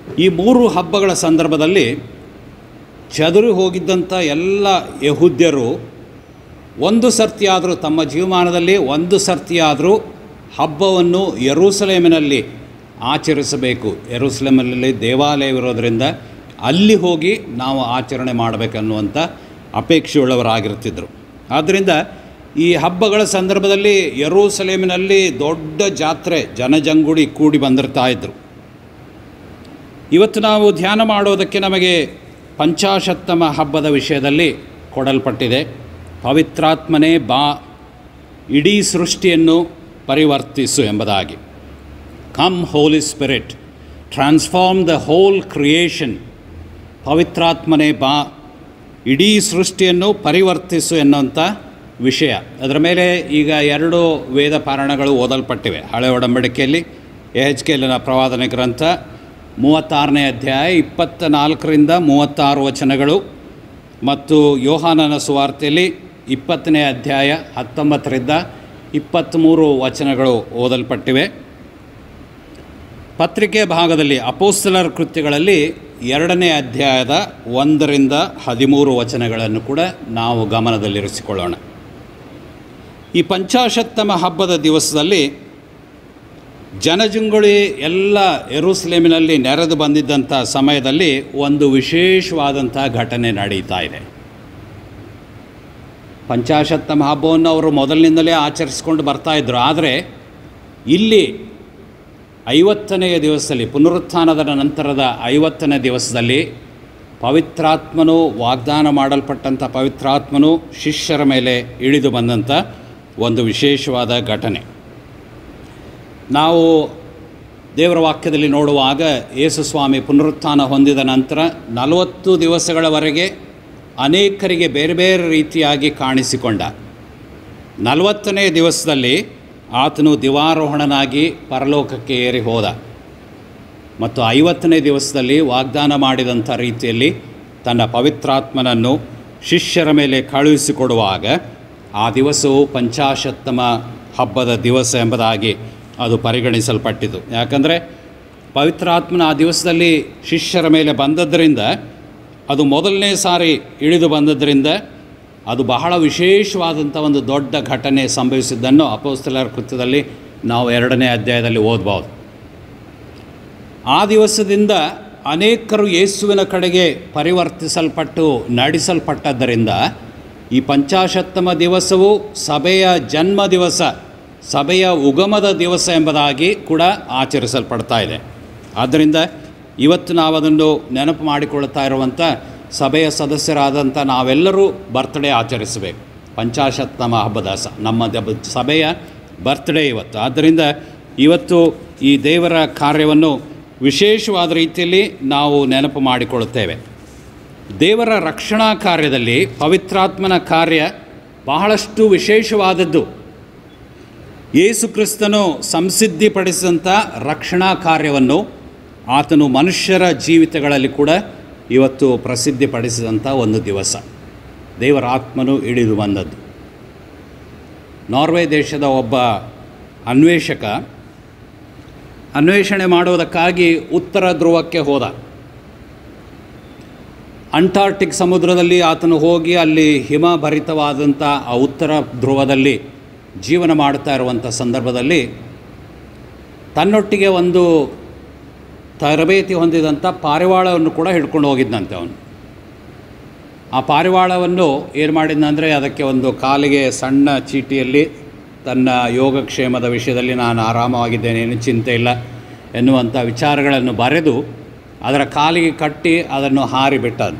S3: ಈ ಮೂರು ಹಬ್ಬಗಳ ಸಂದರ್ಭದಲ್ಲಿ ಚದುರಿ ಹೋಗಿದ್ದಂಥ ಎಲ್ಲ ಯಹೂದ್ಯರು ಒಂದು ಸರ್ತಿಯಾದರೂ ತಮ್ಮ ಜೀವಮಾನದಲ್ಲಿ ಒಂದು ಸರ್ತಿಯಾದರೂ ಹಬ್ಬವನ್ನು ಯರೂಸಲೇಮಿನಲ್ಲಿ ಆಚರಿಸಬೇಕು ಯರೂಸಲೇಮಲ್ಲಿ ದೇವಾಲಯವಿರೋದರಿಂದ ಅಲ್ಲಿ ಹೋಗಿ ನಾವು ಆಚರಣೆ ಮಾಡಬೇಕನ್ನುವಂಥ ಅಪೇಕ್ಷೆಯುಳ್ಳವರಾಗಿರ್ತಿದ್ರು ಆದ್ದರಿಂದ ಈ ಹಬ್ಬಗಳ ಸಂದರ್ಭದಲ್ಲಿ ಯರೂಸಲೇಮಿನಲ್ಲಿ ದೊಡ್ಡ ಜಾತ್ರೆ ಜನಜಂಗುಳಿ ಕೂಡಿ ಬಂದಿರ್ತಾ ಇದ್ದರು ಇವತ್ತು ನಾವು ಧ್ಯಾನ ಮಾಡೋದಕ್ಕೆ ನಮಗೆ ಪಂಚಾಶತ್ತಮ ಹಬ್ಬದ ವಿಷಯದಲ್ಲಿ ಕೊಡಲ್ಪಟ್ಟಿದೆ ಪವಿತ್ರಾತ್ಮನೇ ಬಾ ಇಡೀ ಸೃಷ್ಟಿಯನ್ನು ಪರಿವರ್ತಿಸು ಎಂಬುದಾಗಿ come holy spirit transform the whole creation ಪವಿತ್ರಾತ್ಮನೇ ಬಾ ಇಡೀ ಸೃಷ್ಟಿಯನ್ನು ಪರಿವರ್ತಿಸು ಎನ್ನುವಂಥ ವಿಷಯ ಅದರ ಮೇಲೆ ಈಗ ಎರಡು ವೇದ ಪಾರಾಯಣಗಳು ಓದಲ್ಪಟ್ಟಿವೆ ಹಳೆ ಒಡಂಬಡಿಕೆಯಲ್ಲಿ ಎಚ್ ಕೆಲಿನ ಪ್ರವಾದನೆ ಗ್ರಂಥ ಮೂವತ್ತಾರನೇ ಅಧ್ಯಾಯ ಇಪ್ಪತ್ತ ನಾಲ್ಕರಿಂದ ಮೂವತ್ತಾರು ವಚನಗಳು ಮತ್ತು ಯೋಹಾನನ ಸುವಾರ್ತೆಯಲ್ಲಿ ಇಪ್ಪತ್ತನೇ ಅಧ್ಯಾಯ ಹತ್ತೊಂಬತ್ತರಿಂದ ಇಪ್ಪತ್ತ್ಮೂರು ವಚನಗಳು ಓದಲ್ಪಟ್ಟಿವೆ ಪತ್ರಿಕೆ ಭಾಗದಲ್ಲಿ ಅಪೋಸ್ತಲರ ಕೃತ್ಯಗಳಲ್ಲಿ ಎರಡನೇ ಅಧ್ಯಾಯದ ಒಂದರಿಂದ ಹದಿಮೂರು ವಚನಗಳನ್ನು ಕೂಡ ನಾವು ಗಮನದಲ್ಲಿರಿಸಿಕೊಳ್ಳೋಣ ಈ ಪಂಚಾಶತ್ತಮ ಹಬ್ಬದ ದಿವಸದಲ್ಲಿ ಜನಜುಂಗುಳಿ ಎಲ್ಲ ಎರುಸಲೇಮಿನಲ್ಲಿ ನೆರೆದು ಬಂದಿದ್ದಂಥ ಸಮಯದಲ್ಲಿ ಒಂದು ವಿಶೇಷವಾದಂಥ ಘಟನೆ ನಡೀತಾ ಇದೆ ಪಂಚಾಶತ್ತಮ ಹಬ್ಬವನ್ನು ಅವರು ಮೊದಲಿನಿಂದಲೇ ಆಚರಿಸ್ಕೊಂಡು ಬರ್ತಾಯಿದ್ರು ಆದರೆ ಇಲ್ಲಿ ಐವತ್ತನೆಯ ದಿವಸದಲ್ಲಿ ಪುನರುತ್ಥಾನದ ನಂತರದ ಐವತ್ತನೇ ದಿವಸದಲ್ಲಿ ಪವಿತ್ರಾತ್ಮನು ವಾಗ್ದಾನ ಮಾಡಲ್ಪಟ್ಟಂಥ ಪವಿತ್ರಾತ್ಮನು ಶಿಷ್ಯರ ಮೇಲೆ ಇಳಿದು ಬಂದಂಥ ಒಂದು ವಿಶೇಷವಾದ ಘಟನೆ ನಾವು ದೇವರ ವಾಕ್ಯದಲ್ಲಿ ನೋಡುವಾಗ ಯೇಸುಸ್ವಾಮಿ ಪುನರುತ್ಥಾನ ಹೊಂದಿದ ನಂತರ ನಲವತ್ತು ದಿವಸಗಳವರೆಗೆ ಅನೇಕರಿಗೆ ಬೇರೆ ಬೇರೆ ರೀತಿಯಾಗಿ ಕಾಣಿಸಿಕೊಂಡ ನಲವತ್ತನೇ ದಿವಸದಲ್ಲಿ ಆತನು ದಿವಾರೋಹಣನಾಗಿ ಪರಲೋಕಕ್ಕೆ ಏರಿ ಹೋದ ಮತ್ತು ಐವತ್ತನೇ ದಿವಸದಲ್ಲಿ ವಾಗ್ದಾನ ಮಾಡಿದಂಥ ರೀತಿಯಲ್ಲಿ ತನ್ನ ಪವಿತ್ರಾತ್ಮನನ್ನು ಶಿಷ್ಯರ ಮೇಲೆ ಕಳುಹಿಸಿಕೊಡುವಾಗ ಆ ದಿವಸವು ಪಂಚಾಶತ್ತಮ ಹಬ್ಬದ ದಿವಸ ಎಂಬುದಾಗಿ ಅದು ಪರಿಗಣಿಸಲ್ಪಟ್ಟಿತು ಯಾಕಂದರೆ ಪವಿತ್ರಾತ್ಮನ ಆ ದಿವಸದಲ್ಲಿ ಶಿಷ್ಯರ ಮೇಲೆ ಬಂದದ್ದರಿಂದ ಅದು ಮೊದಲನೇ ಸಾರಿ ಇಳಿದು ಬಂದದ್ದರಿಂದ ಅದು ಬಹಳ ವಿಶೇಷವಾದಂಥ ಒಂದು ದೊಡ್ಡ ಘಟನೆ ಸಂಭವಿಸಿದ್ದನ್ನು ಅಪೋಸ್ತಲರ ಕೃತ್ಯದಲ್ಲಿ ನಾವು ಎರಡನೇ ಅಧ್ಯಾಯದಲ್ಲಿ ಓದ್ಬೋದು ಆ ದಿವಸದಿಂದ ಅನೇಕರು ಯೇಸುವಿನ ಕಡೆಗೆ ಪರಿವರ್ತಿಸಲ್ಪಟ್ಟು ನಡೆಸಲ್ಪಟ್ಟದ್ದರಿಂದ ಈ ಪಂಚಾಶತ್ತಮ ದಿವಸವು ಸಭೆಯ ಜನ್ಮ ದಿವಸ ಸಭೆಯ ಉಗಮದ ದಿವಸ ಎಂಬುದಾಗಿ ಕೂಡ ಆಚರಿಸಲ್ಪಡ್ತಾ ಇದೆ ಆದ್ದರಿಂದ ಇವತ್ತು ನಾವು ಅದನ್ನು ನೆನಪು ಮಾಡಿಕೊಳ್ತಾ ಇರುವಂಥ ಸಭೆಯ ಸದಸ್ಯರಾದಂಥ ನಾವೆಲ್ಲರೂ ಬರ್ತ್ಡೇ ಆಚರಿಸಬೇಕು ಪಂಚಾಶತ್ತಮ ಹಬ್ಬದ ಸ ನಮ್ಮ ದಬ- ಸಭೆಯ ಬರ್ತ್ಡೇ ಇವತ್ತು ಆದ್ದರಿಂದ ಇವತ್ತು ಈ ದೇವರ ಕಾರ್ಯವನ್ನು ವಿಶೇಷವಾದ ರೀತಿಯಲ್ಲಿ ನಾವು ನೆನಪು ಮಾಡಿಕೊಳ್ಳುತ್ತೇವೆ ದೇವರ ರಕ್ಷಣಾ ಕಾರ್ಯದಲ್ಲಿ ಪವಿತ್ರಾತ್ಮನ ಕಾರ್ಯ ಬಹಳಷ್ಟು ವಿಶೇಷವಾದದ್ದು ಯೇಸು ಕ್ರಿಸ್ತನು ಸಂಸಿದ್ಧಿಪಡಿಸಿದಂಥ ರಕ್ಷಣಾ ಕಾರ್ಯವನ್ನು ಆತನು ಮನುಷ್ಯರ ಜೀವಿತಗಳಲ್ಲಿ ಕೂಡ ಇವತ್ತು ಪ್ರಸಿದ್ಧಿಪಡಿಸಿದಂಥ ಒಂದು ದಿವಸ ದೇವರ ಆತ್ಮನು ಇಳಿದು ಬಂದದ್ದು ನಾರ್ವೆ ದೇಶದ ಒಬ್ಬ ಅನ್ವೇಷಕ ಅನ್ವೇಷಣೆ ಮಾಡುವುದಕ್ಕಾಗಿ ಉತ್ತರ ಧ್ರುವಕ್ಕೆ ಹೋದ ಅಂಟಾರ್ಟಿಕ್ ಸಮುದ್ರದಲ್ಲಿ ಆತನು ಹೋಗಿ ಅಲ್ಲಿ ಹಿಮಭರಿತವಾದಂಥ ಆ ಉತ್ತರ ಧ್ರುವದಲ್ಲಿ ಜೀವನ ಮಾಡ್ತಾ ಇರುವಂಥ ಸಂದರ್ಭದಲ್ಲಿ ತನ್ನೊಟ್ಟಿಗೆ ಒಂದು ತರಬೇತಿ ಹೊಂದಿದಂಥ ಪಾರಿವಾಳವನ್ನು ಕೂಡ ಹಿಡ್ಕೊಂಡು ಹೋಗಿದ್ದಂತೆ ಅವನು ಆ ಪಾರಿವಾಳವನ್ನು ಏನು ಮಾಡಿದ್ನಂದರೆ ಅದಕ್ಕೆ ಒಂದು ಕಾಲಿಗೆ ಸಣ್ಣ ಚೀಟಿಯಲ್ಲಿ ತನ್ನ ಯೋಗಕ್ಷೇಮದ ವಿಷಯದಲ್ಲಿ ನಾನು ಆರಾಮವಾಗಿದ್ದೇನೆ ಏನು ಚಿಂತೆ ಇಲ್ಲ ಎನ್ನುವಂಥ ವಿಚಾರಗಳನ್ನು ಬರೆದು ಅದರ ಕಾಲಿಗೆ ಕಟ್ಟಿ ಅದನ್ನು ಹಾರಿ ಬಿಟ್ಟದ್ದು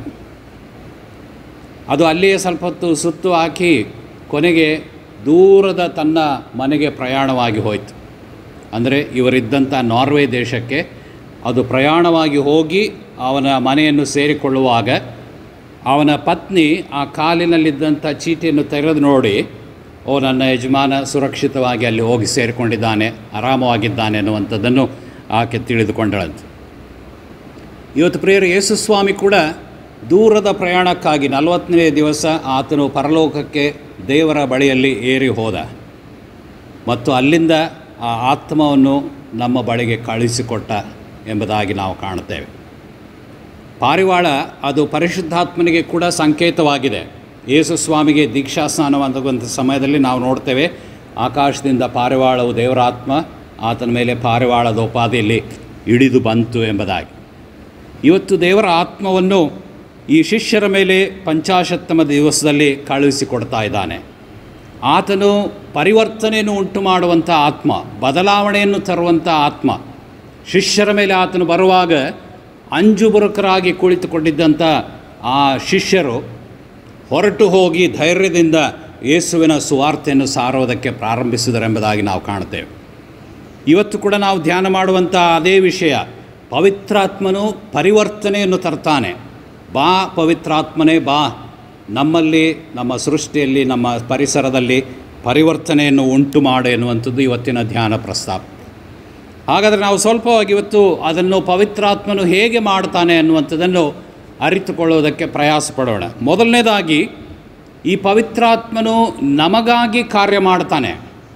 S3: ಅದು ಅಲ್ಲಿಯೇ ಸ್ವಲ್ಪ ಹೊತ್ತು ಸುತ್ತು ಹಾಕಿ ಕೊನೆಗೆ ದೂರದ ತನ್ನ ಮನೆಗೆ ಪ್ರಯಾಣವಾಗಿ ಹೋಯಿತು ಅಂದರೆ ಇವರಿದ್ದಂಥ ನಾರ್ವೆ ದೇಶಕ್ಕೆ ಅದು ಪ್ರಯಾಣವಾಗಿ ಹೋಗಿ ಅವನ ಮನೆಯನ್ನು ಸೇರಿಕೊಳ್ಳುವಾಗ ಅವನ ಪತ್ನಿ ಆ ಕಾಲಿನಲ್ಲಿದ್ದಂಥ ಚೀಟಿಯನ್ನು ತೆಗೆದು ನೋಡಿ ಓ ನನ್ನ ಯಜಮಾನ ಸುರಕ್ಷಿತವಾಗಿ ಅಲ್ಲಿ ಹೋಗಿ ಸೇರಿಕೊಂಡಿದ್ದಾನೆ ಆರಾಮವಾಗಿದ್ದಾನೆ ಅನ್ನುವಂಥದ್ದನ್ನು ಆಕೆ ತಿಳಿದುಕೊಂಡಳಂತೆ ಇವತ್ತು ಪ್ರಿಯರು ಯೇಸುಸ್ವಾಮಿ ಕೂಡ ದೂರದ ಪ್ರಯಾಣಕ್ಕಾಗಿ ನಲವತ್ತನೇ ದಿವಸ ಆತನು ಪರಲೋಕಕ್ಕೆ ದೇವರ ಬಳಿಯಲ್ಲಿ ಏರಿ ಹೋದ ಮತ್ತು ಅಲ್ಲಿಂದ ಆ ಆತ್ಮವನ್ನು ನಮ್ಮ ಬಳಿಗೆ ಕಳುಹಿಸಿಕೊಟ್ಟ ಎಂಬುದಾಗಿ ನಾವು ಕಾಣುತ್ತೇವೆ ಪಾರಿವಾಳ ಅದು ಪರಿಶುದ್ಧಾತ್ಮನಿಗೆ ಕೂಡ ಸಂಕೇತವಾಗಿದೆ ಯೇಸು ಸ್ವಾಮಿಗೆ ದೀಕ್ಷಾ ಸ್ನಾನವಾಗುವಂಥ ಸಮಯದಲ್ಲಿ ನಾವು ನೋಡ್ತೇವೆ ಆಕಾಶದಿಂದ ಪಾರಿವಾಳವು ದೇವರ ಆತ್ಮ ಆತನ ಮೇಲೆ ಪಾರಿವಾಳದ ಉಪಾದಿಯಲ್ಲಿ ಇಳಿದು ಬಂತು ಎಂಬುದಾಗಿ ಇವತ್ತು ದೇವರ ಆತ್ಮವನ್ನು ಈ ಶಿಷ್ಯರ ಮೇಲೆ ಪಂಚಾಶತ್ತಮ ದಿವಸದಲ್ಲಿ ಕಳುಹಿಸಿಕೊಡ್ತಾ ಇದ್ದಾನೆ ಆತನು ಪರಿವರ್ತನೆಯನ್ನು ಉಂಟು ಮಾಡುವಂಥ ಆತ್ಮ ಬದಲಾವಣೆಯನ್ನು ತರುವಂಥ ಆತ್ಮ ಶಿಷ್ಯರ ಮೇಲೆ ಆತನು ಬರುವಾಗ ಅಂಜುಬುರುಕರಾಗಿ ಕುಳಿತುಕೊಂಡಿದ್ದಂಥ ಆ ಶಿಷ್ಯರು ಹೊರಟು ಹೋಗಿ ಧೈರ್ಯದಿಂದ ಯೇಸುವಿನ ಸುವಾರ್ತೆಯನ್ನು ಸಾರೋದಕ್ಕೆ ಪ್ರಾರಂಭಿಸಿದರೆಂಬುದಾಗಿ ನಾವು ಕಾಣ್ತೇವೆ ಇವತ್ತು ಕೂಡ ನಾವು ಧ್ಯಾನ ಮಾಡುವಂಥ ಅದೇ ವಿಷಯ ಪವಿತ್ರಾತ್ಮನು ಪರಿವರ್ತನೆಯನ್ನು ತರ್ತಾನೆ ಬಾ ಪವಿತ್ರಾತ್ಮನೇ ಬಾ ನಮ್ಮಲ್ಲಿ ನಮ್ಮ ಸೃಷ್ಟಿಯಲ್ಲಿ ನಮ್ಮ ಪರಿಸರದಲ್ಲಿ ಪರಿವರ್ತನೆಯನ್ನು ಉಂಟು ಮಾಡು ಎನ್ನುವಂಥದ್ದು ಇವತ್ತಿನ ಧ್ಯಾನ ಪ್ರಸ್ತಾಪ ಹಾಗಾದರೆ ನಾವು ಸ್ವಲ್ಪವಾಗಿ ಇವತ್ತು ಅದನ್ನು ಪವಿತ್ರಾತ್ಮನು ಹೇಗೆ ಮಾಡ್ತಾನೆ ಅನ್ನುವಂಥದ್ದನ್ನು ಅರಿತುಕೊಳ್ಳೋದಕ್ಕೆ ಪ್ರಯಾಸ ಪಡೋಣ ಮೊದಲನೇದಾಗಿ ಈ ಪವಿತ್ರಾತ್ಮನು ನಮಗಾಗಿ ಕಾರ್ಯ ಮಾಡ್ತಾನೆ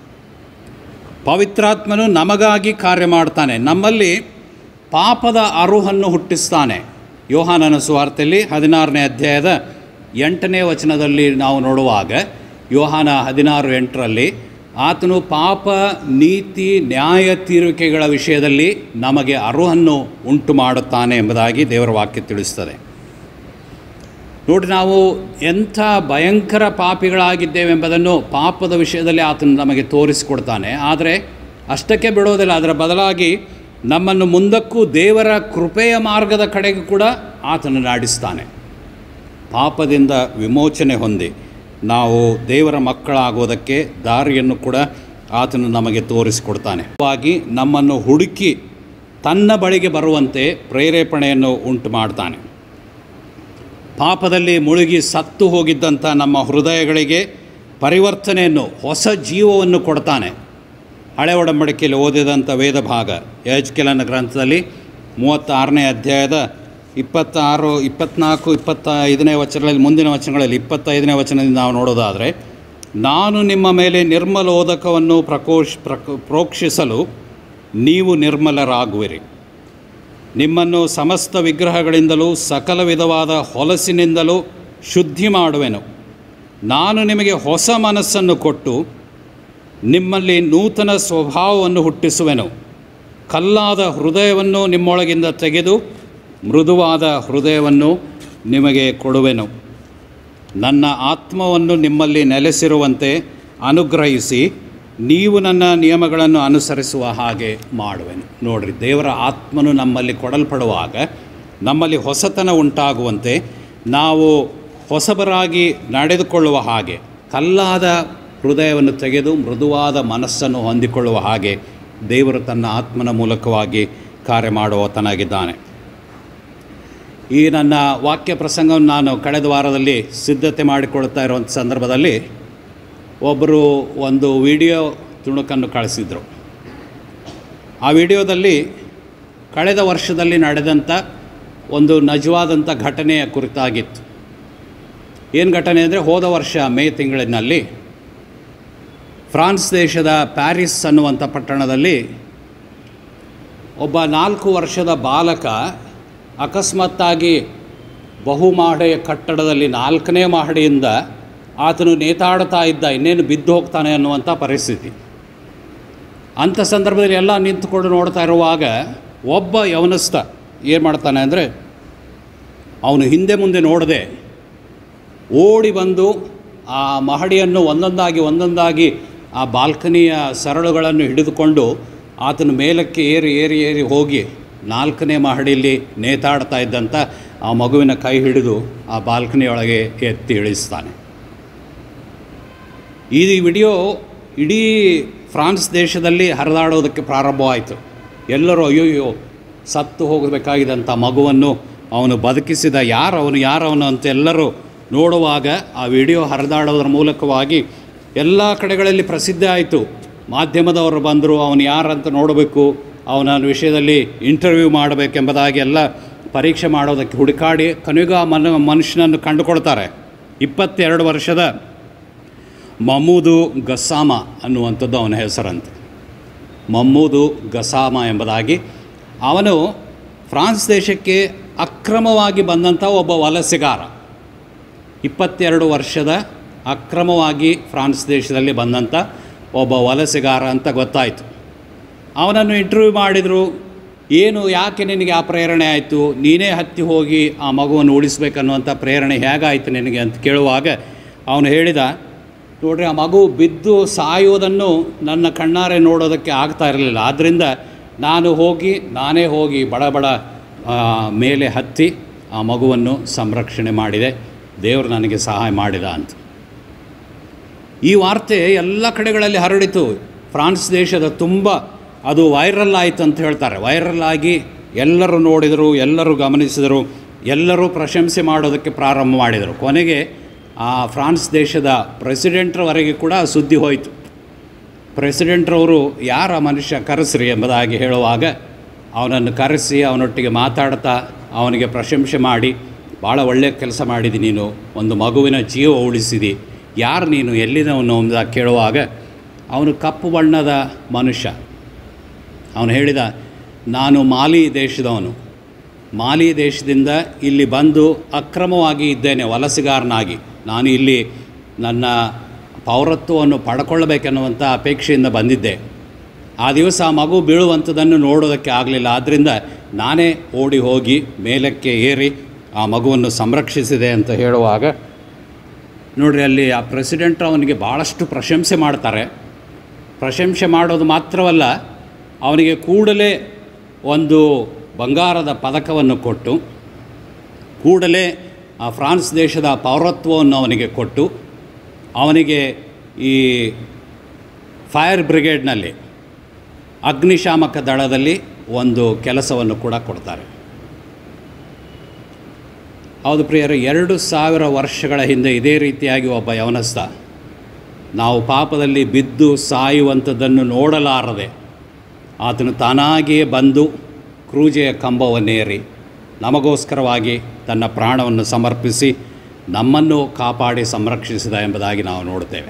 S3: ಪವಿತ್ರಾತ್ಮನು ನಮಗಾಗಿ ಕಾರ್ಯ ಮಾಡ್ತಾನೆ ನಮ್ಮಲ್ಲಿ ಪಾಪದ ಅರುಹನ್ನು ಹುಟ್ಟಿಸ್ತಾನೆ ಯೋಹಾನನ ಸುವಾರ್ತೆಯಲ್ಲಿ ಹದಿನಾರನೇ ಅಧ್ಯಾಯದ ಎಂಟನೇ ವಚನದಲ್ಲಿ ನಾವು ನೋಡುವಾಗ ಯೋಹಾನ ಹದಿನಾರು ಎಂಟರಲ್ಲಿ ಆತನು ಪಾಪ ನೀತಿ ನ್ಯಾಯ ತೀರುವಿಕೆಗಳ ವಿಷಯದಲ್ಲಿ ನಮಗೆ ಅರುಹನ್ನು ಉಂಟು ಮಾಡುತ್ತಾನೆ ಎಂಬುದಾಗಿ ದೇವರ ವಾಕ್ಯ ತಿಳಿಸ್ತದೆ ನೋಡಿ ನಾವು ಎಂಥ ಭಯಂಕರ ಪಾಪಿಗಳಾಗಿದ್ದೇವೆಂಬುದನ್ನು ಪಾಪದ ವಿಷಯದಲ್ಲಿ ಆತನು ನಮಗೆ ತೋರಿಸಿಕೊಡ್ತಾನೆ ಆದರೆ ಅಷ್ಟಕ್ಕೆ ಬಿಡೋದಿಲ್ಲ ಅದರ ಬದಲಾಗಿ ನಮ್ಮನ್ನು ಮುಂದಕ್ಕೂ ದೇವರ ಕೃಪೆಯ ಮಾರ್ಗದ ಕಡೆಗೂ ಕೂಡ ಆತನು ನಾಡಿಸ್ತಾನೆ ಪಾಪದಿಂದ ವಿಮೋಚನೆ ಹೊಂದಿ ನಾವು ದೇವರ ಮಕ್ಕಳಾಗೋದಕ್ಕೆ ದಾರಿಯನ್ನು ಕೂಡ ಆತನು ನಮಗೆ ತೋರಿಸಿಕೊಡ್ತಾನೆ ವಾಗಿ ನಮ್ಮನ್ನು ಹುಡುಕಿ ತನ್ನ ಬಳಿಗೆ ಬರುವಂತೆ ಪ್ರೇರೇಪಣೆಯನ್ನು ಉಂಟು ಮಾಡ್ತಾನೆ ಪಾಪದಲ್ಲಿ ಮುಳುಗಿ ಸತ್ತು ಹೋಗಿದ್ದಂಥ ನಮ್ಮ ಹೃದಯಗಳಿಗೆ ಪರಿವರ್ತನೆಯನ್ನು ಹೊಸ ಜೀವವನ್ನು ಕೊಡ್ತಾನೆ ಹಳೆ ಒಡಂಬಡಿಕೆಯಲ್ಲಿ ಓದಿದಂಥ ವೇದ ಭಾಗ ಯಜ್ಕೆಲನ ಗ್ರಂಥದಲ್ಲಿ ಮೂವತ್ತಾರನೇ ಅಧ್ಯಾಯದ ಇಪ್ಪತ್ತಾರು ಇಪ್ಪತ್ನಾಲ್ಕು ಇಪ್ಪತ್ತೈದನೇ ವಚನಗಳಲ್ಲಿ ಮುಂದಿನ ವಚನಗಳಲ್ಲಿ ಇಪ್ಪತ್ತೈದನೇ ವಚನದಿಂದ ನಾವು ನೋಡೋದಾದರೆ ನಾನು ನಿಮ್ಮ ಮೇಲೆ ನಿರ್ಮಲೋದಕವನ್ನು ಪ್ರಕೋಶ್ ಪ್ರಕ ಪ್ರೋಕ್ಷಿಸಲು ನೀವು ನಿರ್ಮಲರಾಗುವಿರಿ ನಿಮ್ಮನ್ನು ಸಮಸ್ತ ವಿಗ್ರಹಗಳಿಂದಲೂ ಸಕಲ ವಿಧವಾದ ಹೊಲಸಿನಿಂದಲೂ ಶುದ್ಧಿ ಮಾಡುವೆನು ನಾನು ನಿಮಗೆ ಹೊಸ ಮನಸ್ಸನ್ನು ಕೊಟ್ಟು ನಿಮ್ಮಲ್ಲಿ ನೂತನ ಸ್ವಭಾವವನ್ನು ಹುಟ್ಟಿಸುವೆನು ಕಲ್ಲಾದ ಹೃದಯವನ್ನು ನಿಮ್ಮೊಳಗಿಂದ ತೆಗೆದು ಮೃದುವಾದ ಹೃದಯವನ್ನು ನಿಮಗೆ ಕೊಡುವೆನು ನನ್ನ ಆತ್ಮವನ್ನು ನಿಮ್ಮಲ್ಲಿ ನೆಲೆಸಿರುವಂತೆ ಅನುಗ್ರಹಿಸಿ ನೀವು ನನ್ನ ನಿಯಮಗಳನ್ನು ಅನುಸರಿಸುವ ಹಾಗೆ ಮಾಡುವೆನು ನೋಡ್ರಿ ದೇವರ ಆತ್ಮನು ನಮ್ಮಲ್ಲಿ ಕೊಡಲ್ಪಡುವಾಗ ನಮ್ಮಲ್ಲಿ ಹೊಸತನ ಉಂಟಾಗುವಂತೆ ನಾವು ಹೊಸಬರಾಗಿ ನಡೆದುಕೊಳ್ಳುವ ಹಾಗೆ ಕಲ್ಲಾದ ಹೃದಯವನ್ನು ತೆಗೆದು ಮೃದುವಾದ ಮನಸ್ಸನ್ನು ಹೊಂದಿಕೊಳ್ಳುವ ಹಾಗೆ ದೇವರು ತನ್ನ ಆತ್ಮನ ಮೂಲಕವಾಗಿ ಕಾರ್ಯ ಮಾಡುವತನಾಗಿದ್ದಾನೆ ಈ ನನ್ನ ವಾಕ್ಯ ಪ್ರಸಂಗವನ್ನು ನಾನು ಕಳೆದ ವಾರದಲ್ಲಿ ಸಿದ್ಧತೆ ಮಾಡಿಕೊಳ್ತಾ ಇರುವಂಥ ಸಂದರ್ಭದಲ್ಲಿ ಒಬ್ಬರು ಒಂದು ವಿಡಿಯೋ ತುಣುಕನ್ನು ಕಳಿಸಿದರು ಆ ವಿಡಿಯೋದಲ್ಲಿ ಕಳೆದ ವರ್ಷದಲ್ಲಿ ನಡೆದಂಥ ಒಂದು ನಜವಾದಂಥ ಘಟನೆಯ ಕುರಿತಾಗಿತ್ತು ಏನು ಘಟನೆ ಅಂದರೆ ಹೋದ ವರ್ಷ ಮೇ ತಿಂಗಳಿನಲ್ಲಿ ಫ್ರಾನ್ಸ್ ದೇಶದ ಪ್ಯಾರಿಸ್ ಅನ್ನುವಂಥ ಪಟ್ಟಣದಲ್ಲಿ ಒಬ್ಬ ನಾಲ್ಕು ವರ್ಷದ ಬಾಲಕ ಅಕಸ್ಮಾತ್ತಾಗಿ ಬಹುಮಹಡಿಯ ಕಟ್ಟಡದಲ್ಲಿ ನಾಲ್ಕನೇ ಮಹಡಿಯಿಂದ ಆತನು ನೇತಾಡ್ತಾ ಇದ್ದ ಇನ್ನೇನು ಬಿದ್ದು ಹೋಗ್ತಾನೆ ಅನ್ನುವಂಥ ಪರಿಸ್ಥಿತಿ ಅಂಥ ಸಂದರ್ಭದಲ್ಲಿ ಎಲ್ಲ ನಿಂತುಕೊಂಡು ನೋಡ್ತಾ ಇರುವಾಗ ಒಬ್ಬ ಯವನಸ್ಥ ಏನು ಮಾಡ್ತಾನೆ ಅಂದರೆ ಅವನು ಹಿಂದೆ ಮುಂದೆ ನೋಡದೆ ಓಡಿ ಬಂದು ಆ ಮಹಡಿಯನ್ನು ಒಂದೊಂದಾಗಿ ಒಂದೊಂದಾಗಿ ಆ ಬಾಲ್ಕನಿಯ ಸರಳುಗಳನ್ನು ಹಿಡಿದುಕೊಂಡು ಆತನ ಮೇಲಕ್ಕೆ ಏರಿ ಏರಿ ಏರಿ ಹೋಗಿ ನಾಲ್ಕನೇ ಮಹಡಿಯಲ್ಲಿ ನೇತಾಡ್ತಾ ಇದ್ದಂಥ ಆ ಮಗುವಿನ ಕೈ ಹಿಡಿದು ಆ ಬಾಲ್ಕನಿಯೊಳಗೆ ಎತ್ತಿ ಇಳಿಸ್ತಾನೆ ಈ ವಿಡಿಯೋ ಇಡೀ ಫ್ರಾನ್ಸ್ ದೇಶದಲ್ಲಿ ಹರಿದಾಡೋದಕ್ಕೆ ಪ್ರಾರಂಭವಾಯಿತು ಎಲ್ಲರೂ ಅಯ್ಯೋಯ್ಯೋ ಸತ್ತು ಹೋಗಬೇಕಾಗಿದ್ದಂಥ ಮಗುವನ್ನು ಅವನು ಬದುಕಿಸಿದ ಯಾರು ಅವನು ಯಾರವನು ಅಂತ ಎಲ್ಲರೂ ನೋಡುವಾಗ ಆ ವಿಡಿಯೋ ಹರಿದಾಡೋದ್ರ ಮೂಲಕವಾಗಿ ಎಲ್ಲ ಕಡೆಗಳಲ್ಲಿ ಪ್ರಸಿದ್ಧ ಆಯಿತು ಮಾಧ್ಯಮದವರು ಬಂದರು ಅವನು ಯಾರಂತ ನೋಡಬೇಕು ಅವನ ವಿಷಯದಲ್ಲಿ ಇಂಟರ್ವ್ಯೂ ಮಾಡಬೇಕೆಂಬುದಾಗಿ ಎಲ್ಲ ಪರೀಕ್ಷೆ ಮಾಡೋದಕ್ಕೆ ಹುಡುಕಾಡಿ ಕೊನೆಗೂ ಆ ಮನ ಮನುಷ್ಯನನ್ನು ಕಂಡುಕೊಳ್ತಾರೆ ಇಪ್ಪತ್ತೆರಡು ವರ್ಷದ ಮಮ್ಮೂದು ಗಸ್ಸಾಮ ಅನ್ನುವಂಥದ್ದು ಅವನ ಹೆಸರಂತೆ ಮಮ್ಮೂದು ಗಸಾಮ ಎಂಬುದಾಗಿ ಅವನು ಫ್ರಾನ್ಸ್ ದೇಶಕ್ಕೆ ಅಕ್ರಮವಾಗಿ ಬಂದಂಥ ಒಬ್ಬ ವಲಸೆಗಾರ ಇಪ್ಪತ್ತೆರಡು ವರ್ಷದ ಅಕ್ರಮವಾಗಿ ಫ್ರಾನ್ಸ್ ದೇಶದಲ್ಲಿ ಬಂದಂಥ ಒಬ್ಬ ವಲಸೆಗಾರ ಅಂತ ಗೊತ್ತಾಯಿತು ಅವನನ್ನು ಇಂಟರ್ವ್ಯೂ ಮಾಡಿದರು ಏನು ಯಾಕೆ ನಿನಗೆ ಆ ಪ್ರೇರಣೆ ಆಯಿತು ನೀನೇ ಹತ್ತಿ ಹೋಗಿ ಆ ಮಗುವನ್ನು ಉಳಿಸ್ಬೇಕನ್ನುವಂಥ ಪ್ರೇರಣೆ ಹೇಗಾಯಿತು ನಿನಗೆ ಅಂತ ಕೇಳುವಾಗ ಅವನು ಹೇಳಿದ ನೋಡ್ರಿ ಆ ಮಗು ಬಿದ್ದು ಸಾಯುವುದನ್ನು ನನ್ನ ಕಣ್ಣಾರೆ ನೋಡೋದಕ್ಕೆ ಆಗ್ತಾ ಇರಲಿಲ್ಲ ಆದ್ದರಿಂದ ನಾನು ಹೋಗಿ ನಾನೇ ಹೋಗಿ ಬಡ ಬಡ ಆ, ಮೇಲೆ ಹತ್ತಿ ಆ ಮಗುವನ್ನು ಸಂರಕ್ಷಣೆ ಮಾಡಿದೆ ದೇವರು ನನಗೆ ಸಹಾಯ ಮಾಡಿದ ಅಂತ ಈ ವಾರ್ತೆ ಎಲ್ಲ ಕಡೆಗಳಲ್ಲಿ ಹರಡಿತು ಫ್ರಾನ್ಸ್ ದೇಶದ ತುಂಬ ಅದು ವೈರಲ್ ಆಯಿತು ಅಂತ ಹೇಳ್ತಾರೆ ವೈರಲ್ ಆಗಿ ಎಲ್ಲರೂ ನೋಡಿದರು ಎಲ್ಲರೂ ಗಮನಿಸಿದರು ಎಲ್ಲರೂ ಪ್ರಶಂಸೆ ಮಾಡೋದಕ್ಕೆ ಪ್ರಾರಂಭ ಮಾಡಿದರು ಕೊನೆಗೆ ಆ ಫ್ರಾನ್ಸ್ ದೇಶದ ಪ್ರೆಸಿಡೆಂಟ್ರವರೆಗೆ ಕೂಡ ಆ ಸುದ್ದಿ ಹೋಯಿತು ಪ್ರೆಸಿಡೆಂಟ್ರವರು ಯಾರ ಮನುಷ್ಯ ಕರೆಸ್ರಿ ಎಂಬುದಾಗಿ ಹೇಳುವಾಗ ಅವನನ್ನು ಕರೆಸಿ ಅವನೊಟ್ಟಿಗೆ ಮಾತಾಡ್ತಾ ಅವನಿಗೆ ಪ್ರಶಂಸೆ ಮಾಡಿ ಭಾಳ ಒಳ್ಳೆಯ ಕೆಲಸ ಮಾಡಿದಿ ನೀನು ಒಂದು ಮಗುವಿನ ಜೀವ ಉಳಿಸಿದಿ ಯಾರು ನೀನು ಎಲ್ಲಿನವನು ಎಂಬುದಾಗಿ ಕೇಳುವಾಗ ಅವನು ಕಪ್ಪು ಬಣ್ಣದ ಮನುಷ್ಯ ಅವನು ಹೇಳಿದ ನಾನು ಮಾಲಿ ದೇಶದವನು ಮಾಲಿ ದೇಶದಿಂದ ಇಲ್ಲಿ ಬಂದು ಅಕ್ರಮವಾಗಿ ಇದ್ದೇನೆ ವಲಸಿಗಾರನಾಗಿ ನಾನು ಇಲ್ಲಿ ನನ್ನ ಪೌರತ್ವವನ್ನು ಪಡ್ಕೊಳ್ಬೇಕೆನ್ನುವಂಥ ಅಪೇಕ್ಷೆಯಿಂದ ಬಂದಿದ್ದೆ ಆ ದಿವಸ ಆ ಮಗು ಬೀಳುವಂಥದ್ದನ್ನು ನೋಡೋದಕ್ಕೆ ಆಗಲಿಲ್ಲ ಆದ್ದರಿಂದ ನಾನೇ ಓಡಿ ಹೋಗಿ ಮೇಲಕ್ಕೆ ಏರಿ ಆ ಮಗುವನ್ನು ಸಂರಕ್ಷಿಸಿದೆ ಅಂತ ಹೇಳುವಾಗ ನೋಡ್ರಿ ಅಲ್ಲಿ ಆ ಪ್ರೆಸಿಡೆಂಟ್ ಅವನಿಗೆ ಭಾಳಷ್ಟು ಪ್ರಶಂಸೆ ಮಾಡ್ತಾರೆ ಪ್ರಶಂಸೆ ಮಾಡೋದು ಮಾತ್ರವಲ್ಲ ಅವನಿಗೆ ಕೂಡಲೇ ಒಂದು ಬಂಗಾರದ ಪದಕವನ್ನು ಕೊಟ್ಟು ಕೂಡಲೇ ಆ ಫ್ರಾನ್ಸ್ ದೇಶದ ಪೌರತ್ವವನ್ನು ಅವನಿಗೆ ಕೊಟ್ಟು ಅವನಿಗೆ ಈ ಫೈರ್ ಬ್ರಿಗೇಡ್ನಲ್ಲಿ ಅಗ್ನಿಶಾಮಕ ದಳದಲ್ಲಿ ಒಂದು ಕೆಲಸವನ್ನು ಕೂಡ ಕೊಡ್ತಾರೆ ಹೌದು ಪ್ರಿಯರು ಎರಡು ಸಾವಿರ ವರ್ಷಗಳ ಹಿಂದೆ ಇದೇ ರೀತಿಯಾಗಿ ಒಬ್ಬ ಯವನಸ್ಥ ನಾವು ಪಾಪದಲ್ಲಿ ಬಿದ್ದು ಸಾಯುವಂಥದ್ದನ್ನು ನೋಡಲಾರದೆ ಆತನು ತಾನಾಗಿಯೇ ಬಂದು ಕ್ರೂಜೆಯ ಕಂಬವನ್ನೇರಿ ನಮಗೋಸ್ಕರವಾಗಿ ತನ್ನ ಪ್ರಾಣವನ್ನು ಸಮರ್ಪಿಸಿ ನಮ್ಮನ್ನು ಕಾಪಾಡಿ ಸಂರಕ್ಷಿಸಿದ ಎಂಬುದಾಗಿ ನಾವು ನೋಡ್ತೇವೆ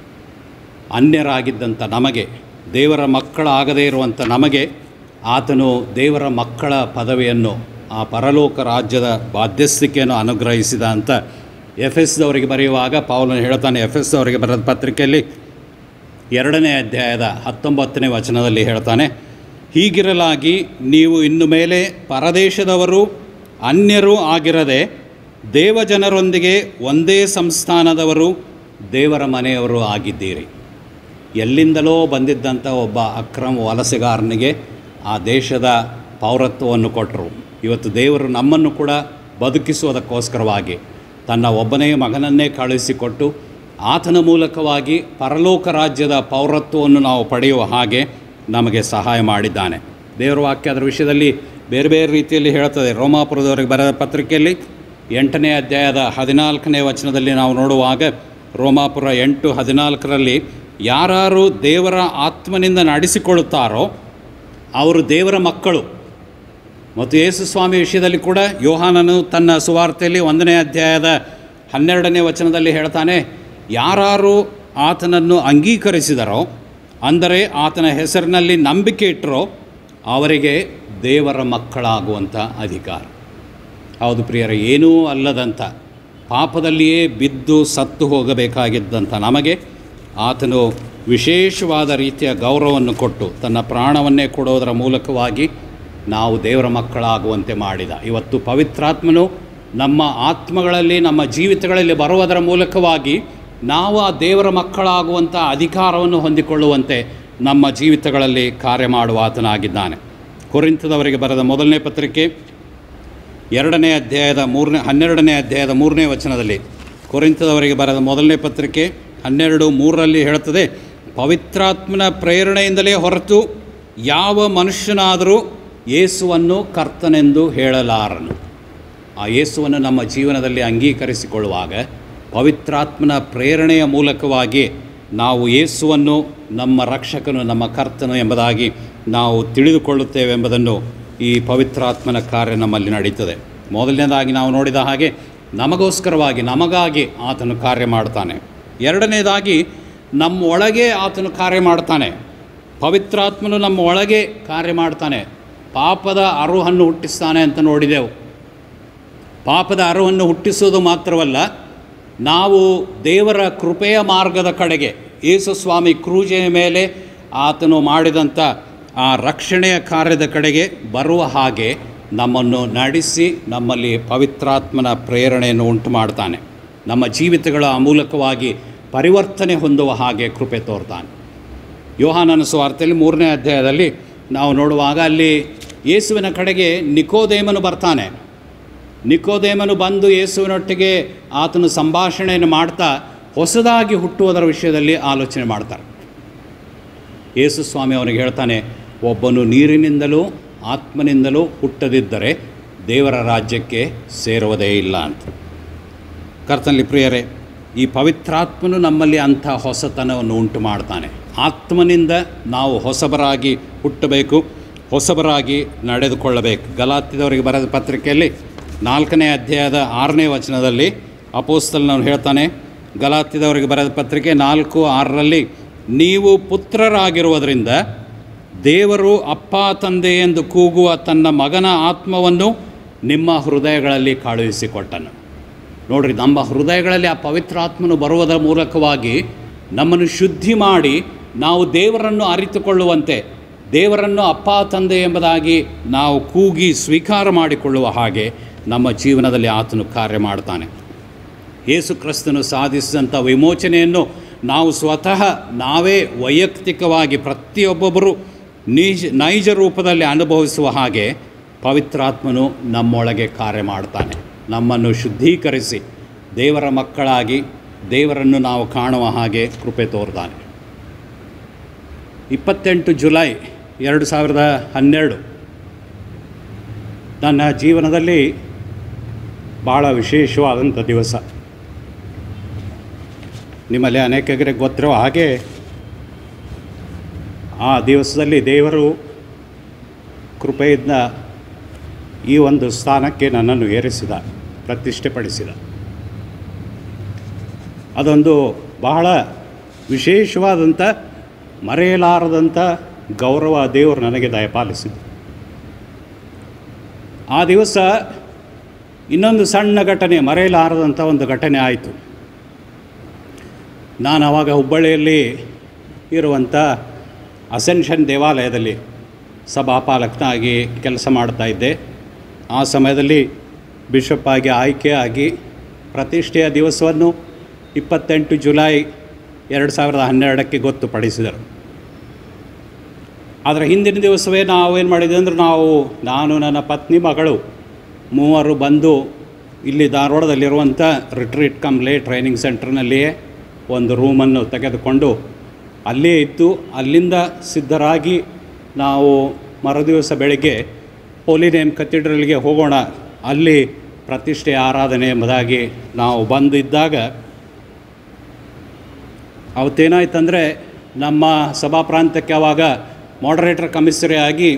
S3: ಅನ್ಯರಾಗಿದ್ದಂಥ ನಮಗೆ ದೇವರ ಮಕ್ಕಳಾಗದೇ ಇರುವಂಥ ನಮಗೆ ಆತನು ದೇವರ ಮಕ್ಕಳ ಪದವಿಯನ್ನು ಆ ಪರಲೋಕ ರಾಜ್ಯದ ಬಾಧ್ಯಸ್ಥಿಕೆಯನ್ನು ಅನುಗ್ರಹಿಸಿದ ಅಂತ ಎಫ್ ಎಸ್ದವರಿಗೆ ಬರೆಯುವಾಗ ಪೌಲನು ಹೇಳ್ತಾನೆ ಎಫ್ ಎಸ್ದವರಿಗೆ ಬರೆದ ಪತ್ರಿಕೆಯಲ್ಲಿ ಎರಡನೇ ಅಧ್ಯಾಯದ ಹತ್ತೊಂಬತ್ತನೇ ವಚನದಲ್ಲಿ ಹೇಳ್ತಾನೆ ಹೀಗಿರಲಾಗಿ ನೀವು ಇನ್ನು ಮೇಲೆ ಪರದೇಶದವರು ಅನ್ಯರೂ ಆಗಿರದೆ ದೇವಜನರೊಂದಿಗೆ ಒಂದೇ ಸಂಸ್ಥಾನದವರು ದೇವರ ಮನೆಯವರು ಆಗಿದ್ದೀರಿ ಎಲ್ಲಿಂದಲೋ ಬಂದಿದ್ದಂಥ ಒಬ್ಬ ಅಕ್ರಮ ವಲಸೆಗಾರನಿಗೆ ಆ ದೇಶದ ಪೌರತ್ವವನ್ನು ಕೊಟ್ಟರು ಇವತ್ತು ದೇವರು ನಮ್ಮನ್ನು ಕೂಡ ಬದುಕಿಸುವುದಕ್ಕೋಸ್ಕರವಾಗಿ ತನ್ನ ಒಬ್ಬನೇ ಮಗನನ್ನೇ ಕಳುಹಿಸಿಕೊಟ್ಟು ಆತನ ಮೂಲಕವಾಗಿ ಪರಲೋಕ ರಾಜ್ಯದ ಪೌರತ್ವವನ್ನು ನಾವು ಪಡೆಯುವ ಹಾಗೆ ನಮಗೆ ಸಹಾಯ ಮಾಡಿದ್ದಾನೆ ದೇವರ ವಾಕ್ಯ ಅದರ ವಿಷಯದಲ್ಲಿ ಬೇರೆ ಬೇರೆ ರೀತಿಯಲ್ಲಿ ಹೇಳ್ತದೆ ರೋಮಾಪುರದವರಿಗೆ ಬರೆದ ಪತ್ರಿಕೆಯಲ್ಲಿ ಎಂಟನೇ ಅಧ್ಯಾಯದ ಹದಿನಾಲ್ಕನೇ ವಚನದಲ್ಲಿ ನಾವು ನೋಡುವಾಗ ರೋಮಾಪುರ ಎಂಟು ಹದಿನಾಲ್ಕರಲ್ಲಿ ಯಾರು ದೇವರ ಆತ್ಮನಿಂದ ನಡೆಸಿಕೊಳ್ಳುತ್ತಾರೋ ಅವರು ದೇವರ ಮಕ್ಕಳು ಮತ್ತು ಯೇಸು ಸ್ವಾಮಿ ವಿಷಯದಲ್ಲಿ ಕೂಡ ಯೋಹಾನನು ತನ್ನ ಸುವಾರ್ತೆಯಲ್ಲಿ ಒಂದನೇ ಅಧ್ಯಾಯದ ಹನ್ನೆರಡನೇ ವಚನದಲ್ಲಿ ಹೇಳ್ತಾನೆ ಯಾರು ಆತನನ್ನು ಅಂಗೀಕರಿಸಿದರೋ ಅಂದರೆ ಆತನ ಹೆಸರಿನಲ್ಲಿ ನಂಬಿಕೆ ಇಟ್ಟರೋ ಅವರಿಗೆ ದೇವರ ಮಕ್ಕಳಾಗುವಂಥ ಅಧಿಕಾರ ಹೌದು ಪ್ರಿಯರ ಏನೂ ಅಲ್ಲದಂಥ ಪಾಪದಲ್ಲಿಯೇ ಬಿದ್ದು ಸತ್ತು ಹೋಗಬೇಕಾಗಿದ್ದಂಥ ನಮಗೆ ಆತನು ವಿಶೇಷವಾದ ರೀತಿಯ ಗೌರವವನ್ನು ಕೊಟ್ಟು ತನ್ನ ಪ್ರಾಣವನ್ನೇ ಕೊಡೋದರ ಮೂಲಕವಾಗಿ ನಾವು ದೇವರ ಮಕ್ಕಳಾಗುವಂತೆ ಮಾಡಿದ ಇವತ್ತು ಪವಿತ್ರಾತ್ಮನು ನಮ್ಮ ಆತ್ಮಗಳಲ್ಲಿ ನಮ್ಮ ಜೀವಿತಗಳಲ್ಲಿ ಬರುವುದರ ಮೂಲಕವಾಗಿ ನಾವು ಆ ದೇವರ ಮಕ್ಕಳಾಗುವಂಥ ಅಧಿಕಾರವನ್ನು ಹೊಂದಿಕೊಳ್ಳುವಂತೆ ನಮ್ಮ ಜೀವಿತಗಳಲ್ಲಿ ಕಾರ್ಯ ಮಾಡುವ ಆತನಾಗಿದ್ದಾನೆ ಕೊರಿಂಥದವರಿಗೆ ಬರೆದ ಮೊದಲನೇ ಪತ್ರಿಕೆ ಎರಡನೇ ಅಧ್ಯಾಯದ ಮೂರನೇ ಹನ್ನೆರಡನೇ ಅಧ್ಯಾಯದ ಮೂರನೇ ವಚನದಲ್ಲಿ ಕೊರಿಂಥದವರಿಗೆ ಬರೆದ ಮೊದಲನೇ ಪತ್ರಿಕೆ ಹನ್ನೆರಡು ಮೂರರಲ್ಲಿ ಹೇಳುತ್ತದೆ ಪವಿತ್ರಾತ್ಮನ ಪ್ರೇರಣೆಯಿಂದಲೇ ಹೊರತು ಯಾವ ಮನುಷ್ಯನಾದರೂ ಯೇಸುವನ್ನು ಕರ್ತನೆಂದು ಹೇಳಲಾರನು ಆ ಯೇಸುವನ್ನು ನಮ್ಮ ಜೀವನದಲ್ಲಿ ಅಂಗೀಕರಿಸಿಕೊಳ್ಳುವಾಗ ಪವಿತ್ರಾತ್ಮನ ಪ್ರೇರಣೆಯ ಮೂಲಕವಾಗಿ ನಾವು ಯೇಸುವನ್ನು ನಮ್ಮ ರಕ್ಷಕನು ನಮ್ಮ ಕರ್ತನು ಎಂಬುದಾಗಿ ನಾವು ತಿಳಿದುಕೊಳ್ಳುತ್ತೇವೆ ಎಂಬುದನ್ನು ಈ ಪವಿತ್ರಾತ್ಮನ ಕಾರ್ಯ ನಮ್ಮಲ್ಲಿ ನಡೀತದೆ ಮೊದಲನೇದಾಗಿ ನಾವು ನೋಡಿದ ಹಾಗೆ ನಮಗೋಸ್ಕರವಾಗಿ ನಮಗಾಗಿ ಆತನು ಕಾರ್ಯ ಮಾಡ್ತಾನೆ ಎರಡನೇದಾಗಿ ನಮ್ಮ ಒಳಗೆ ಆತನು ಕಾರ್ಯ ಮಾಡ್ತಾನೆ ಪವಿತ್ರಾತ್ಮನು ನಮ್ಮ ಒಳಗೆ ಕಾರ್ಯ ಮಾಡ್ತಾನೆ ಪಾಪದ ಅರುಹನ್ನು ಹುಟ್ಟಿಸ್ತಾನೆ ಅಂತ ನೋಡಿದೆವು ಪಾಪದ ಅರುವನ್ನು ಹುಟ್ಟಿಸೋದು ಮಾತ್ರವಲ್ಲ ನಾವು ದೇವರ ಕೃಪೆಯ ಮಾರ್ಗದ ಕಡೆಗೆ ಯೇಸು ಸ್ವಾಮಿ ಕ್ರೂಜೆಯ ಮೇಲೆ ಆತನು ಮಾಡಿದಂಥ ಆ ರಕ್ಷಣೆಯ ಕಾರ್ಯದ ಕಡೆಗೆ ಬರುವ ಹಾಗೆ ನಮ್ಮನ್ನು ನಡೆಸಿ ನಮ್ಮಲ್ಲಿ ಪವಿತ್ರಾತ್ಮನ ಪ್ರೇರಣೆಯನ್ನು ಉಂಟು ಮಾಡ್ತಾನೆ ನಮ್ಮ ಜೀವಿತಗಳ ಮೂಲಕವಾಗಿ ಪರಿವರ್ತನೆ ಹೊಂದುವ ಹಾಗೆ ಕೃಪೆ ತೋರ್ತಾನೆ ಯೋಹಾನನ ಸುವಾರ್ತೆಯಲ್ಲಿ ಮೂರನೇ ಅಧ್ಯಾಯದಲ್ಲಿ ನಾವು ನೋಡುವಾಗ ಅಲ್ಲಿ ಯೇಸುವಿನ ಕಡೆಗೆ ನಿಕೋದೇಮನು ಬರ್ತಾನೆ ನಿಕೋದೇಮನು ಬಂದು ಯೇಸುವಿನೊಟ್ಟಿಗೆ ಆತನು ಸಂಭಾಷಣೆಯನ್ನು ಮಾಡ್ತಾ ಹೊಸದಾಗಿ ಹುಟ್ಟುವುದರ ವಿಷಯದಲ್ಲಿ ಆಲೋಚನೆ ಮಾಡ್ತಾರೆ ಯೇಸು ಸ್ವಾಮಿ ಅವನಿಗೆ ಹೇಳ್ತಾನೆ ಒಬ್ಬನು ನೀರಿನಿಂದಲೂ ಆತ್ಮನಿಂದಲೂ ಹುಟ್ಟದಿದ್ದರೆ ದೇವರ ರಾಜ್ಯಕ್ಕೆ ಸೇರುವುದೇ ಇಲ್ಲ ಅಂತ ಕರ್ತನಲ್ಲಿ ಪ್ರಿಯರೇ ಈ ಪವಿತ್ರಾತ್ಮನು ನಮ್ಮಲ್ಲಿ ಅಂಥ ಹೊಸತನವನ್ನು ಉಂಟು ಮಾಡ್ತಾನೆ ಆತ್ಮನಿಂದ ನಾವು ಹೊಸಬರಾಗಿ ಹುಟ್ಟಬೇಕು ಹೊಸಬರಾಗಿ ನಡೆದುಕೊಳ್ಳಬೇಕು ಗಲಾತಿದವರಿಗೆ ಬರೆದ ಪತ್ರಿಕೆಯಲ್ಲಿ ನಾಲ್ಕನೇ ಅಧ್ಯಾಯದ ಆರನೇ ವಚನದಲ್ಲಿ ಅಪೋಸ್ತಲನವನು ಹೇಳ್ತಾನೆ ಗಲಾತಿದವರಿಗೆ ಬರೆದ ಪತ್ರಿಕೆ ನಾಲ್ಕು ಆರರಲ್ಲಿ ನೀವು ಪುತ್ರರಾಗಿರುವುದರಿಂದ ದೇವರು ಅಪ್ಪ ತಂದೆ ಎಂದು ಕೂಗುವ ತನ್ನ ಮಗನ ಆತ್ಮವನ್ನು ನಿಮ್ಮ ಹೃದಯಗಳಲ್ಲಿ ಕಳುಹಿಸಿಕೊಟ್ಟನು ನೋಡ್ರಿ ನಮ್ಮ ಹೃದಯಗಳಲ್ಲಿ ಆ ಪವಿತ್ರಾತ್ಮನು ಬರುವುದರ ಮೂಲಕವಾಗಿ ನಮ್ಮನ್ನು ಶುದ್ಧಿ ಮಾಡಿ ನಾವು ದೇವರನ್ನು ಅರಿತುಕೊಳ್ಳುವಂತೆ ದೇವರನ್ನು ಅಪ್ಪ ತಂದೆ ಎಂಬುದಾಗಿ ನಾವು ಕೂಗಿ ಸ್ವೀಕಾರ ಮಾಡಿಕೊಳ್ಳುವ ಹಾಗೆ ನಮ್ಮ ಜೀವನದಲ್ಲಿ ಆತನು ಕಾರ್ಯ ಮಾಡ್ತಾನೆ ಯೇಸು ಕ್ರಿಸ್ತನು ಸಾಧಿಸಿದಂಥ ವಿಮೋಚನೆಯನ್ನು ನಾವು ಸ್ವತಃ ನಾವೇ ವೈಯಕ್ತಿಕವಾಗಿ ಪ್ರತಿಯೊಬ್ಬೊಬ್ಬರು ನಿಜ ನೈಜ ರೂಪದಲ್ಲಿ ಅನುಭವಿಸುವ ಹಾಗೆ ಪವಿತ್ರಾತ್ಮನು ನಮ್ಮೊಳಗೆ ಕಾರ್ಯ ಮಾಡ್ತಾನೆ ನಮ್ಮನ್ನು ಶುದ್ಧೀಕರಿಸಿ ದೇವರ ಮಕ್ಕಳಾಗಿ ದೇವರನ್ನು ನಾವು ಕಾಣುವ ಹಾಗೆ ಕೃಪೆ ತೋರ್ತಾನೆ ಇಪ್ಪತ್ತೆಂಟು ಜುಲೈ ಎರಡು ಸಾವಿರದ ಹನ್ನೆರಡು ನನ್ನ ಜೀವನದಲ್ಲಿ ಭಾಳ ವಿಶೇಷವಾದಂಥ ದಿವಸ ನಿಮ್ಮಲ್ಲಿ ಅನೇಕರಿಗೆ ಗೊತ್ತಿರೋ ಹಾಗೆ ಆ ದಿವಸದಲ್ಲಿ ದೇವರು ಕೃಪೆಯಿಂದ ಈ ಒಂದು ಸ್ಥಾನಕ್ಕೆ ನನ್ನನ್ನು ಏರಿಸಿದ ಪ್ರತಿಷ್ಠೆಪಡಿಸಿದ ಅದೊಂದು ಬಹಳ ವಿಶೇಷವಾದಂಥ ಮರೆಯಲಾರದಂಥ ಗೌರವ ದೇವರು ನನಗೆ ದಯಪಾಲಿಸಿದ್ದು ಆ ದಿವಸ ಇನ್ನೊಂದು ಸಣ್ಣ ಘಟನೆ ಮರೆಯಲಾರದಂಥ ಒಂದು ಘಟನೆ ಆಯಿತು ನಾನು ಆವಾಗ ಹುಬ್ಬಳ್ಳಿಯಲ್ಲಿ ಇರುವಂಥ ಅಸೆನ್ಷನ್ ದೇವಾಲಯದಲ್ಲಿ ಸಭಾಪಾಲಕನಾಗಿ ಕೆಲಸ ಮಾಡ್ತಾ ಇದ್ದೆ ಆ ಸಮಯದಲ್ಲಿ ಬಿಷಪ್ ಆಗಿ ಆಯ್ಕೆ ಆಗಿ ಪ್ರತಿಷ್ಠೆಯ ದಿವಸವನ್ನು ಇಪ್ಪತ್ತೆಂಟು ಜುಲೈ ಎರಡು ಸಾವಿರದ ಹನ್ನೆರಡಕ್ಕೆ ಗೊತ್ತುಪಡಿಸಿದರು ಅದರ ಹಿಂದಿನ ದಿವಸವೇ ನಾವೇನು ಮಾಡಿದ್ವಿ ಅಂದ್ರೆ ನಾವು ನಾನು ನನ್ನ ಪತ್ನಿ ಮಗಳು ಮೂವರು ಬಂದು ಇಲ್ಲಿ ಧಾರವಾಡದಲ್ಲಿರುವಂಥ ರಿಟ್ರೀಟ್ ಕಮ್ ಲೇ ಟ್ರೈನಿಂಗ್ ಸೆಂಟರ್ನಲ್ಲಿಯೇ ಒಂದು ರೂಮನ್ನು ತೆಗೆದುಕೊಂಡು ಅಲ್ಲೇ ಇದ್ದು ಅಲ್ಲಿಂದ ಸಿದ್ಧರಾಗಿ ನಾವು ಮರುದಿವಸ ಬೆಳಗ್ಗೆ ಹೋಲಿ ನೇಮ್ ಕಥೀಡ್ರಲ್ಗೆ ಹೋಗೋಣ ಅಲ್ಲಿ ಪ್ರತಿಷ್ಠೆ ಆರಾಧನೆ ಎಂಬುದಾಗಿ ನಾವು ಬಂದಿದ್ದಾಗ ಅವತ್ತೇನಾಯ್ತಂದರೆ ನಮ್ಮ ಸಭಾ ಪ್ರಾಂತ್ಯಕ್ಕೆ ಆವಾಗ ಮಾಡರೇಟರ್ ಕಮಿಷನರಿ ಆಗಿ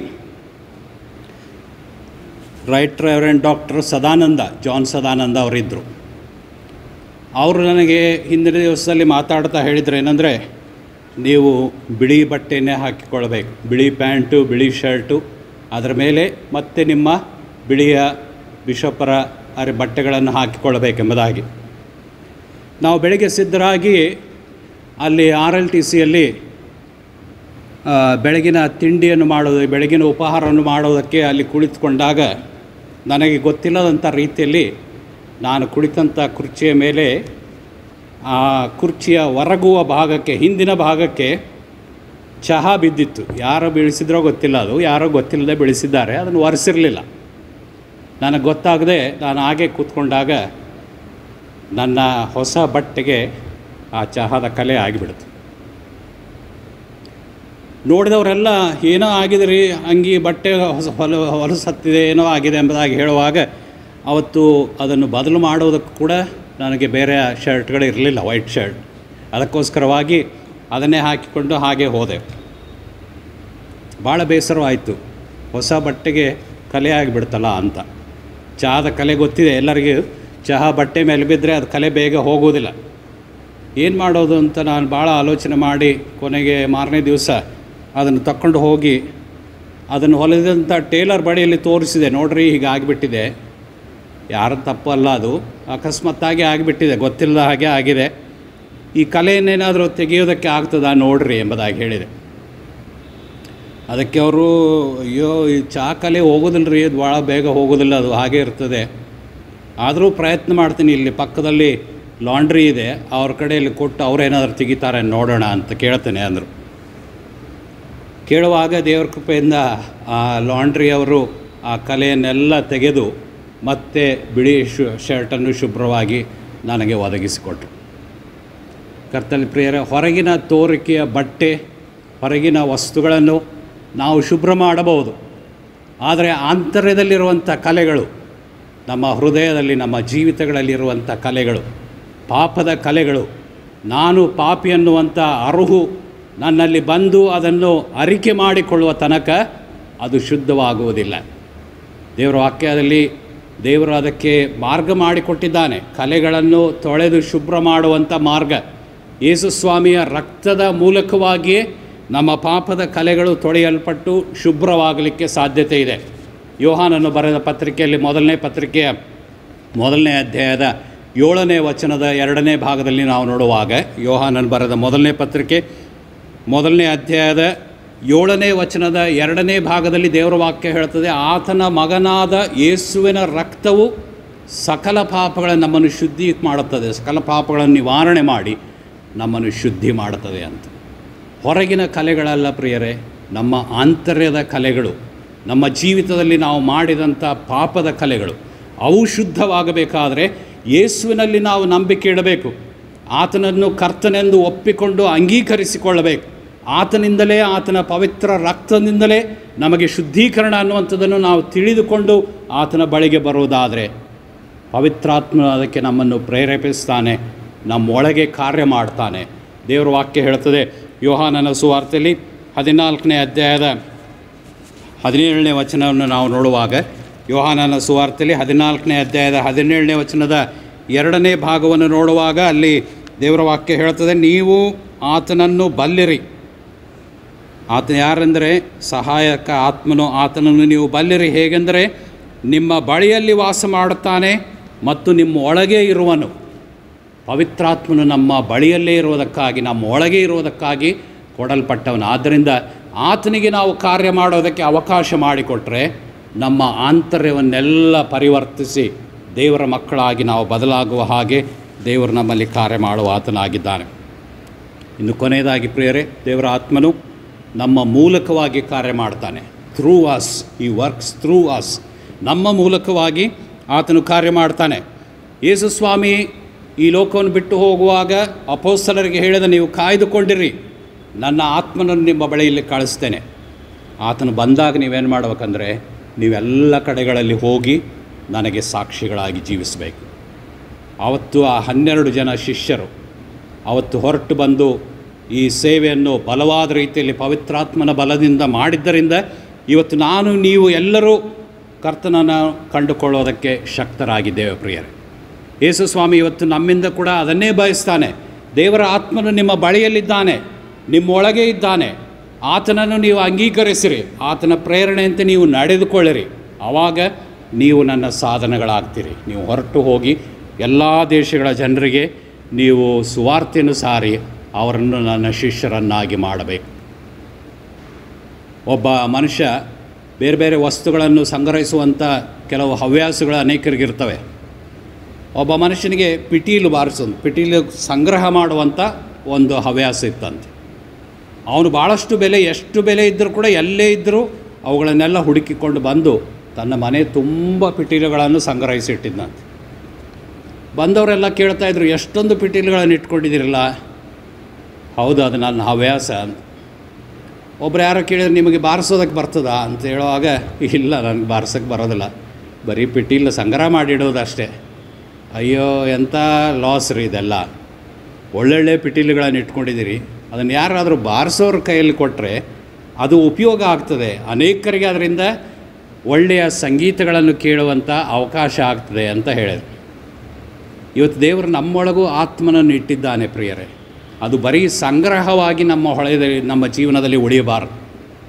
S3: right reverend doctor Sadananda John Sadananda ಅವರಿದ್ದರು ಅವರು ನನಗೆ ಹಿಂದಿನ ದಿವಸದಲ್ಲಿ ಮಾತಾಡ್ತಾ ಹೇಳಿದ್ರು ಏನಂದರೆ ನೀವು ಬಿಳಿ ಬಟ್ಟೆನೇ ಹಾಕಿಕೊಳ್ಬೇಕು ಬಿಳಿ ಪ್ಯಾಂಟು ಬಿಳಿ ಶರ್ಟು ಅದರ ಮೇಲೆ ಮತ್ತೆ ನಿಮ್ಮ ಬಿಳಿಯ ಬಿಷಪ್ಪರ ಅರೆ ಬಟ್ಟೆಗಳನ್ನು ಹಾಕಿಕೊಳ್ಬೇಕೆಂಬುದಾಗಿ ನಾವು ಬೆಳಗ್ಗೆ ಸಿದ್ಧರಾಗಿ ಅಲ್ಲಿ ಆರ್ ಎಲ್ ಟಿ ಸಿಯಲ್ಲಿ ಬೆಳಗಿನ ತಿಂಡಿಯನ್ನು ಮಾಡೋದು ಬೆಳಗಿನ ಉಪಹಾರವನ್ನು ಮಾಡೋದಕ್ಕೆ ಅಲ್ಲಿ ಕುಳಿತುಕೊಂಡಾಗ ನನಗೆ ಗೊತ್ತಿಲ್ಲದಂಥ ರೀತಿಯಲ್ಲಿ ನಾನು ಕುಳಿತಂಥ ಕುರ್ಚಿಯ ಮೇಲೆ ಆ ಕುರ್ಚಿಯ ಹೊರಗುವ ಭಾಗಕ್ಕೆ ಹಿಂದಿನ ಭಾಗಕ್ಕೆ ಚಹಾ ಬಿದ್ದಿತ್ತು ಯಾರು ಬೀಳಿಸಿದ್ರೋ ಗೊತ್ತಿಲ್ಲ ಅದು ಯಾರೋ ಗೊತ್ತಿಲ್ಲದೆ ಬೆಳೆಸಿದ್ದಾರೆ ಅದನ್ನು ಒರೆಸಿರಲಿಲ್ಲ ನನಗೆ ಗೊತ್ತಾಗದೆ ನಾನು ಹಾಗೆ ಕೂತ್ಕೊಂಡಾಗ ನನ್ನ ಹೊಸ ಬಟ್ಟೆಗೆ ಆ ಚಹಾದ ಕಲೆ ಆಗಿಬಿಡ್ತು ನೋಡಿದವರೆಲ್ಲ ಏನೋ ಆಗಿದೆ ರೀ ಅಂಗಿ ಬಟ್ಟೆ ಹೊಸ ಹೊಲ ಹೊಲಸು ಹತ್ತಿದೆ ಏನೋ ಆಗಿದೆ ಎಂಬುದಾಗಿ ಹೇಳುವಾಗ ಅವತ್ತು ಅದನ್ನು ಬದಲು ಮಾಡೋದಕ್ಕೂ ಕೂಡ ನನಗೆ ಬೇರೆ ಶರ್ಟ್ಗಳು ಇರಲಿಲ್ಲ ವೈಟ್ ಶರ್ಟ್ ಅದಕ್ಕೋಸ್ಕರವಾಗಿ ಅದನ್ನೇ ಹಾಕಿಕೊಂಡು ಹಾಗೆ ಹೋದೆ ಭಾಳ ಬೇಸರವಾಯಿತು ಹೊಸ ಬಟ್ಟೆಗೆ ಕಲೆ ಆಗಿಬಿಡ್ತಲ್ಲ ಅಂತ ಚಹಾದ ಕಲೆ ಗೊತ್ತಿದೆ ಎಲ್ಲರಿಗೂ ಚಹಾ ಬಟ್ಟೆ ಮೇಲೆ ಬಿದ್ದರೆ ಅದು ಕಲೆ ಬೇಗ ಹೋಗೋದಿಲ್ಲ ಏನು ಮಾಡೋದು ಅಂತ ನಾನು ಭಾಳ ಆಲೋಚನೆ ಮಾಡಿ ಕೊನೆಗೆ ಮಾರನೇ ದಿವಸ ಅದನ್ನು ತಕ್ಕೊಂಡು ಹೋಗಿ ಅದನ್ನು ಹೊಲಿದಂಥ ಟೇಲರ್ ಬಳಿಯಲ್ಲಿ ತೋರಿಸಿದೆ ನೋಡ್ರಿ ಹೀಗೆ ಆಗಿಬಿಟ್ಟಿದೆ ಯಾರ ತಪ್ಪಲ್ಲ ಅದು ಅಕಸ್ಮಾತ್ತಾಗಿ ಆಗಿಬಿಟ್ಟಿದೆ ಗೊತ್ತಿಲ್ಲದ ಹಾಗೆ ಆಗಿದೆ ಈ ಕಲೆಯನ್ನೇನಾದರೂ ತೆಗೆಯೋದಕ್ಕೆ ಆಗ್ತದಾ ನೋಡ್ರಿ ಎಂಬುದಾಗಿ ಹೇಳಿದೆ ಅದಕ್ಕೆ ಅವರು ಅಯ್ಯೋ ಈ ಚಾ ಕಲೆ ಹೋಗೋದಿಲ್ಲ ರೀ ಇದು ಭಾಳ ಬೇಗ ಹೋಗೋದಿಲ್ಲ ಅದು ಹಾಗೆ ಇರ್ತದೆ ಆದರೂ ಪ್ರಯತ್ನ ಮಾಡ್ತೀನಿ ಇಲ್ಲಿ ಪಕ್ಕದಲ್ಲಿ ಲಾಂಡ್ರಿ ಇದೆ ಅವ್ರ ಕಡೆಯಲ್ಲಿ ಕೊಟ್ಟು ಅವ್ರೇನಾದರೂ ತೆಗಿತಾರೆ ನೋಡೋಣ ಅಂತ ಕೇಳ್ತೇನೆ ಅಂದರು ಕೇಳುವಾಗ ದೇವರ ಕೃಪೆಯಿಂದ ಆ ಲಾಂಡ್ರಿ ಅವರು ಆ ಕಲೆಯನ್ನೆಲ್ಲ ತೆಗೆದು ಮತ್ತೆ ಬಿಳಿ ಶು ಶರ್ಟನ್ನು ಶುಭ್ರವಾಗಿ ನನಗೆ ಒದಗಿಸಿಕೊಟ್ರು ಕರ್ತಲ್ಲಿ ಪ್ರಿಯರೇ ಹೊರಗಿನ ತೋರಿಕೆಯ ಬಟ್ಟೆ ಹೊರಗಿನ ವಸ್ತುಗಳನ್ನು ನಾವು ಶುಭ್ರ ಮಾಡಬಹುದು ಆದರೆ ಆಂತರ್ಯದಲ್ಲಿರುವಂಥ ಕಲೆಗಳು ನಮ್ಮ ಹೃದಯದಲ್ಲಿ ನಮ್ಮ ಜೀವಿತಗಳಲ್ಲಿರುವಂಥ ಕಲೆಗಳು ಪಾಪದ ಕಲೆಗಳು ನಾನು ಪಾಪಿ ಅನ್ನುವಂಥ ಅರುಹು ನನ್ನಲ್ಲಿ ಬಂದು ಅದನ್ನು ಅರಿಕೆ ಮಾಡಿಕೊಳ್ಳುವ ತನಕ ಅದು ಶುದ್ಧವಾಗುವುದಿಲ್ಲ ದೇವರ ವಾಕ್ಯದಲ್ಲಿ ದೇವರು ಅದಕ್ಕೆ ಮಾರ್ಗ ಮಾಡಿಕೊಟ್ಟಿದ್ದಾನೆ ಕಲೆಗಳನ್ನು ತೊಳೆದು ಶುಭ್ರ ಮಾಡುವಂಥ ಮಾರ್ಗ ಯೇಸುಸ್ವಾಮಿಯ ರಕ್ತದ ಮೂಲಕವಾಗಿಯೇ ನಮ್ಮ ಪಾಪದ ಕಲೆಗಳು ತೊಳೆಯಲ್ಪಟ್ಟು ಶುಭ್ರವಾಗಲಿಕ್ಕೆ ಸಾಧ್ಯತೆ ಇದೆ ಯೋಹಾನನ್ನು ಬರೆದ ಪತ್ರಿಕೆಯಲ್ಲಿ ಮೊದಲನೇ ಪತ್ರಿಕೆಯ ಮೊದಲನೇ ಅಧ್ಯಾಯದ ಏಳನೇ ವಚನದ ಎರಡನೇ ಭಾಗದಲ್ಲಿ ನಾವು ನೋಡುವಾಗ ಯೋಹಾನನ್ನು ಬರೆದ ಮೊದಲನೇ ಪತ್ರಿಕೆ ಮೊದಲನೇ ಅಧ್ಯಾಯದ ಏಳನೇ ವಚನದ ಎರಡನೇ ಭಾಗದಲ್ಲಿ ದೇವರ ವಾಕ್ಯ ಹೇಳ್ತದೆ ಆತನ ಮಗನಾದ ಯೇಸುವಿನ ರಕ್ತವು ಸಕಲ ಪಾಪಗಳನ್ನು ನಮ್ಮನ್ನು ಶುದ್ಧಿ ಮಾಡುತ್ತದೆ ಸಕಲ ಪಾಪಗಳನ್ನು ನಿವಾರಣೆ ಮಾಡಿ ನಮ್ಮನ್ನು ಶುದ್ಧಿ ಮಾಡುತ್ತದೆ ಅಂತ ಹೊರಗಿನ ಕಲೆಗಳಲ್ಲ ಪ್ರಿಯರೇ ನಮ್ಮ ಆಂತರ್ಯದ ಕಲೆಗಳು ನಮ್ಮ ಜೀವಿತದಲ್ಲಿ ನಾವು ಮಾಡಿದಂಥ ಪಾಪದ ಕಲೆಗಳು ಅವು ಶುದ್ಧವಾಗಬೇಕಾದರೆ ಯೇಸುವಿನಲ್ಲಿ ನಾವು ನಂಬಿಕೆ ಇಡಬೇಕು ಆತನನ್ನು ಕರ್ತನೆಂದು ಒಪ್ಪಿಕೊಂಡು ಅಂಗೀಕರಿಸಿಕೊಳ್ಳಬೇಕು ಆತನಿಂದಲೇ ಆತನ ಪವಿತ್ರ ರಕ್ತದಿಂದಲೇ ನಮಗೆ ಶುದ್ಧೀಕರಣ ಅನ್ನುವಂಥದ್ದನ್ನು ನಾವು ತಿಳಿದುಕೊಂಡು ಆತನ ಬಳಿಗೆ ಬರುವುದಾದರೆ ಪವಿತ್ರಾತ್ಮ ಅದಕ್ಕೆ ನಮ್ಮನ್ನು ಪ್ರೇರೇಪಿಸ್ತಾನೆ ನಮ್ಮೊಳಗೆ ಕಾರ್ಯ ಮಾಡ್ತಾನೆ ದೇವರ ವಾಕ್ಯ ಹೇಳ್ತದೆ ಯೋಹಾನನ ಸುವಾರ್ತೆಯಲ್ಲಿ ಹದಿನಾಲ್ಕನೇ ಅಧ್ಯಾಯದ ಹದಿನೇಳನೇ ವಚನವನ್ನು ನಾವು ನೋಡುವಾಗ ಯೋಹಾನನ ಸುವಾರ್ತೆಯಲ್ಲಿ ಹದಿನಾಲ್ಕನೇ ಅಧ್ಯಾಯದ ಹದಿನೇಳನೇ ವಚನದ ಎರಡನೇ ಭಾಗವನ್ನು ನೋಡುವಾಗ ಅಲ್ಲಿ ದೇವರ ವಾಕ್ಯ ಹೇಳ್ತದೆ ನೀವು ಆತನನ್ನು ಬಲ್ಲಿರಿ ಆತ ಯಾರೆಂದರೆ ಸಹಾಯಕ ಆತ್ಮನು ಆತನನ್ನು ನೀವು ಬಲ್ಲಿರಿ ಹೇಗೆಂದರೆ ನಿಮ್ಮ ಬಳಿಯಲ್ಲಿ ವಾಸ ಮಾಡುತ್ತಾನೆ ಮತ್ತು ನಿಮ್ಮ ಒಳಗೆ ಇರುವನು ಪವಿತ್ರಾತ್ಮನು ನಮ್ಮ ಬಳಿಯಲ್ಲೇ ಇರುವುದಕ್ಕಾಗಿ ನಮ್ಮ ಒಳಗೆ ಇರುವುದಕ್ಕಾಗಿ ಕೊಡಲ್ಪಟ್ಟವನು ಆದ್ದರಿಂದ ಆತನಿಗೆ ನಾವು ಕಾರ್ಯ ಮಾಡೋದಕ್ಕೆ ಅವಕಾಶ ಮಾಡಿಕೊಟ್ರೆ ನಮ್ಮ ಆಂತರ್ಯವನ್ನೆಲ್ಲ ಪರಿವರ್ತಿಸಿ ದೇವರ ಮಕ್ಕಳಾಗಿ ನಾವು ಬದಲಾಗುವ ಹಾಗೆ ದೇವರು ನಮ್ಮಲ್ಲಿ ಕಾರ್ಯ ಮಾಡುವ ಆತನಾಗಿದ್ದಾನೆ ಇನ್ನು ಕೊನೆಯದಾಗಿ ಪ್ರಿಯರೇ ದೇವರ ಆತ್ಮನು ನಮ್ಮ ಮೂಲಕವಾಗಿ ಕಾರ್ಯ ಮಾಡ್ತಾನೆ through us he works through us ನಮ್ಮ ಮೂಲಕವಾಗಿ ಆತನು ಕಾರ್ಯ ಮಾಡ್ತಾನೆ ಯೇಸು ಸ್ವಾಮಿ ಈ ಲೋಕವನ್ನು ಬಿಟ್ಟು ಹೋಗುವಾಗ ಅಪೋಸ್ತಲರಿಗೆ ಹೇಳಿದ ನೀವು ಕಾಯ್ದುಕೊಂಡಿರಿ ನನ್ನ ಆತ್ಮನನ್ನು ನಿಮ್ಮ ಬಳಿಯಲ್ಲಿ ಕಳಿಸ್ತೇನೆ ಆತನು ಬಂದಾಗ ನೀವೇನು ಮಾಡ್ಬೇಕಂದ್ರೆ ನೀವೆಲ್ಲ ಕಡೆಗಳಲ್ಲಿ ಹೋಗಿ ನನಗೆ ಸಾಕ್ಷಿಗಳಾಗಿ ಜೀವಿಸಬೇಕು ಆವತ್ತು ಆ ಹನ್ನೆರಡು ಜನ ಶಿಷ್ಯರು ಅವತ್ತು ಹೊರಟು ಬಂದು ಈ ಸೇವೆಯನ್ನು ಬಲವಾದ ರೀತಿಯಲ್ಲಿ ಪವಿತ್ರಾತ್ಮನ ಬಲದಿಂದ ಮಾಡಿದ್ದರಿಂದ ಇವತ್ತು ನಾನು ನೀವು ಎಲ್ಲರೂ ಕರ್ತನನ್ನು ಕಂಡುಕೊಳ್ಳೋದಕ್ಕೆ ಶಕ್ತರಾಗಿದ್ದೇವೆ ಪ್ರಿಯರೇ ಯೇಸು ಸ್ವಾಮಿ ಇವತ್ತು ನಮ್ಮಿಂದ ಕೂಡ ಅದನ್ನೇ ಬಯಸ್ತಾನೆ ದೇವರ ಆತ್ಮನು ನಿಮ್ಮ ಬಳಿಯಲ್ಲಿದ್ದಾನೆ ನಿಮ್ಮೊಳಗೆ ಇದ್ದಾನೆ ಆತನನ್ನು ನೀವು ಅಂಗೀಕರಿಸಿರಿ ಆತನ ಪ್ರೇರಣೆಯಂತೆ ನೀವು ನಡೆದುಕೊಳ್ಳಿರಿ ಆವಾಗ ನೀವು ನನ್ನ ಸಾಧನಗಳಾಗ್ತೀರಿ ನೀವು ಹೊರಟು ಹೋಗಿ ಎಲ್ಲ ದೇಶಗಳ ಜನರಿಗೆ ನೀವು ಸುವಾರ್ತೆಯನ್ನು ಸಾರಿ ಅವರನ್ನು ನನ್ನ ಶಿಷ್ಯರನ್ನಾಗಿ ಮಾಡಬೇಕು ಒಬ್ಬ ಮನುಷ್ಯ ಬೇರೆ ಬೇರೆ ವಸ್ತುಗಳನ್ನು ಸಂಗ್ರಹಿಸುವಂಥ ಕೆಲವು ಹವ್ಯಾಸಗಳು ಅನೇಕರಿಗಿರ್ತವೆ ಒಬ್ಬ ಮನುಷ್ಯನಿಗೆ ಪಿಟೀಲು ಬಾರಿಸೋದು ಪಿಟೀಲು ಸಂಗ್ರಹ ಮಾಡುವಂಥ ಒಂದು ಹವ್ಯಾಸ ಇತ್ತಂತೆ ಅವನು ಭಾಳಷ್ಟು ಬೆಲೆ ಎಷ್ಟು ಬೆಲೆ ಇದ್ದರೂ ಕೂಡ ಎಲ್ಲೇ ಇದ್ದರೂ ಅವುಗಳನ್ನೆಲ್ಲ ಹುಡುಕಿಕೊಂಡು ಬಂದು ತನ್ನ ಮನೆ ತುಂಬ ಪಿಟೀಲುಗಳನ್ನು ಸಂಗ್ರಹಿಸಿಟ್ಟಿದ್ದಂತೆ ಬಂದವರೆಲ್ಲ ಕೇಳ್ತಾ ಇದ್ರು ಎಷ್ಟೊಂದು ಪಿಟೀಲುಗಳನ್ನು ಇಟ್ಕೊಂಡಿದ್ದೀರಲ್ಲ ಹೌದು ಅದು ನನ್ನ ಹವ್ಯಾಸ ಅಂತ ಒಬ್ರು ಯಾರೋ ಕೇಳಿದ್ರೆ ನಿಮಗೆ ಬಾರಿಸೋದಕ್ಕೆ ಬರ್ತದಾ ಅಂತ ಹೇಳುವಾಗ ಇಲ್ಲ ನನಗೆ ಬಾರಿಸೋಕ್ಕೆ ಬರೋದಿಲ್ಲ ಬರೀ ಪಿಟೀಲ್ ಸಂಗ್ರಹ ಮಾಡಿಡೋದು ಅಷ್ಟೇ ಅಯ್ಯೋ ಎಂಥ ಲಾಸ್ ರೀ ಇದೆಲ್ಲ ಒಳ್ಳೊಳ್ಳೆ ಪಿಟೀಲುಗಳನ್ನು ಇಟ್ಕೊಂಡಿದ್ದೀರಿ ಅದನ್ನು ಯಾರಾದರೂ ಬಾರಿಸೋರ ಕೈಯಲ್ಲಿ ಕೊಟ್ಟರೆ ಅದು ಉಪಯೋಗ ಆಗ್ತದೆ ಅನೇಕರಿಗೆ ಅದರಿಂದ ಒಳ್ಳೆಯ ಸಂಗೀತಗಳನ್ನು ಕೇಳುವಂಥ ಅವಕಾಶ ಆಗ್ತದೆ ಅಂತ ಹೇಳಿದ್ರು ಇವತ್ತು ದೇವರು ನಮ್ಮೊಳಗೂ ಆತ್ಮನನ್ನು ಇಟ್ಟಿದ್ದಾನೆ ಪ್ರಿಯರೇ ಅದು ಬರೀ ಸಂಗ್ರಹವಾಗಿ ನಮ್ಮ ಹೊಳೆಯಲ್ಲಿ ನಮ್ಮ ಜೀವನದಲ್ಲಿ ಉಳಿಯಬಾರದು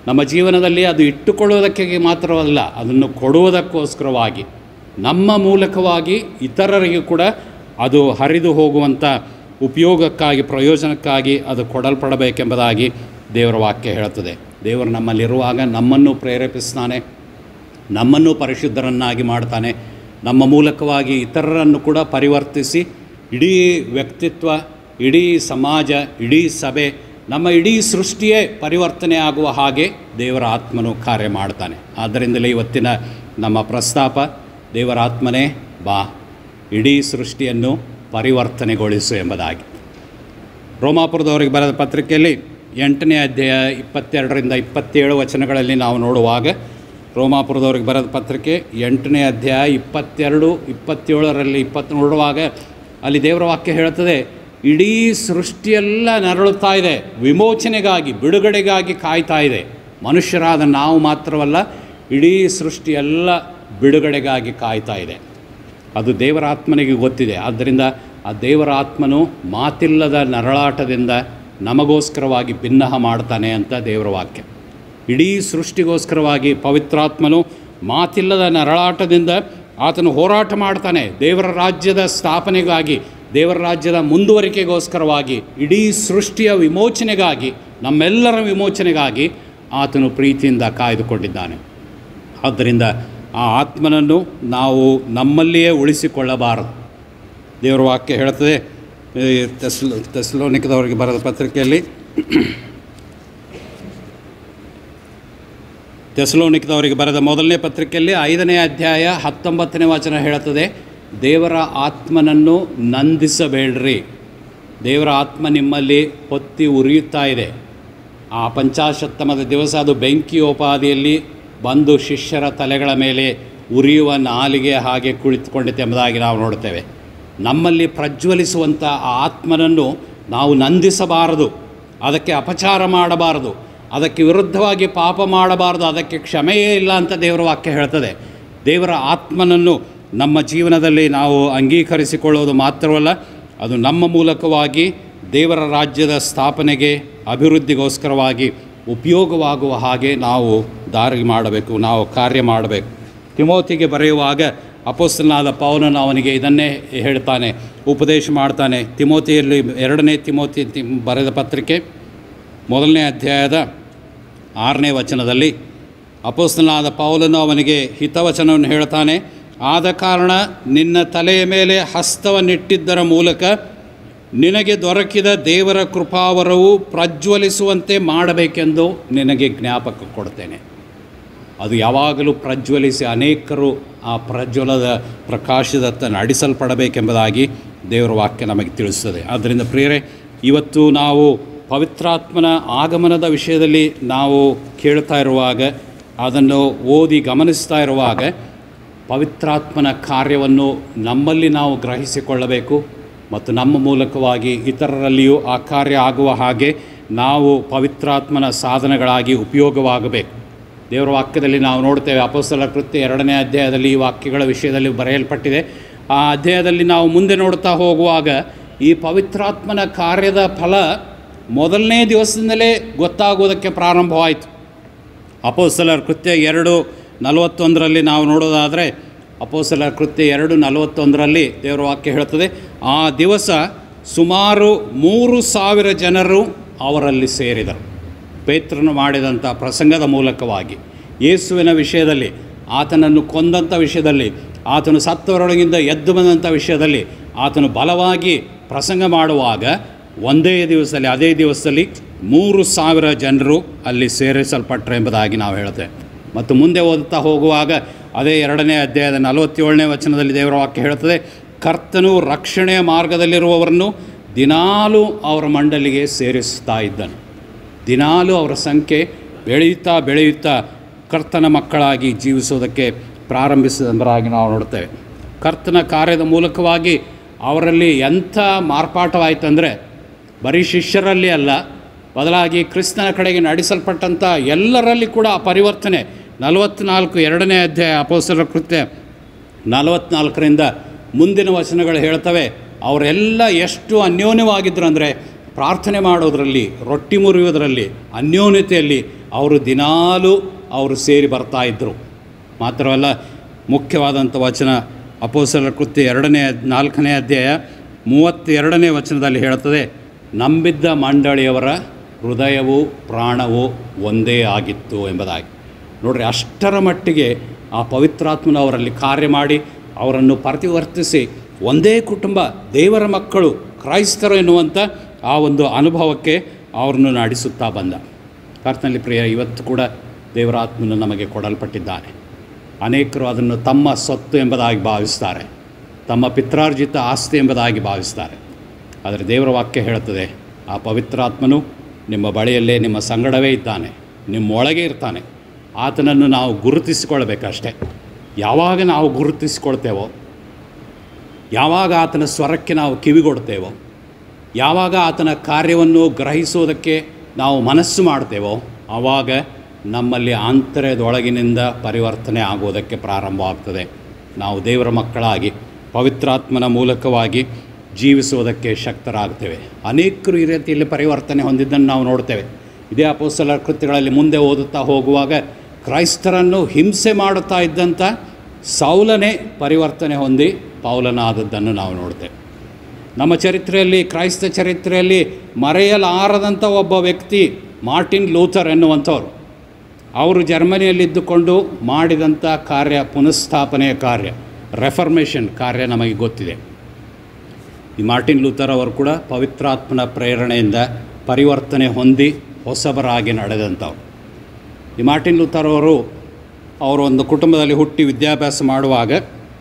S3: ನಮ್ಮ ಜೀವನದಲ್ಲಿ ಅದು ಇಟ್ಟುಕೊಳ್ಳುವುದಕ್ಕೆ ಮಾತ್ರವಲ್ಲ ಅದನ್ನು ಕೊಡುವುದಕ್ಕೋಸ್ಕರವಾಗಿ ನಮ್ಮ ಮೂಲಕವಾಗಿ ಇತರರಿಗೂ ಕೂಡ ಅದು ಹರಿದು ಹೋಗುವಂಥ ಉಪಯೋಗಕ್ಕಾಗಿ ಪ್ರಯೋಜನಕ್ಕಾಗಿ ಅದು ಕೊಡಲ್ಪಡಬೇಕೆಂಬುದಾಗಿ ದೇವರ ವಾಕ್ಯ ಹೇಳುತ್ತದೆ ದೇವರು ನಮ್ಮಲ್ಲಿರುವಾಗ ನಮ್ಮನ್ನು ಪ್ರೇರೇಪಿಸ್ತಾನೆ ನಮ್ಮನ್ನು ಪರಿಶುದ್ಧರನ್ನಾಗಿ ಮಾಡ್ತಾನೆ ನಮ್ಮ ಮೂಲಕವಾಗಿ ಇತರರನ್ನು ಕೂಡ ಪರಿವರ್ತಿಸಿ ಇಡೀ ವ್ಯಕ್ತಿತ್ವ ಇಡೀ ಸಮಾಜ ಇಡೀ ಸಭೆ ನಮ್ಮ ಇಡೀ ಸೃಷ್ಟಿಯೇ ಪರಿವರ್ತನೆ ಆಗುವ ಹಾಗೆ ದೇವರ ಆತ್ಮನು ಕಾರ್ಯ ಮಾಡ್ತಾನೆ ಆದ್ದರಿಂದಲೇ ಇವತ್ತಿನ ನಮ್ಮ ಪ್ರಸ್ತಾಪ ದೇವರ ಆತ್ಮನೇ ಬಾ ಇಡೀ ಸೃಷ್ಟಿಯನ್ನು ಪರಿವರ್ತನೆಗೊಳಿಸು ಎಂಬುದಾಗಿ ರೋಮಾಪುರದವರಿಗೆ ಬರೆದ ಪತ್ರಿಕೆಯಲ್ಲಿ ಎಂಟನೇ ಅಧ್ಯಾಯ ಇಪ್ಪತ್ತೆರಡರಿಂದ ಇಪ್ಪತ್ತೇಳು ವಚನಗಳಲ್ಲಿ ನಾವು ನೋಡುವಾಗ ರೋಮಾಪುರದವ್ರಿಗೆ ಬರೆದ ಪತ್ರಿಕೆ ಎಂಟನೇ ಅಧ್ಯಾಯ ಇಪ್ಪತ್ತೆರಡು ಇಪ್ಪತ್ತೇಳರಲ್ಲಿ ಇಪ್ಪತ್ತು ನೋಡುವಾಗ ಅಲ್ಲಿ ದೇವರ ವಾಕ್ಯ ಹೇಳುತ್ತದೆ ಇಡೀ ಸೃಷ್ಟಿಯೆಲ್ಲ ನರಳುತ್ತಾ ಇದೆ ವಿಮೋಚನೆಗಾಗಿ ಬಿಡುಗಡೆಗಾಗಿ ಕಾಯ್ತಾ ಇದೆ ಮನುಷ್ಯರಾದ ನಾವು ಮಾತ್ರವಲ್ಲ ಇಡೀ ಸೃಷ್ಟಿಯೆಲ್ಲ ಬಿಡುಗಡೆಗಾಗಿ ಕಾಯ್ತಾ ಇದೆ ಅದು ದೇವರ ಆತ್ಮನಿಗೆ ಗೊತ್ತಿದೆ ಆದ್ದರಿಂದ ಆ ದೇವರ ಆತ್ಮನು ಮಾತಿಲ್ಲದ ನರಳಾಟದಿಂದ ನಮಗೋಸ್ಕರವಾಗಿ ಭಿನ್ನಹ ಮಾಡ್ತಾನೆ ಅಂತ ದೇವರ ವಾಕ್ಯ ಇಡೀ ಸೃಷ್ಟಿಗೋಸ್ಕರವಾಗಿ ಪವಿತ್ರಾತ್ಮನು ಮಾತಿಲ್ಲದ ನರಳಾಟದಿಂದ ಆತನು ಹೋರಾಟ ಮಾಡ್ತಾನೆ ದೇವರ ರಾಜ್ಯದ ಸ್ಥಾಪನೆಗಾಗಿ ದೇವರ ರಾಜ್ಯದ ಮುಂದುವರಿಕೆಗೋಸ್ಕರವಾಗಿ ಇಡೀ ಸೃಷ್ಟಿಯ ವಿಮೋಚನೆಗಾಗಿ ನಮ್ಮೆಲ್ಲರ ವಿಮೋಚನೆಗಾಗಿ ಆತನು ಪ್ರೀತಿಯಿಂದ ಕಾಯ್ದುಕೊಂಡಿದ್ದಾನೆ ಆದ್ದರಿಂದ ಆ ಆತ್ಮನನ್ನು ನಾವು ನಮ್ಮಲ್ಲಿಯೇ ಉಳಿಸಿಕೊಳ್ಳಬಾರದು ದೇವರ ವಾಕ್ಯ ಹೇಳ್ತದೆ ಈ ತೆಸ್ಲೋ ತೆಸ್ಲೋನಿಕದವರಿಗೆ ಬರೆದ ಪತ್ರಿಕೆಯಲ್ಲಿ ತೆಸ್ಲೋನಿಕದವರಿಗೆ ಬರೆದ ಮೊದಲನೇ ಪತ್ರಿಕೆಯಲ್ಲಿ ಐದನೇ ಅಧ್ಯಾಯ ಹತ್ತೊಂಬತ್ತನೇ ವಚನ ಹೇಳುತ್ತದೆ ದೇವರ ಆತ್ಮನನ್ನು ನಂದಿಸಬೇಡ್ರಿ ದೇವರ ಆತ್ಮ ನಿಮ್ಮಲ್ಲಿ ಹೊತ್ತಿ ಉರಿಯುತ್ತಾ ಇದೆ ಆ ಪಂಚಾಶತ್ತಮದ ದಿವಸ ಅದು ಬೆಂಕಿಯೋಪಾದಿಯಲ್ಲಿ ಬಂದು ಶಿಷ್ಯರ ತಲೆಗಳ ಮೇಲೆ ಉರಿಯುವ ನಾಲಿಗೆ ಹಾಗೆ ಕುಳಿತುಕೊಂಡಿತು ಎಂಬುದಾಗಿ ನಾವು ನೋಡ್ತೇವೆ ನಮ್ಮಲ್ಲಿ ಪ್ರಜ್ವಲಿಸುವಂಥ ಆ ಆತ್ಮನನ್ನು ನಾವು ನಂದಿಸಬಾರದು ಅದಕ್ಕೆ ಅಪಚಾರ ಮಾಡಬಾರದು ಅದಕ್ಕೆ ವಿರುದ್ಧವಾಗಿ ಪಾಪ ಮಾಡಬಾರದು ಅದಕ್ಕೆ ಕ್ಷಮೆಯೇ ಇಲ್ಲ ಅಂತ ದೇವರ ವಾಕ್ಯ ಹೇಳ್ತದೆ ದೇವರ ಆತ್ಮನನ್ನು ನಮ್ಮ ಜೀವನದಲ್ಲಿ ನಾವು ಅಂಗೀಕರಿಸಿಕೊಳ್ಳೋದು ಮಾತ್ರವಲ್ಲ ಅದು ನಮ್ಮ ಮೂಲಕವಾಗಿ ದೇವರ ರಾಜ್ಯದ ಸ್ಥಾಪನೆಗೆ ಅಭಿವೃದ್ಧಿಗೋಸ್ಕರವಾಗಿ ಉಪಯೋಗವಾಗುವ ಹಾಗೆ ನಾವು ದಾರಿ ಮಾಡಬೇಕು ನಾವು ಕಾರ್ಯ ಮಾಡಬೇಕು ತಿಮೋತಿಗೆ ಬರೆಯುವಾಗ ಅಪೋಸ್ತನಾದ ಪೌಲನು ಅವನಿಗೆ ಇದನ್ನೇ ಹೇಳ್ತಾನೆ ಉಪದೇಶ ಮಾಡ್ತಾನೆ ತಿಮೋತಿಯಲ್ಲಿ ಎರಡನೇ ತಿಮೋತಿ ತಿ- ಬರೆದ ಪತ್ರಿಕೆ ಮೊದಲನೇ ಅಧ್ಯಾಯದ ಆರನೇ ವಚನದಲ್ಲಿ ಅಪೋಸ್ತನಾದ ಪೌಲನು ಅವನಿಗೆ ಹಿತವಚನವನ್ನು ಹೇಳ್ತಾನೆ ಆದ ಕಾರಣ ನಿನ್ನ ತಲೆಯ ಮೇಲೆ ಹಸ್ತವನ್ನಿಟ್ಟಿದ್ದರ ಮೂಲಕ ನಿನಗೆ ದೊರಕಿದ ದೇವರ ಕೃಪಾವರವು ಪ್ರಜ್ವಲಿಸುವಂತೆ ಮಾಡಬೇಕೆಂದು ನಿನಗೆ ಜ್ಞಾಪಕ ಕೊಡ್ತೇನೆ ಅದು ಯಾವಾಗಲೂ ಪ್ರಜ್ವಲಿಸಿ ಅನೇಕರು ಆ ಪ್ರಜ್ವಲದ ಪ್ರಕಾಶದತ್ತ ನಡೆಸಲ್ಪಡಬೇಕೆಂಬುದಾಗಿ ದೇವರ ವಾಕ್ಯ ನಮಗೆ ತಿಳಿಸ್ತದೆ ಆದ್ದರಿಂದ ಪ್ರಿಯರೇ ಇವತ್ತು ನಾವು ಪವಿತ್ರಾತ್ಮನ ಆಗಮನದ ವಿಷಯದಲ್ಲಿ ನಾವು ಕೇಳ್ತಾ ಇರುವಾಗ ಅದನ್ನು ಓದಿ ಗಮನಿಸ್ತಾ ಇರುವಾಗ ಪವಿತ್ರಾತ್ಮನ ಕಾರ್ಯವನ್ನು ನಮ್ಮಲ್ಲಿ ನಾವು ಗ್ರಹಿಸಿಕೊಳ್ಳಬೇಕು ಮತ್ತು ನಮ್ಮ ಮೂಲಕವಾಗಿ ಇತರರಲ್ಲಿಯೂ ಆ ಕಾರ್ಯ ಆಗುವ ಹಾಗೆ ನಾವು ಪವಿತ್ರಾತ್ಮನ ಸಾಧನಗಳಾಗಿ ಉಪಯೋಗವಾಗಬೇಕು ದೇವರ ವಾಕ್ಯದಲ್ಲಿ ನಾವು ನೋಡ್ತೇವೆ ಅಪೋಸ್ತಲ ಕೃತ್ಯ ಎರಡನೇ ಅಧ್ಯಾಯದಲ್ಲಿ ಈ ವಾಕ್ಯಗಳ ವಿಷಯದಲ್ಲಿ ಬರೆಯಲ್ಪಟ್ಟಿದೆ ಆ ಅಧ್ಯಾಯದಲ್ಲಿ ನಾವು ಮುಂದೆ ನೋಡ್ತಾ ಹೋಗುವಾಗ ಈ ಪವಿತ್ರಾತ್ಮನ ಕಾರ್ಯದ ಫಲ ಮೊದಲನೇ ದಿವಸದಿಂದಲೇ ಗೊತ್ತಾಗುವುದಕ್ಕೆ ಪ್ರಾರಂಭವಾಯಿತು ಅಪೋಸ್ತಲರ ಕೃತ್ಯ ಎರಡು ನಲವತ್ತೊಂದರಲ್ಲಿ ನಾವು ನೋಡೋದಾದರೆ ಅಪೋಸ್ತಲರ ಕೃತ್ಯ ಎರಡು ನಲವತ್ತೊಂದರಲ್ಲಿ ದೇವರ ವಾಕ್ಯ ಹೇಳ್ತದೆ ಆ ದಿವಸ ಸುಮಾರು ಮೂರು ಸಾವಿರ ಜನರು ಅವರಲ್ಲಿ ಸೇರಿದರು ಪೇತ್ರನು ಮಾಡಿದಂಥ ಪ್ರಸಂಗದ ಮೂಲಕವಾಗಿ ಯೇಸುವಿನ ವಿಷಯದಲ್ಲಿ ಆತನನ್ನು ಕೊಂದಂಥ ವಿಷಯದಲ್ಲಿ ಆತನು ಸತ್ತವರೊಳಗಿಂದ ಎದ್ದು ಬಂದಂಥ ವಿಷಯದಲ್ಲಿ ಆತನು ಬಲವಾಗಿ ಪ್ರಸಂಗ ಮಾಡುವಾಗ ಒಂದೇ ದಿವಸದಲ್ಲಿ ಅದೇ ದಿವಸದಲ್ಲಿ ಮೂರು ಸಾವಿರ ಜನರು ಅಲ್ಲಿ ಸೇರಿಸಲ್ಪಟ್ಟರು ಎಂಬುದಾಗಿ ನಾವು ಹೇಳ್ತೇವೆ ಮತ್ತು ಮುಂದೆ ಓದುತ್ತಾ ಹೋಗುವಾಗ ಅದೇ ಎರಡನೇ ಅಧ್ಯಾಯದ ನಲವತ್ತೇಳನೇ ವಚನದಲ್ಲಿ ದೇವರ ವಾಕ್ಯ ಹೇಳ್ತದೆ ಕರ್ತನು ರಕ್ಷಣೆಯ ಮಾರ್ಗದಲ್ಲಿರುವವರನ್ನು ದಿನಾಲೂ ಅವರ ಮಂಡಲಿಗೆ ಸೇರಿಸ್ತಾ ಇದ್ದನು ದಿನಾಲೂ ಅವರ ಸಂಖ್ಯೆ ಬೆಳೆಯುತ್ತಾ ಬೆಳೆಯುತ್ತಾ ಕರ್ತನ ಮಕ್ಕಳಾಗಿ ಜೀವಿಸೋದಕ್ಕೆ ಪ್ರಾರಂಭಿಸಿದಂಬರಾಗಿ ನಾವು ನೋಡ್ತೇವೆ ಕರ್ತನ ಕಾರ್ಯದ ಮೂಲಕವಾಗಿ ಅವರಲ್ಲಿ ಎಂಥ ಮಾರ್ಪಾಟವಾಯಿತಂದರೆ ಬರೀ ಶಿಷ್ಯರಲ್ಲಿ ಅಲ್ಲ ಬದಲಾಗಿ ಕ್ರಿಸ್ತನ ಕಡೆಗೆ ನಡೆಸಲ್ಪಟ್ಟಂಥ ಎಲ್ಲರಲ್ಲಿ ಕೂಡ ಆ ಪರಿವರ್ತನೆ ನಲವತ್ತ್ನಾಲ್ಕು ಎರಡನೇ ಅಧ್ಯಾಯ ಅಪೋಸರ ಕೃತ್ಯ ನಲವತ್ನಾಲ್ಕರಿಂದ ಮುಂದಿನ ವಚನಗಳು ಹೇಳ್ತವೆ ಅವರೆಲ್ಲ ಎಷ್ಟು ಅನ್ಯೋನ್ಯವಾಗಿದ್ದರು ಅಂದರೆ ಪ್ರಾರ್ಥನೆ ಮಾಡೋದರಲ್ಲಿ ರೊಟ್ಟಿ ಮುರಿಯೋದರಲ್ಲಿ ಅನ್ಯೋನ್ಯತೆಯಲ್ಲಿ ಅವರು ದಿನಾಲೂ ಅವರು ಸೇರಿ ಬರ್ತಾ ಇದ್ದರು ಮಾತ್ರವಲ್ಲ ಮುಖ್ಯವಾದಂಥ ವಚನ ಅಪೋಸಲ ಕೃತ್ಯ ಎರಡನೇ ನಾಲ್ಕನೇ ಅಧ್ಯಾಯ ಮೂವತ್ತೆರಡನೇ ವಚನದಲ್ಲಿ ಹೇಳುತ್ತದೆ ನಂಬಿದ್ದ ಮಂಡಳಿಯವರ ಹೃದಯವೂ ಪ್ರಾಣವೂ ಒಂದೇ ಆಗಿತ್ತು ಎಂಬುದಾಗಿ ನೋಡ್ರಿ ಅಷ್ಟರ ಮಟ್ಟಿಗೆ ಆ ಪವಿತ್ರಾತ್ಮನ ಅವರಲ್ಲಿ ಕಾರ್ಯ ಮಾಡಿ ಅವರನ್ನು ಪರಿವರ್ತಿಸಿ ಒಂದೇ ಕುಟುಂಬ ದೇವರ ಮಕ್ಕಳು ಕ್ರೈಸ್ತರು ಎನ್ನುವಂಥ ಆ ಒಂದು ಅನುಭವಕ್ಕೆ ಅವರನ್ನು ನಡೆಸುತ್ತಾ ಬಂದ ಕರ್ತನಲ್ಲಿ ಪ್ರಿಯ ಇವತ್ತು ಕೂಡ ದೇವರ ಆತ್ಮನು ನಮಗೆ ಕೊಡಲ್ಪಟ್ಟಿದ್ದಾನೆ ಅನೇಕರು ಅದನ್ನು ತಮ್ಮ ಸೊತ್ತು ಎಂಬುದಾಗಿ ಭಾವಿಸ್ತಾರೆ ತಮ್ಮ ಪಿತ್ರಾರ್ಜಿತ ಆಸ್ತಿ ಎಂಬುದಾಗಿ ಭಾವಿಸ್ತಾರೆ ಆದರೆ ದೇವರ ವಾಕ್ಯ ಹೇಳುತ್ತದೆ ಆ ಪವಿತ್ರಾತ್ಮನು ನಿಮ್ಮ ಬಳಿಯಲ್ಲೇ ನಿಮ್ಮ ಸಂಗಡವೇ ಇದ್ದಾನೆ ನಿಮ್ಮೊಳಗೆ ಇರ್ತಾನೆ ಆತನನ್ನು ನಾವು ಗುರುತಿಸಿಕೊಳ್ಬೇಕಷ್ಟೆ ಯಾವಾಗ ನಾವು ಗುರುತಿಸಿಕೊಳ್ತೇವೋ ಯಾವಾಗ ಆತನ ಸ್ವರಕ್ಕೆ ನಾವು ಕಿವಿಗೊಡ್ತೇವೋ ಯಾವಾಗ ಆತನ ಕಾರ್ಯವನ್ನು ಗ್ರಹಿಸೋದಕ್ಕೆ ನಾವು ಮನಸ್ಸು ಮಾಡ್ತೇವೋ ಆವಾಗ ನಮ್ಮಲ್ಲಿ ಆಂತರ್ಯದೊಳಗಿನಿಂದ ಪರಿವರ್ತನೆ ಆಗೋದಕ್ಕೆ ಪ್ರಾರಂಭವಾಗ್ತದೆ ನಾವು ದೇವರ ಮಕ್ಕಳಾಗಿ ಪವಿತ್ರಾತ್ಮನ ಮೂಲಕವಾಗಿ ಜೀವಿಸುವುದಕ್ಕೆ ಶಕ್ತರಾಗ್ತೇವೆ ಅನೇಕರು ಈ ರೀತಿಯಲ್ಲಿ ಪರಿವರ್ತನೆ ಹೊಂದಿದ್ದನ್ನು ನಾವು ನೋಡ್ತೇವೆ ಇದೇ ಅಪೋಸ್ತಲರ ಕೃತ್ಯಗಳಲ್ಲಿ ಮುಂದೆ ಓದುತ್ತಾ ಹೋಗುವಾಗ ಕ್ರೈಸ್ತರನ್ನು ಹಿಂಸೆ ಮಾಡುತ್ತಾ ಇದ್ದಂಥ ಸೌಲನೇ ಪರಿವರ್ತನೆ ಹೊಂದಿ ಪೌಲನಾದದ್ದನ್ನು ನಾವು ನೋಡ್ತೇವೆ ನಮ್ಮ ಚರಿತ್ರೆಯಲ್ಲಿ ಕ್ರೈಸ್ತ ಚರಿತ್ರೆಯಲ್ಲಿ ಮರೆಯಲಾರದಂಥ ಒಬ್ಬ ವ್ಯಕ್ತಿ ಮಾರ್ಟಿನ್ ಲೂಥರ್ ಎನ್ನುವಂಥವ್ರು ಅವರು ಜರ್ಮನಿಯಲ್ಲಿದ್ದುಕೊಂಡು ಮಾಡಿದಂಥ ಕಾರ್ಯ ಪುನಃಸ್ಥಾಪನೆಯ ಕಾರ್ಯ ರೆಫರ್ಮೇಷನ್ ಕಾರ್ಯ ನಮಗೆ ಗೊತ್ತಿದೆ ಈ ಮಾರ್ಟಿನ್ ಲೂಥರ್ ಅವರು ಕೂಡ ಪವಿತ್ರಾತ್ಮನ ಪ್ರೇರಣೆಯಿಂದ ಪರಿವರ್ತನೆ ಹೊಂದಿ ಹೊಸಬರಾಗಿ ನಡೆದಂಥವ್ರು ಈ ಮಾರ್ಟಿನ್ ಲೂಥರ್ ಅವರು ಅವರು ಒಂದು ಕುಟುಂಬದಲ್ಲಿ ಹುಟ್ಟಿ ವಿದ್ಯಾಭ್ಯಾಸ ಮಾಡುವಾಗ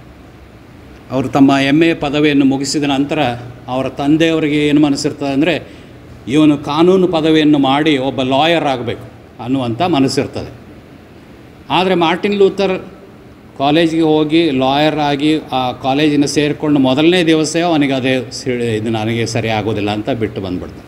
S3: ಅವರು ತಮ್ಮ ಎಮ್ ಎ ಪದವಿಯನ್ನು ಮುಗಿಸಿದ ನಂತರ ಅವರ ತಂದೆಯವರಿಗೆ ಏನು ಮನಸ್ಸಿರ್ತದೆ ಅಂದರೆ ಇವನು ಕಾನೂನು ಪದವಿಯನ್ನು ಮಾಡಿ ಒಬ್ಬ ಲಾಯರ್ ಆಗಬೇಕು ಅನ್ನುವಂಥ ಮನಸ್ಸಿರ್ತದೆ ಆದರೆ ಮಾರ್ಟಿನ್ ಲೂಥರ್ ಕಾಲೇಜಿಗೆ ಹೋಗಿ ಲಾಯರ್ ಆಗಿ ಆ ಕಾಲೇಜಿನ ಸೇರಿಕೊಂಡು ಮೊದಲನೇ ದಿವಸ ಅವನಿಗೆ ಅದೇ ಸಿಳಿ ಇದು ನನಗೆ ಸರಿ ಆಗೋದಿಲ್ಲ ಅಂತ ಬಿಟ್ಟು ಬಂದ್ಬಿಡ್ತಾನೆ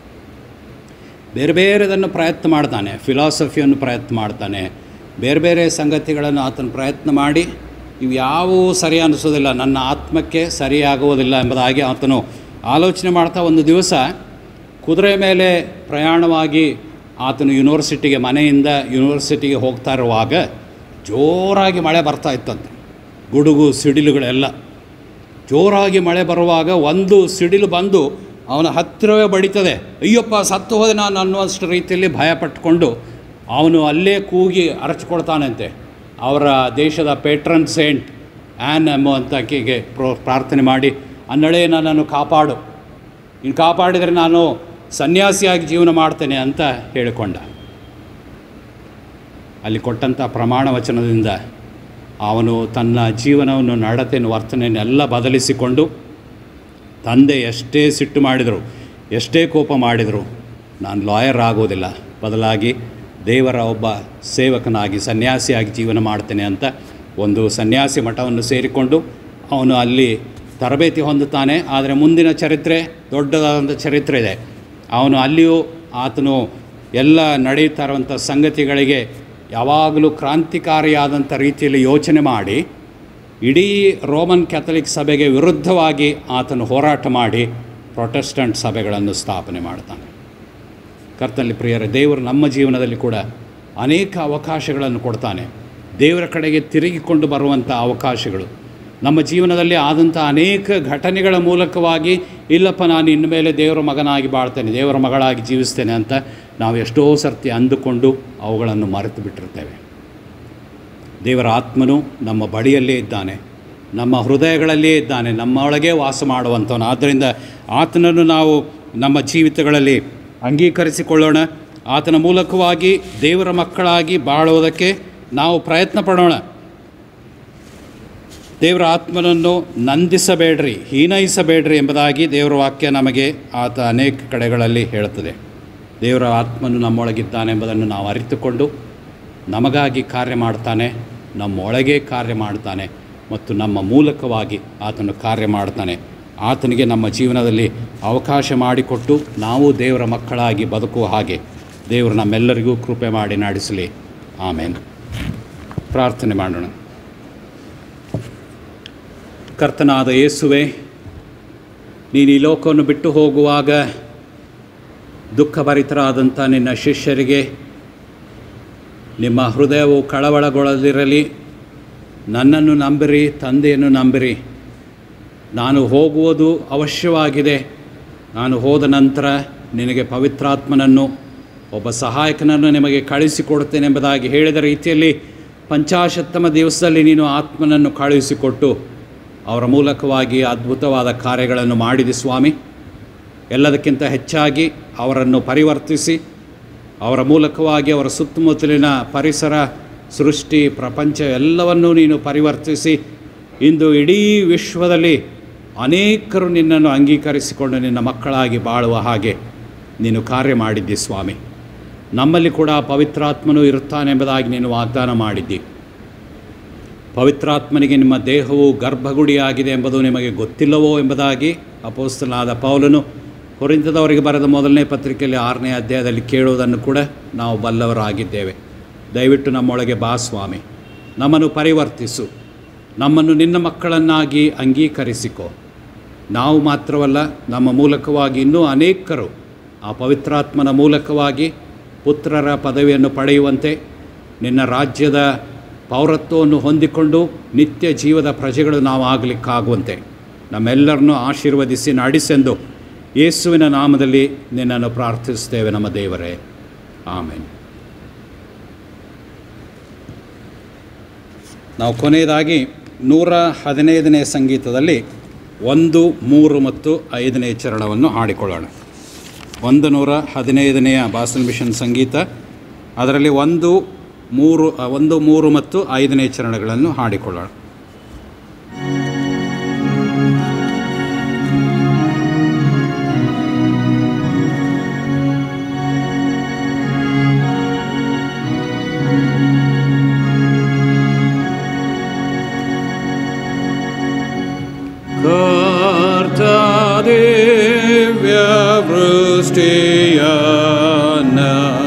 S3: ಬೇರೆ ಬೇರೆದನ್ನು ಪ್ರಯತ್ನ ಮಾಡ್ತಾನೆ ಫಿಲಾಸಫಿಯನ್ನು ಪ್ರಯತ್ನ ಮಾಡ್ತಾನೆ ಬೇರೆ ಬೇರೆ ಸಂಗತಿಗಳನ್ನು ಆತನು ಪ್ರಯತ್ನ ಮಾಡಿ ಇವು ಯಾವುವು ಸರಿ ಅನಿಸೋದಿಲ್ಲ ನನ್ನ ಆತ್ಮಕ್ಕೆ ಸರಿಯಾಗುವುದಿಲ್ಲ ಎಂಬುದಾಗಿ ಆತನು ಆಲೋಚನೆ ಮಾಡ್ತಾ ಒಂದು ದಿವಸ ಕುದುರೆ ಮೇಲೆ ಪ್ರಯಾಣವಾಗಿ ಆತನು ಯೂನಿವರ್ಸಿಟಿಗೆ ಮನೆಯಿಂದ ಯೂನಿವರ್ಸಿಟಿಗೆ ಹೋಗ್ತಾ ಇರುವಾಗ ಜೋರಾಗಿ ಮಳೆ ಬರ್ತಾ ಇತ್ತಂತೆ ಗುಡುಗು ಸಿಡಿಲುಗಳೆಲ್ಲ ಜೋರಾಗಿ ಮಳೆ ಬರುವಾಗ ಒಂದು ಸಿಡಿಲು ಬಂದು ಅವನ ಹತ್ತಿರವೇ ಬಡಿತದೆ ಅಯ್ಯಪ್ಪ ಸತ್ತು ಹೋದೆ ನಾನು ಅನ್ನುವಷ್ಟು ರೀತಿಯಲ್ಲಿ ಭಯ ಪಟ್ಟುಕೊಂಡು ಅವನು ಅಲ್ಲೇ ಕೂಗಿ ಅರಚಿಕೊಳ್ತಾನಂತೆ ಅವರ ದೇಶದ ಪೇಟ್ರನ್ ಸೇಂಟ್ ಆ್ಯನ್ ಎಂಬುವಂತಕ್ಕಿಗೆ ಪ್ರೋ ಪ್ರಾರ್ಥನೆ ಮಾಡಿ ಅನ್ನಳೇ ನನ್ನನ್ನು ಕಾಪಾಡು ನೀನು ಕಾಪಾಡಿದರೆ ನಾನು ಸನ್ಯಾಸಿಯಾಗಿ ಜೀವನ ಮಾಡ್ತೇನೆ ಅಂತ ಹೇಳಿಕೊಂಡ ಅಲ್ಲಿ ಕೊಟ್ಟಂಥ ಪ್ರಮಾಣ ವಚನದಿಂದ ಅವನು ತನ್ನ ಜೀವನವನ್ನು ನಡತೆಯನ್ನು ವರ್ತನೆಯನ್ನೆಲ್ಲ ಬದಲಿಸಿಕೊಂಡು ತಂದೆ ಎಷ್ಟೇ ಸಿಟ್ಟು ಮಾಡಿದರು ಎಷ್ಟೇ ಕೋಪ ಮಾಡಿದರು ನಾನು ಲಾಯರ್ ಆಗೋದಿಲ್ಲ ಬದಲಾಗಿ ದೇವರ ಒಬ್ಬ ಸೇವಕನಾಗಿ ಸನ್ಯಾಸಿಯಾಗಿ ಜೀವನ ಮಾಡ್ತೇನೆ ಅಂತ ಒಂದು ಸನ್ಯಾಸಿ ಮಠವನ್ನು ಸೇರಿಕೊಂಡು ಅವನು ಅಲ್ಲಿ ತರಬೇತಿ ಹೊಂದುತ್ತಾನೆ ಆದರೆ ಮುಂದಿನ ಚರಿತ್ರೆ ದೊಡ್ಡದಾದಂಥ ಚರಿತ್ರೆ ಇದೆ ಅವನು ಅಲ್ಲಿಯೂ ಆತನು ಎಲ್ಲ ನಡೀತಾ ಇರುವಂಥ ಸಂಗತಿಗಳಿಗೆ ಯಾವಾಗಲೂ ಕ್ರಾಂತಿಕಾರಿಯಾದಂಥ ರೀತಿಯಲ್ಲಿ ಯೋಚನೆ ಮಾಡಿ ಇಡೀ ರೋಮನ್ ಕ್ಯಾಥಲಿಕ್ ಸಭೆಗೆ ವಿರುದ್ಧವಾಗಿ ಆತನು ಹೋರಾಟ ಮಾಡಿ ಪ್ರೊಟೆಸ್ಟೆಂಟ್ ಸಭೆಗಳನ್ನು ಸ್ಥಾಪನೆ ಮಾಡ್ತಾನೆ ಕರ್ತನಲ್ಲಿ ಪ್ರಿಯರ ದೇವರು ನಮ್ಮ ಜೀವನದಲ್ಲಿ ಕೂಡ ಅನೇಕ ಅವಕಾಶಗಳನ್ನು ಕೊಡ್ತಾನೆ ದೇವರ ಕಡೆಗೆ ತಿರುಗಿಕೊಂಡು ಬರುವಂಥ ಅವಕಾಶಗಳು ನಮ್ಮ ಜೀವನದಲ್ಲಿ ಆದಂಥ ಅನೇಕ ಘಟನೆಗಳ ಮೂಲಕವಾಗಿ ಇಲ್ಲಪ್ಪ ನಾನು ಇನ್ಮೇಲೆ ದೇವರ ಮಗನಾಗಿ ಬಾಳ್ತೇನೆ ದೇವರ ಮಗಳಾಗಿ ಜೀವಿಸ್ತೇನೆ ಅಂತ ನಾವು ಎಷ್ಟೋ ಸರ್ತಿ ಅಂದುಕೊಂಡು ಅವುಗಳನ್ನು ಮರೆತು ಬಿಟ್ಟಿರ್ತೇವೆ ದೇವರ ಆತ್ಮನು ನಮ್ಮ ಬಳಿಯಲ್ಲೇ ಇದ್ದಾನೆ ನಮ್ಮ ಹೃದಯಗಳಲ್ಲೇ ಇದ್ದಾನೆ ನಮ್ಮೊಳಗೆ ವಾಸ ಮಾಡುವಂಥವನು ಆದ್ದರಿಂದ ಆತನನ್ನು ನಾವು ನಮ್ಮ ಜೀವಿತಗಳಲ್ಲಿ ಅಂಗೀಕರಿಸಿಕೊಳ್ಳೋಣ ಆತನ ಮೂಲಕವಾಗಿ ದೇವರ ಮಕ್ಕಳಾಗಿ ಬಾಳುವುದಕ್ಕೆ ನಾವು ಪ್ರಯತ್ನ ಪಡೋಣ ದೇವರ ಆತ್ಮನನ್ನು ನಂದಿಸಬೇಡ್ರಿ ಹೀನೈಸಬೇಡ್ರಿ ಎಂಬುದಾಗಿ ದೇವರ ವಾಕ್ಯ ನಮಗೆ ಆತ ಅನೇಕ ಕಡೆಗಳಲ್ಲಿ ಹೇಳುತ್ತದೆ ದೇವರ ಆತ್ಮನು ನಮ್ಮೊಳಗಿದ್ದಾನೆ ಎಂಬುದನ್ನು ನಾವು ಅರಿತುಕೊಂಡು ನಮಗಾಗಿ ಕಾರ್ಯ ಮಾಡ್ತಾನೆ ನಮ್ಮೊಳಗೆ ಕಾರ್ಯ ಮಾಡ್ತಾನೆ ಮತ್ತು ನಮ್ಮ ಮೂಲಕವಾಗಿ ಆತನು ಕಾರ್ಯ ಮಾಡ್ತಾನೆ ಆತನಿಗೆ ನಮ್ಮ ಜೀವನದಲ್ಲಿ ಅವಕಾಶ ಮಾಡಿಕೊಟ್ಟು ನಾವು ದೇವರ ಮಕ್ಕಳಾಗಿ ಬದುಕುವ ಹಾಗೆ ದೇವರು ನಮ್ಮೆಲ್ಲರಿಗೂ ಕೃಪೆ ಮಾಡಿ ನಡೆಸಲಿ ಆಮೇಲೆ ಪ್ರಾರ್ಥನೆ ಮಾಡೋಣ ಕರ್ತನಾದ ಯೇಸುವೆ ನೀನು ಈ ಲೋಕವನ್ನು ಬಿಟ್ಟು ಹೋಗುವಾಗ ದುಃಖಭರಿತರಾದಂಥ ನಿನ್ನ ಶಿಷ್ಯರಿಗೆ ನಿಮ್ಮ ಹೃದಯವು ಕಳವಳಗೊಳ್ಳದಿರಲಿ ನನ್ನನ್ನು ನಂಬಿರಿ ತಂದೆಯನ್ನು ನಂಬಿರಿ ನಾನು ಹೋಗುವುದು ಅವಶ್ಯವಾಗಿದೆ ನಾನು ಹೋದ ನಂತರ ನಿನಗೆ ಪವಿತ್ರಾತ್ಮನನ್ನು ಒಬ್ಬ ಸಹಾಯಕನನ್ನು ನಿಮಗೆ ಕಳುಹಿಸಿಕೊಡುತ್ತೇನೆ ಎಂಬುದಾಗಿ ಹೇಳಿದ ರೀತಿಯಲ್ಲಿ ಪಂಚಾಶತ್ತಮ ದಿವಸದಲ್ಲಿ ನೀನು ಆತ್ಮನನ್ನು ಕಳುಹಿಸಿಕೊಟ್ಟು ಅವರ ಮೂಲಕವಾಗಿ ಅದ್ಭುತವಾದ ಕಾರ್ಯಗಳನ್ನು ಮಾಡಿದೆ ಸ್ವಾಮಿ ಎಲ್ಲದಕ್ಕಿಂತ ಹೆಚ್ಚಾಗಿ ಅವರನ್ನು ಪರಿವರ್ತಿಸಿ ಅವರ ಮೂಲಕವಾಗಿ ಅವರ ಸುತ್ತಮುತ್ತಲಿನ ಪರಿಸರ ಸೃಷ್ಟಿ ಪ್ರಪಂಚ ಎಲ್ಲವನ್ನೂ ನೀನು ಪರಿವರ್ತಿಸಿ ಇಂದು ಇಡೀ ವಿಶ್ವದಲ್ಲಿ ಅನೇಕರು ನಿನ್ನನ್ನು ಅಂಗೀಕರಿಸಿಕೊಂಡು ನಿನ್ನ ಮಕ್ಕಳಾಗಿ ಬಾಳುವ ಹಾಗೆ ನೀನು ಕಾರ್ಯ ಮಾಡಿದ್ದಿ ಸ್ವಾಮಿ ನಮ್ಮಲ್ಲಿ ಕೂಡ ಪವಿತ್ರಾತ್ಮನು ಇರುತ್ತಾನೆಂಬುದಾಗಿ ನೀನು ವಾಗ್ದಾನ ಮಾಡಿದ್ದಿ ಪವಿತ್ರಾತ್ಮನಿಗೆ ನಿಮ್ಮ ದೇಹವು ಗರ್ಭಗುಡಿಯಾಗಿದೆ ಎಂಬುದು ನಿಮಗೆ ಗೊತ್ತಿಲ್ಲವೋ ಎಂಬುದಾಗಿ ಅಪೋಸ್ತನಾದ ಪೌಲನು ಕೊರಿಂತದವರಿಗೆ ಬರೆದ ಮೊದಲನೇ ಪತ್ರಿಕೆಯಲ್ಲಿ ಆರನೇ ಅಧ್ಯಾಯದಲ್ಲಿ ಕೇಳುವುದನ್ನು ಕೂಡ ನಾವು ಬಲ್ಲವರಾಗಿದ್ದೇವೆ ದಯವಿಟ್ಟು ನಮ್ಮೊಳಗೆ ಬಾ ಸ್ವಾಮಿ ನಮ್ಮನ್ನು ಪರಿವರ್ತಿಸು ನಮ್ಮನ್ನು ನಿನ್ನ ಮಕ್ಕಳನ್ನಾಗಿ ಅಂಗೀಕರಿಸಿಕೊ ನಾವು ಮಾತ್ರವಲ್ಲ ನಮ್ಮ ಮೂಲಕವಾಗಿ ಇನ್ನೂ ಅನೇಕರು ಆ ಪವಿತ್ರಾತ್ಮನ ಮೂಲಕವಾಗಿ ಪುತ್ರರ ಪದವಿಯನ್ನು ಪಡೆಯುವಂತೆ ನಿನ್ನ ರಾಜ್ಯದ ಪೌರತ್ವವನ್ನು ಹೊಂದಿಕೊಂಡು ನಿತ್ಯ ಜೀವದ ಪ್ರಜೆಗಳು ನಾವು ಆಗಲಿಕ್ಕಾಗುವಂತೆ ನಮ್ಮೆಲ್ಲರನ್ನು ಆಶೀರ್ವದಿಸಿ ನಡೆಸೆಂದು ಯೇಸುವಿನ ನಾಮದಲ್ಲಿ ನಿನ್ನನ್ನು ಪ್ರಾರ್ಥಿಸುತ್ತೇವೆ ನಮ್ಮ ದೇವರೇ ಆಮೇಲೆ ನಾವು ಕೊನೆಯದಾಗಿ ನೂರ ಹದಿನೈದನೇ ಸಂಗೀತದಲ್ಲಿ ಒಂದು ಮೂರು ಮತ್ತು ಐದನೇ ಚರಣವನ್ನು ಹಾಡಿಕೊಳ್ಳೋಣ ಒಂದು ನೂರ ಹದಿನೈದನೆಯ ಬಾಸಲ್ ಮಿಷನ್ ಸಂಗೀತ ಅದರಲ್ಲಿ ಒಂದು ಮೂರು ಅ, ಒಂದು ಮೂರು ಮತ್ತು ಐದನೇ ಚರಣಗಳನ್ನು ಹಾಡಿಕೊಳ್ಳೋಣ ಕರ್ತದಿವ್ಯವೃಷ್ಟಿಯನ್ನ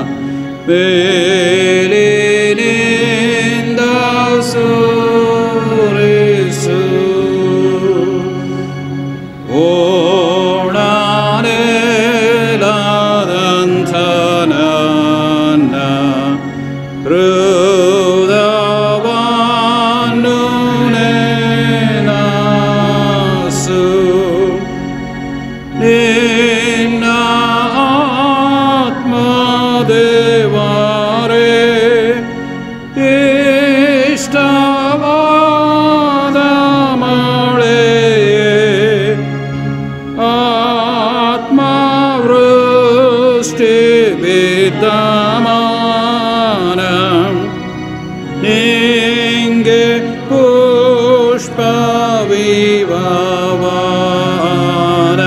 S3: ಬೇಲಿನಿಂದ ಸುರಿಸು ಓಣಾನೆಲಾದಂಥ ನನ್ನ ಹೃದಯವನ್ನು ನೆನಸು ನಿನ್ನ ಆತ್ಮದೇವರೇ ಇಷ್ಟವಾದ ಮಳೆಯೇ ಆತ್ಮವೃಷ್ಟಿ ವಿದ್ಯಮಾನ ನಿಂಗೆ ಪುಷ್ಪವಿವಾನ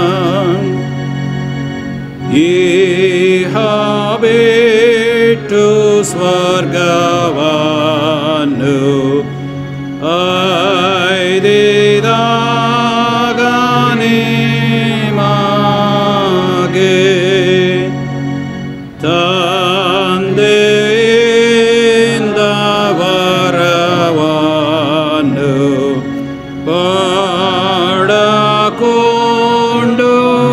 S3: ಇಹ ಬಿಟ್ಟು ಸ್ವರ್ಗವನ್ನು ಐದಿದಾಗ ನಿಮಗೆ ತಂದೆಯಿಂದ ವರವನ್ನು ಪಡಕೊಂಡು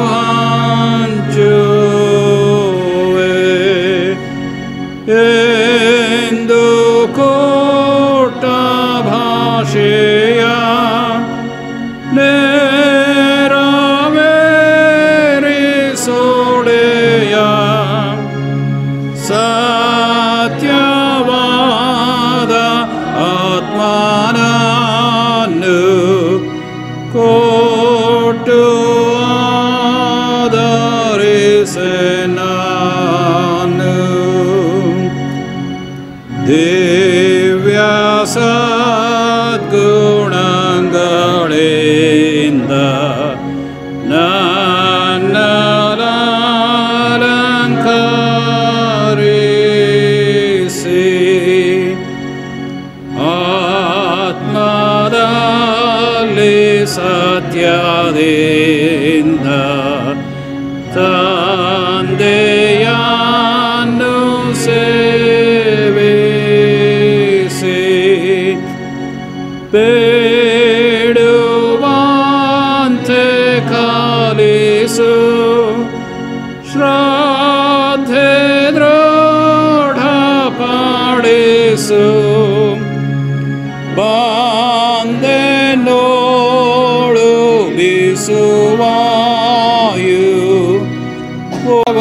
S3: ಹಂಚುವೆ ಎಂದು ಕೋಟ ಭಾಷೆಯ ನೆರವೇರಿಸೋಡೆಯ ಸತ್ಯವಾದ ಆತ್ಮನನ್ನು ಕೊಟ್ಟು ಆದರಿಸೆ ನಾನು ದಿವ್ಯ ಸದ್ಗುಣಗಳಿಂದ ನನ್ನ ಅಲಂಕರಿಸಿ ಆತ್ಮದಲ್ಲಿ ಸತ್ಯದಿಂದ ತಂದೆಯನ್ನು ಸೇವಿಸಿ ಬೇಡುವಂತೆ ಕಲಿಸು ಶ್ರದ್ಧೆಯಿಂದ ಮಧ್ಯೆ ದೃಢ ಪಾಡಿಸು ಬಂದೆ ನೋಳು ಬಿಸುವಾಯು ಹೋಗ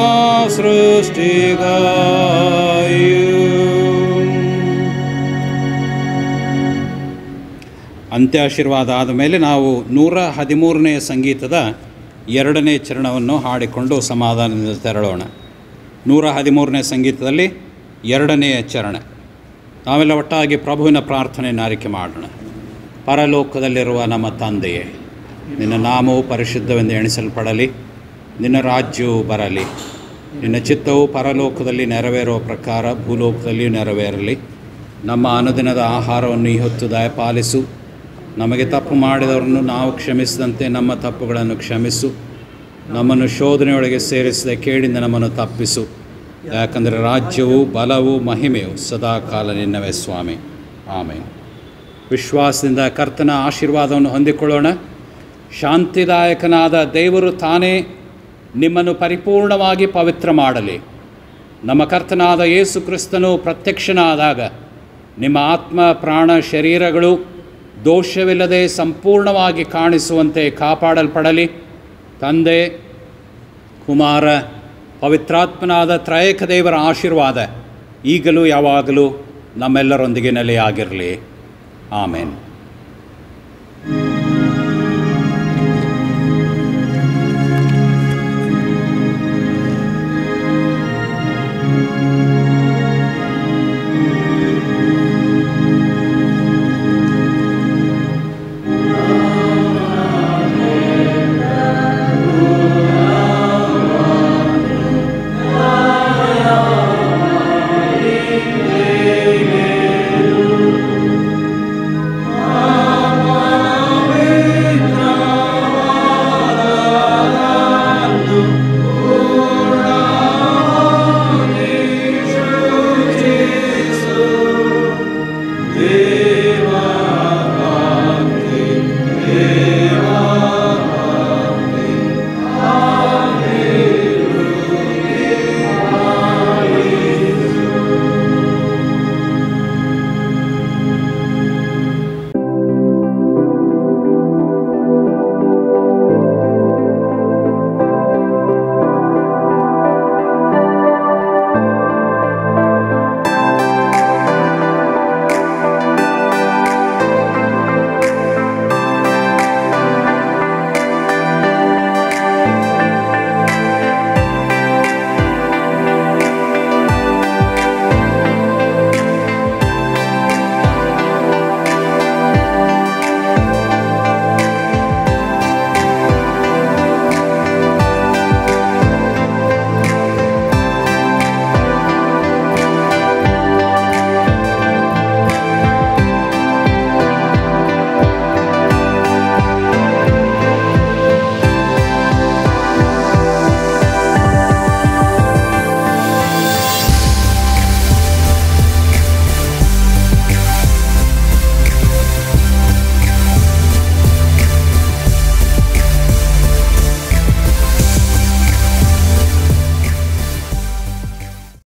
S3: ಸೃಷ್ಟಿಗಾಯು ಅಂತ್ಯಾಶೀರ್ವಾದ ಆದ ಮೇಲೆ ನಾವು ನೂರ ಹದಿಮೂರನೇ ಸಂಗೀತದ ಎರಡನೇ ಚರಣವನ್ನು ಹಾಡಿಕೊಂಡು ಸಮಾಧಾನದಿಂದ ತೆರಳೋಣ ನೂರ ಹದಿಮೂರನೇ ಸಂಗೀತದಲ್ಲಿ ಎರಡನೆಯ ಚರಣ ನಾವೆಲ್ಲ ಒಟ್ಟಾಗಿ ಪ್ರಭುವಿನ ಪ್ರಾರ್ಥನೆಯನ್ನು ಆರಿಕೆ ಮಾಡೋಣ ಪರಲೋಕದಲ್ಲಿರುವ ನಮ್ಮ ತಂದೆಯೇ ನಿನ್ನ ನಾಮವು ಪರಿಶುದ್ಧವೆಂದು ಎಣಿಸಲ್ಪಡಲಿ ನಿನ್ನ ರಾಜ್ಯವು ಬರಲಿ ನಿನ್ನ ಚಿತ್ತವು ಪರಲೋಕದಲ್ಲಿ ನೆರವೇರುವ ಪ್ರಕಾರ ಭೂಲೋಕದಲ್ಲಿ ನೆರವೇರಲಿ ನಮ್ಮ ಅನುದಿನದ ಆಹಾರವನ್ನು ಈ ಹೊತ್ತು ದಯಪಾಲಿಸು ನಮಗೆ ತಪ್ಪು ಮಾಡಿದವರನ್ನು ನಾವು ಕ್ಷಮಿಸಿದಂತೆ ನಮ್ಮ ತಪ್ಪುಗಳನ್ನು ಕ್ಷಮಿಸು ನಮ್ಮನ್ನು ಶೋಧನೆಯೊಳಗೆ ಸೇರಿಸದೆ ಕೇಳಿಂದ ನಮ್ಮನ್ನು ತಪ್ಪಿಸು ಯಾಕಂದರೆ ರಾಜ್ಯವು ಬಲವು ಮಹಿಮೆಯು ಸದಾ ಕಾಲ ನಿನ್ನವೇ ಸ್ವಾಮಿ ಆಮೇಲೆ ವಿಶ್ವಾಸದಿಂದ ಕರ್ತನ ಆಶೀರ್ವಾದವನ್ನು ಹೊಂದಿಕೊಳ್ಳೋಣ ಶಾಂತಿದಾಯಕನಾದ ದೇವರು ತಾನೇ ನಿಮ್ಮನ್ನು ಪರಿಪೂರ್ಣವಾಗಿ ಪವಿತ್ರ ಮಾಡಲಿ ನಮ್ಮ ಕರ್ತನಾದ ಯೇಸು ಕ್ರಿಸ್ತನು ಪ್ರತ್ಯಕ್ಷನಾದಾಗ ನಿಮ್ಮ ಆತ್ಮ ಪ್ರಾಣ ಶರೀರಗಳು ದೋಷವಿಲ್ಲದೆ ಸಂಪೂರ್ಣವಾಗಿ ಕಾಣಿಸುವಂತೆ ಕಾಪಾಡಲ್ಪಡಲಿ ತಂದೆ ಕುಮಾರ ಪವಿತ್ರಾತ್ಮನಾದ ತ್ರಯಕ ದೇವರ ಆಶೀರ್ವಾದ ಈಗಲೂ ಯಾವಾಗಲೂ ನಮ್ಮೆಲ್ಲರೊಂದಿಗೆ ನೆಲೆಯಾಗಿರಲಿ ಆಮೇನ್